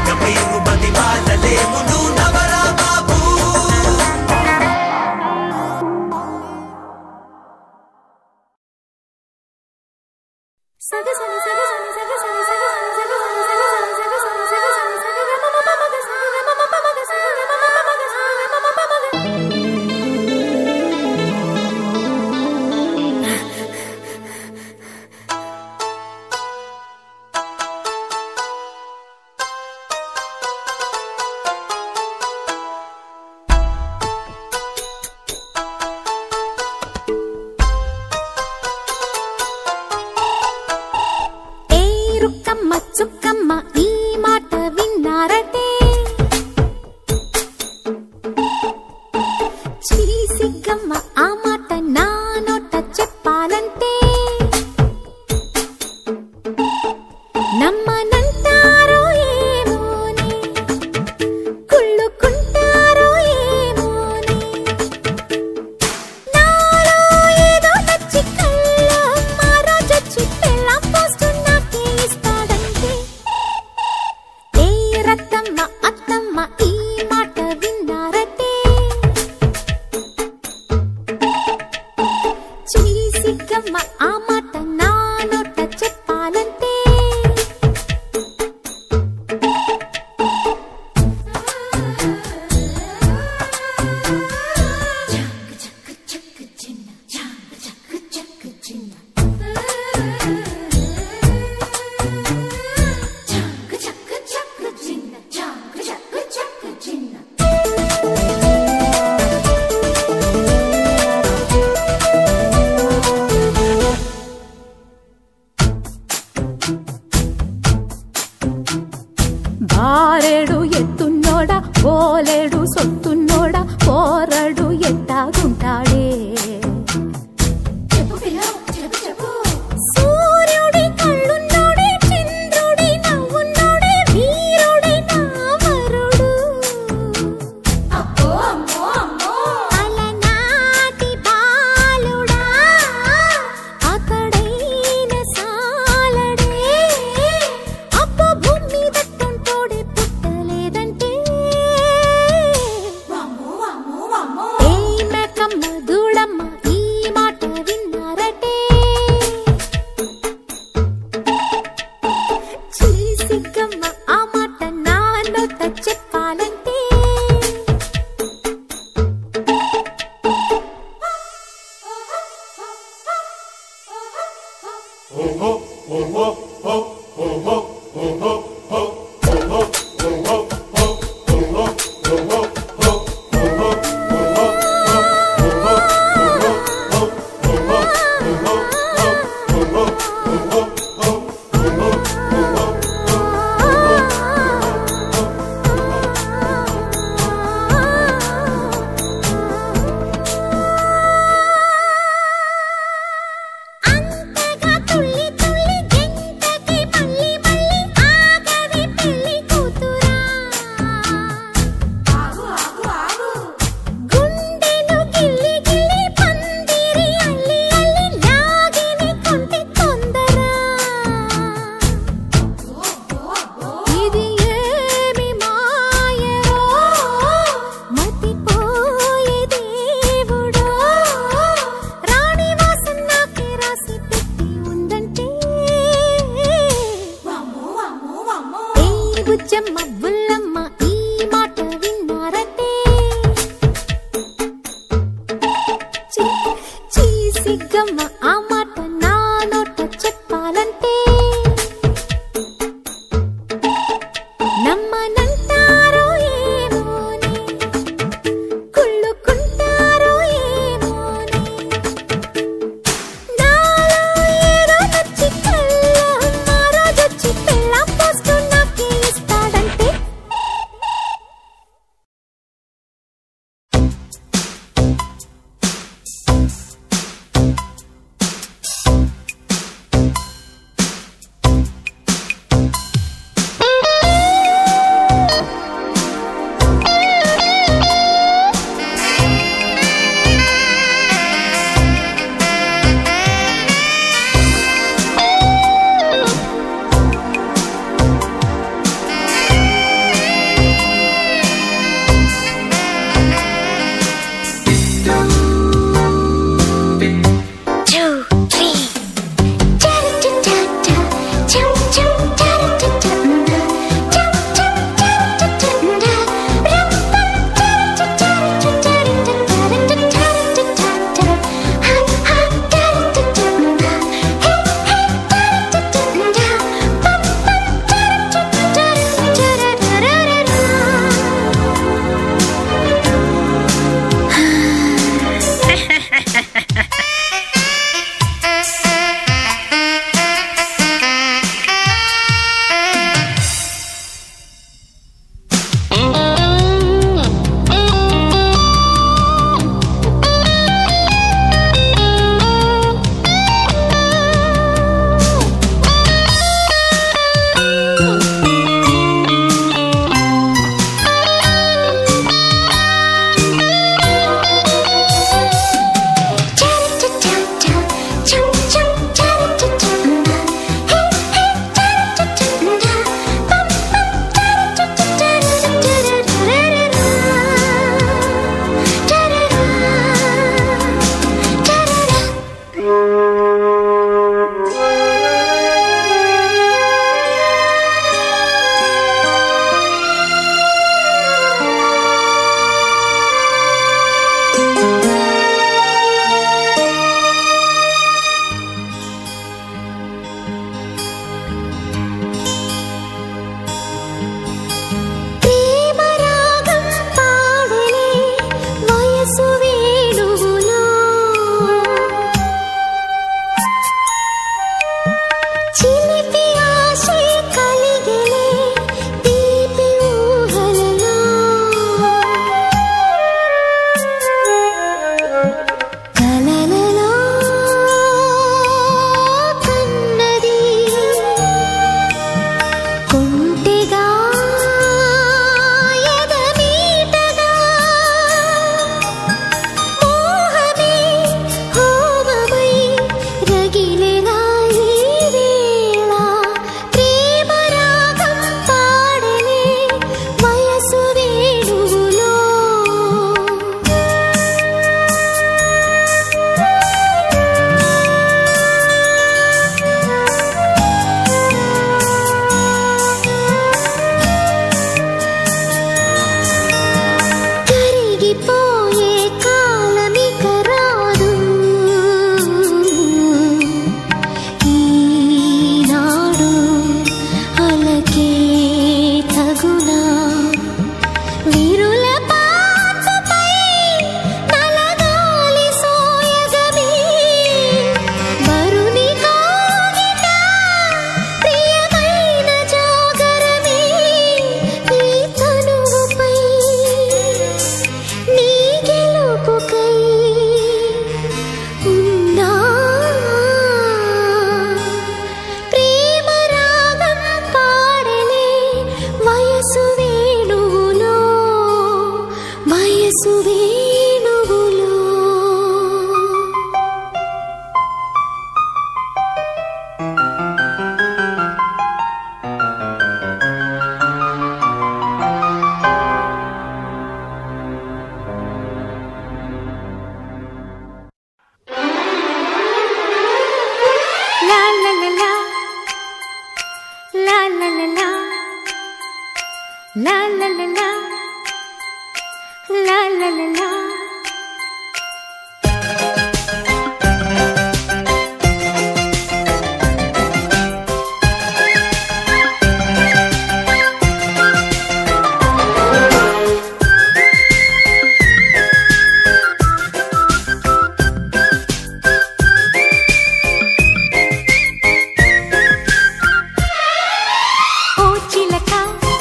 మనసు వేణువులో La la la la La la la la La la la la La la la la ఓ చిలక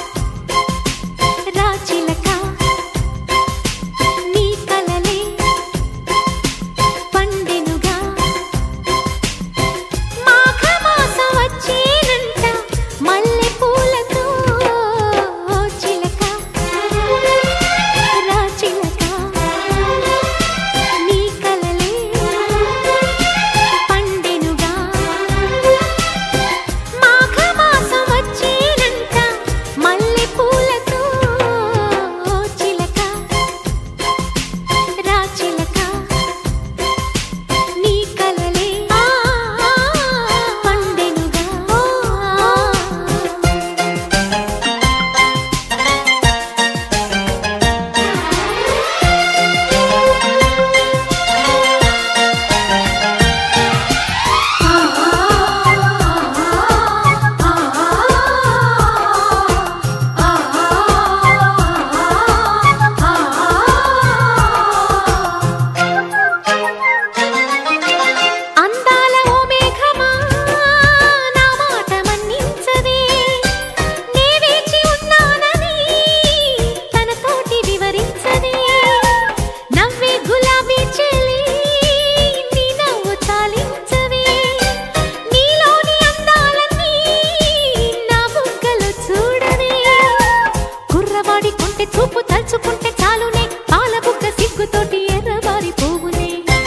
రా చిలక నీ కలలే పండెనుగా మాఘమాసం వచ్చేనంట మల్లె పూలతో ఓ చిలక రా చిలక నీ కలలే పండెనుగా మాఘమాసం వచ్చేనంట మల్లె పూలతో చిలక రా చిలక నీ కలలే పండెనుగా అందాల ఓ మేఘమా నా మాట మన్నించవే నే వేచి ఉన్నానని తనతోటి వివరించవే నవ్వే గులాబీ చెలి నీ నవ్వు చాలించవే నీలోని అందాలన్నీ నా బుగ్గలు చూడవే కుర్రవాడి కొంటె చూపు తలుచుకుంటే చాలునే పాల బుగ్గ సిగ్గుతోటి ఎర్రబారి పోవునే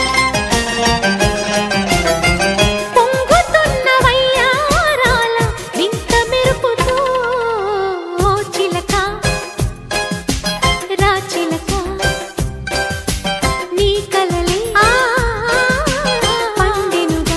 పొంగుతున్న వయ్యారాల వింత మెరుపుతో ఓ చిలక రా చిలక నీ కలలే పండెనుగా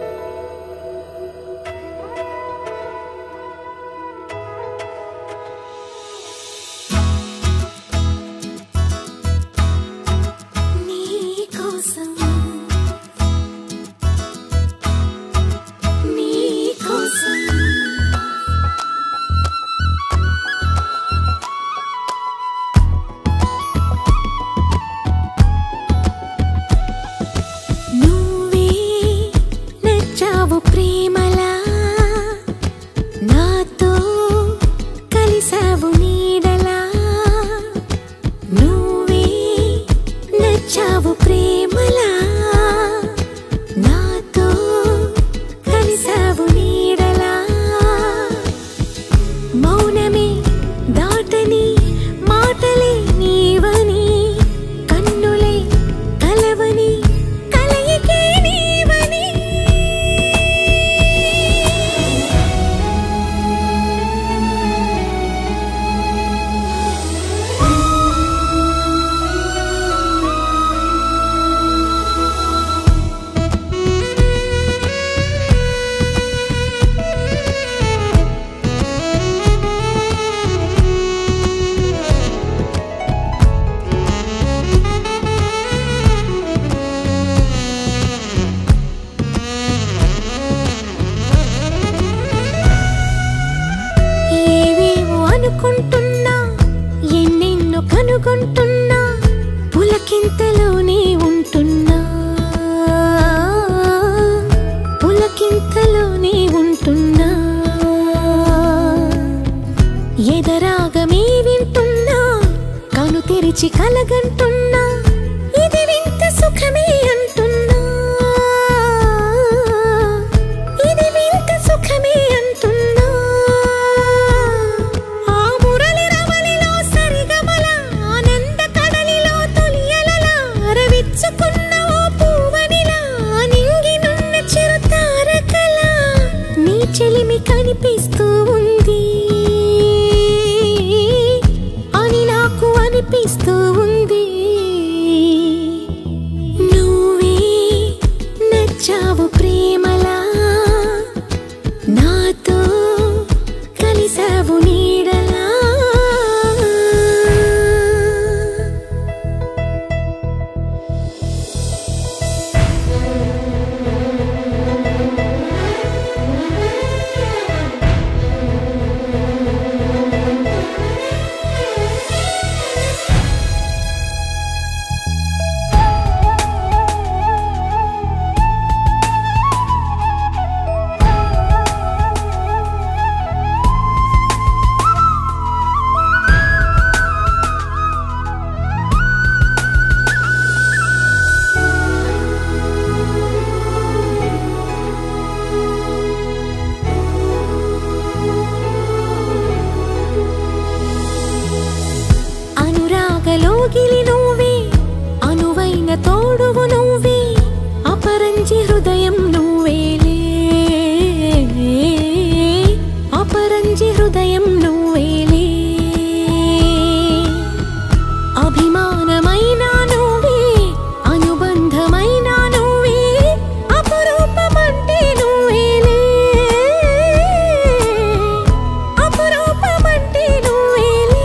అనుకుంటున్నా ఎన్నెన్నో కనుగొంటున్నా పులకింతలోనే ఉంటున్నా పులకింతలోనే ఉంటున్నా ఎదరాగమే వింటున్నా కను తెరిచి కలగంటున్నా ఇది వింత సుఖమే అంటున్నా ఇది వింత సుఖమే అంటున్నా ఆ మురళి రమణిలో సరిగమల ఆనంద కడలిలో తొలియలల అరవిచ్చుకున్న ఓ పూవనిలా నింగినున్న చిరుతారకల నీ చెలిమి కనిపిస్తూ ఉంది అని నాకు అనిపిస్తూ ఉంది నువ్వే నచ్చావు ప్రేమలా నాతో కలిసావు నీడలా అనురాగలోగిలి నువ్వే అనువైన తోడువు నువ్వే అపరంజి హృదయం నువ్వేలే అపరంజి హృదయం నువ్వేలే అభిమానమైన నువ్వే అనుబంధమైన నువ్వే అపురూపమంటే నువ్వేలే అపురూపమంటే నువ్వేలే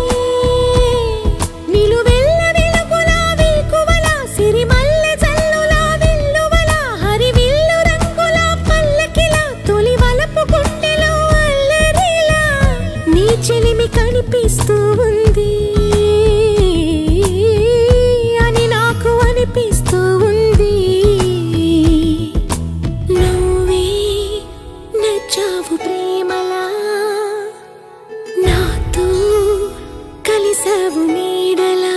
నిలువెల్ల వెలుగులా వేకువలా సిరిమల్లె జల్లులా వెల్లువలా హరివిల్లు రంగుల పల్లకిలా తొలి వలపు గుండెలో అల్లరిలా నీ చెలిమి కనిపిస్తూ ఉంది అని నాకు అనిపిస్తూ ఉంది నువ్వే నచ్చావు ప్రేమలా నాతో కలిసావు నీడలా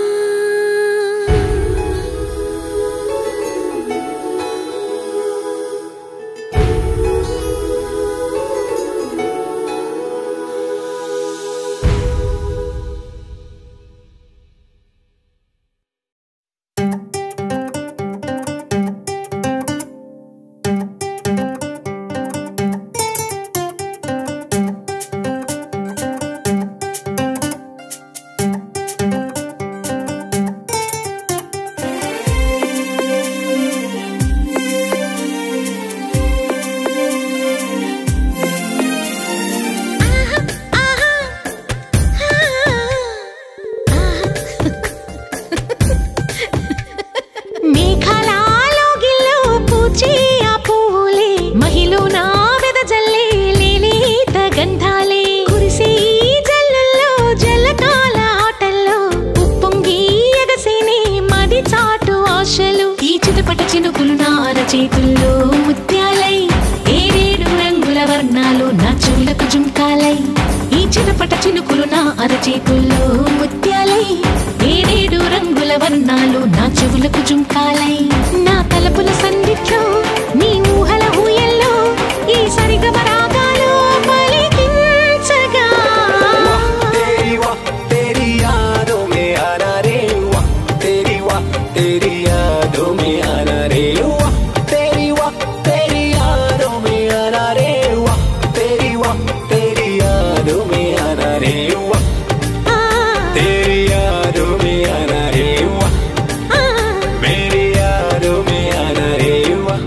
మేఘాలలో గిల్లో పూచే ఆ పూలే మహిలో నా వెదజల్లే లేలేత గంధాలే కురిసే ఈ జల్లుల్లో జలకాల ఆటల్లో ఉప్పొంగి ఎగసేనే మది చాటు ఆశలు ఈ చిటపట చినుకులు నా అరచేతుల్లో ముత్యాలై ఏడేడు రంగుల వర్ణాలు నా చెవులకు జుంకాలై ఈ చిటపట చినుకులు నా అరచేతుల్లో ముత్యాలై ఏడేడు రంగుల వర్ణాలు నా చెవులకు జుంకాలై నా తలపుల సందిట్లో నీ ఊహల ఊయల్లో ఈ సరిగమ రాగాలు పలికించగా तेरी वाह तेरी यादों में आना रे वाह तेरी वाह तेरी यादों में आना रे वाह तेरी वाह तेरी यादों में आना रे वाह तेरी वाह तेरी यादों में आना रे वाह तेरी यादों में आना रे वाह मेरी यादों में आना रे वाह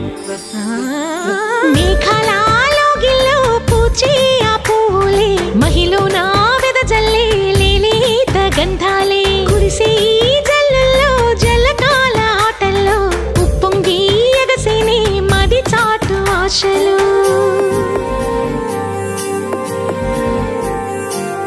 మేఘాలలో గిల్లో పూచే ఆ పూలే మహిలో నా వెదజల్లే లేలేత గంధాలే కురిసే ఈ జల్లుల్లో జలకాల ఆటల్లో ఉప్పొంగి ఎగసేనే మది చాటు ఆశలు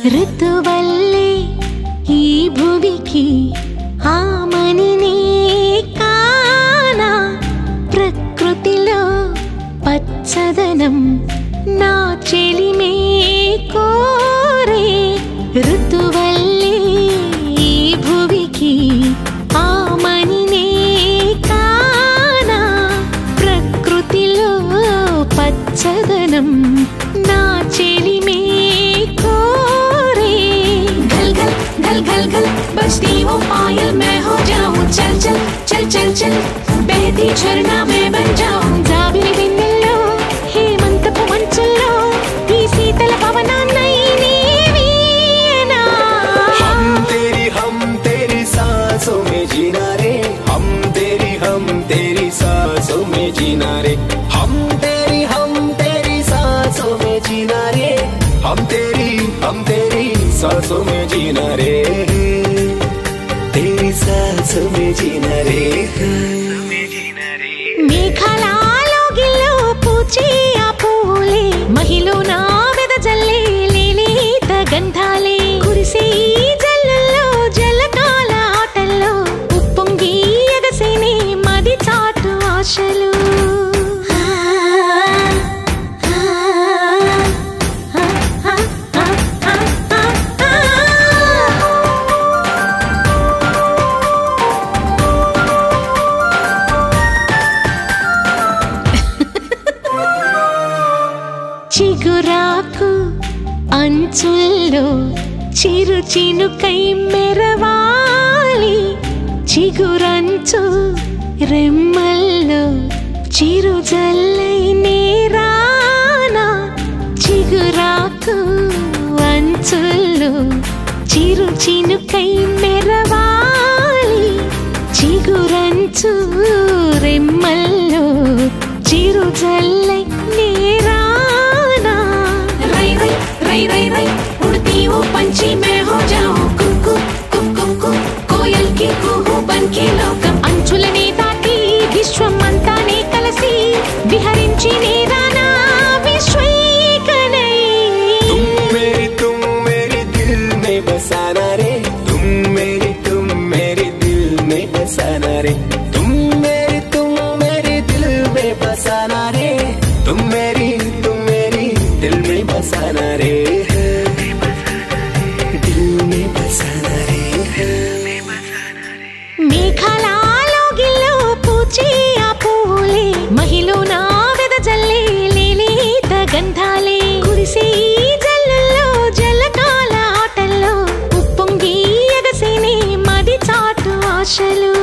ఋతువల్లే ఈ భువికి ఆమనినే కానా ప్రకృతిలో పచ్చదనం నా చెలిమే కోరే ఋతువల్లే ఈ భువికి ఆమనినే కానా ప్రకృతిలో పచ్చదనం నా చెలిమే కోరే గల్ గల్ గల్ గల్ గల్ बजती वो पायल मैं हो जाऊं चल चल चल चल चल बहती झरना मैं बन जाऊं జాబిలి వెన్నెల్లో హేమంతపు మంచుల్లో ఈ శీతల పవనాన్నై నీవేనా हम तेरी हम तेरी सांसों में जीना रे हम तेरी हम तेरी सांसों में जीना रे हम तेरी हम तेरी सांसों में जीना रे हम तेरी हम तेरी सांसों में जीना रे तेरी सांसों में जीना रे మేఘాలలో పూచే ఆ పూలే మహిలో నా వెదజల్లే లేలేత గంధాలే కురిసే ఈ జల్లుల్లో జలకాల ఆటల్లో ఉప్పొంగి ఎగసేనే మది చాటు ఆశలు చిగురాకు అంచుల్లో చిరు చినుకై మెరవాలి చిగురంచు రెమ్మల్లో చిరు జల్లై నేరానా చిగురాకు అంచుల్లో చిరు చినుకై మెరవాలి చిగురంచు రెమ్మల్లో చిరు జల్లై నేరానా రై రై రై రై రై उड़ती वो पंछी मैं हो जाऊं कुकु कुकु कुकु కోయల్ కి కుహు బన్ కి లోకం అంచులనే దాటి విశ్వం అంతానే కలిసి విహరించి నేరానా విశ్వైకనై तुम मेरी तुम मेरे दिल में बसाना रे तुम मेरी तुम मेरे दिल में बसाना रे तुम मेरी तुम मेरे दिल में बसाना रे तुम मेरी तुम मेरी दिल में बसाना रे दिल में बसाना रे మేఘాలలో గిల్లో పూచే ఆ పూలే మహిలో నా వెదజల్లే లేలేత గంధాలే కురిసే ఈ జల్లుల్లో జలకాల ఆటల్లో ఉప్పొంగి ఎగసేనే మది చాటు ఆశలు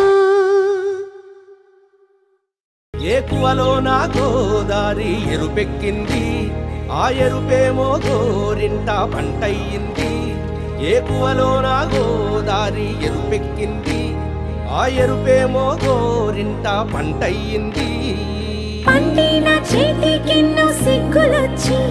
ఏకువలో నా గోదారి ఎరుపెక్కింది ఆ ఎరుపేమో గోరింట పంటయ్యింది ఏకువలో నా గోదారి ఎరుపెక్కింది ఆ ఎరుపేమో గోరింట పంటయ్యింది పండిన చేతికెన్నో సిగ్గులొచ్చి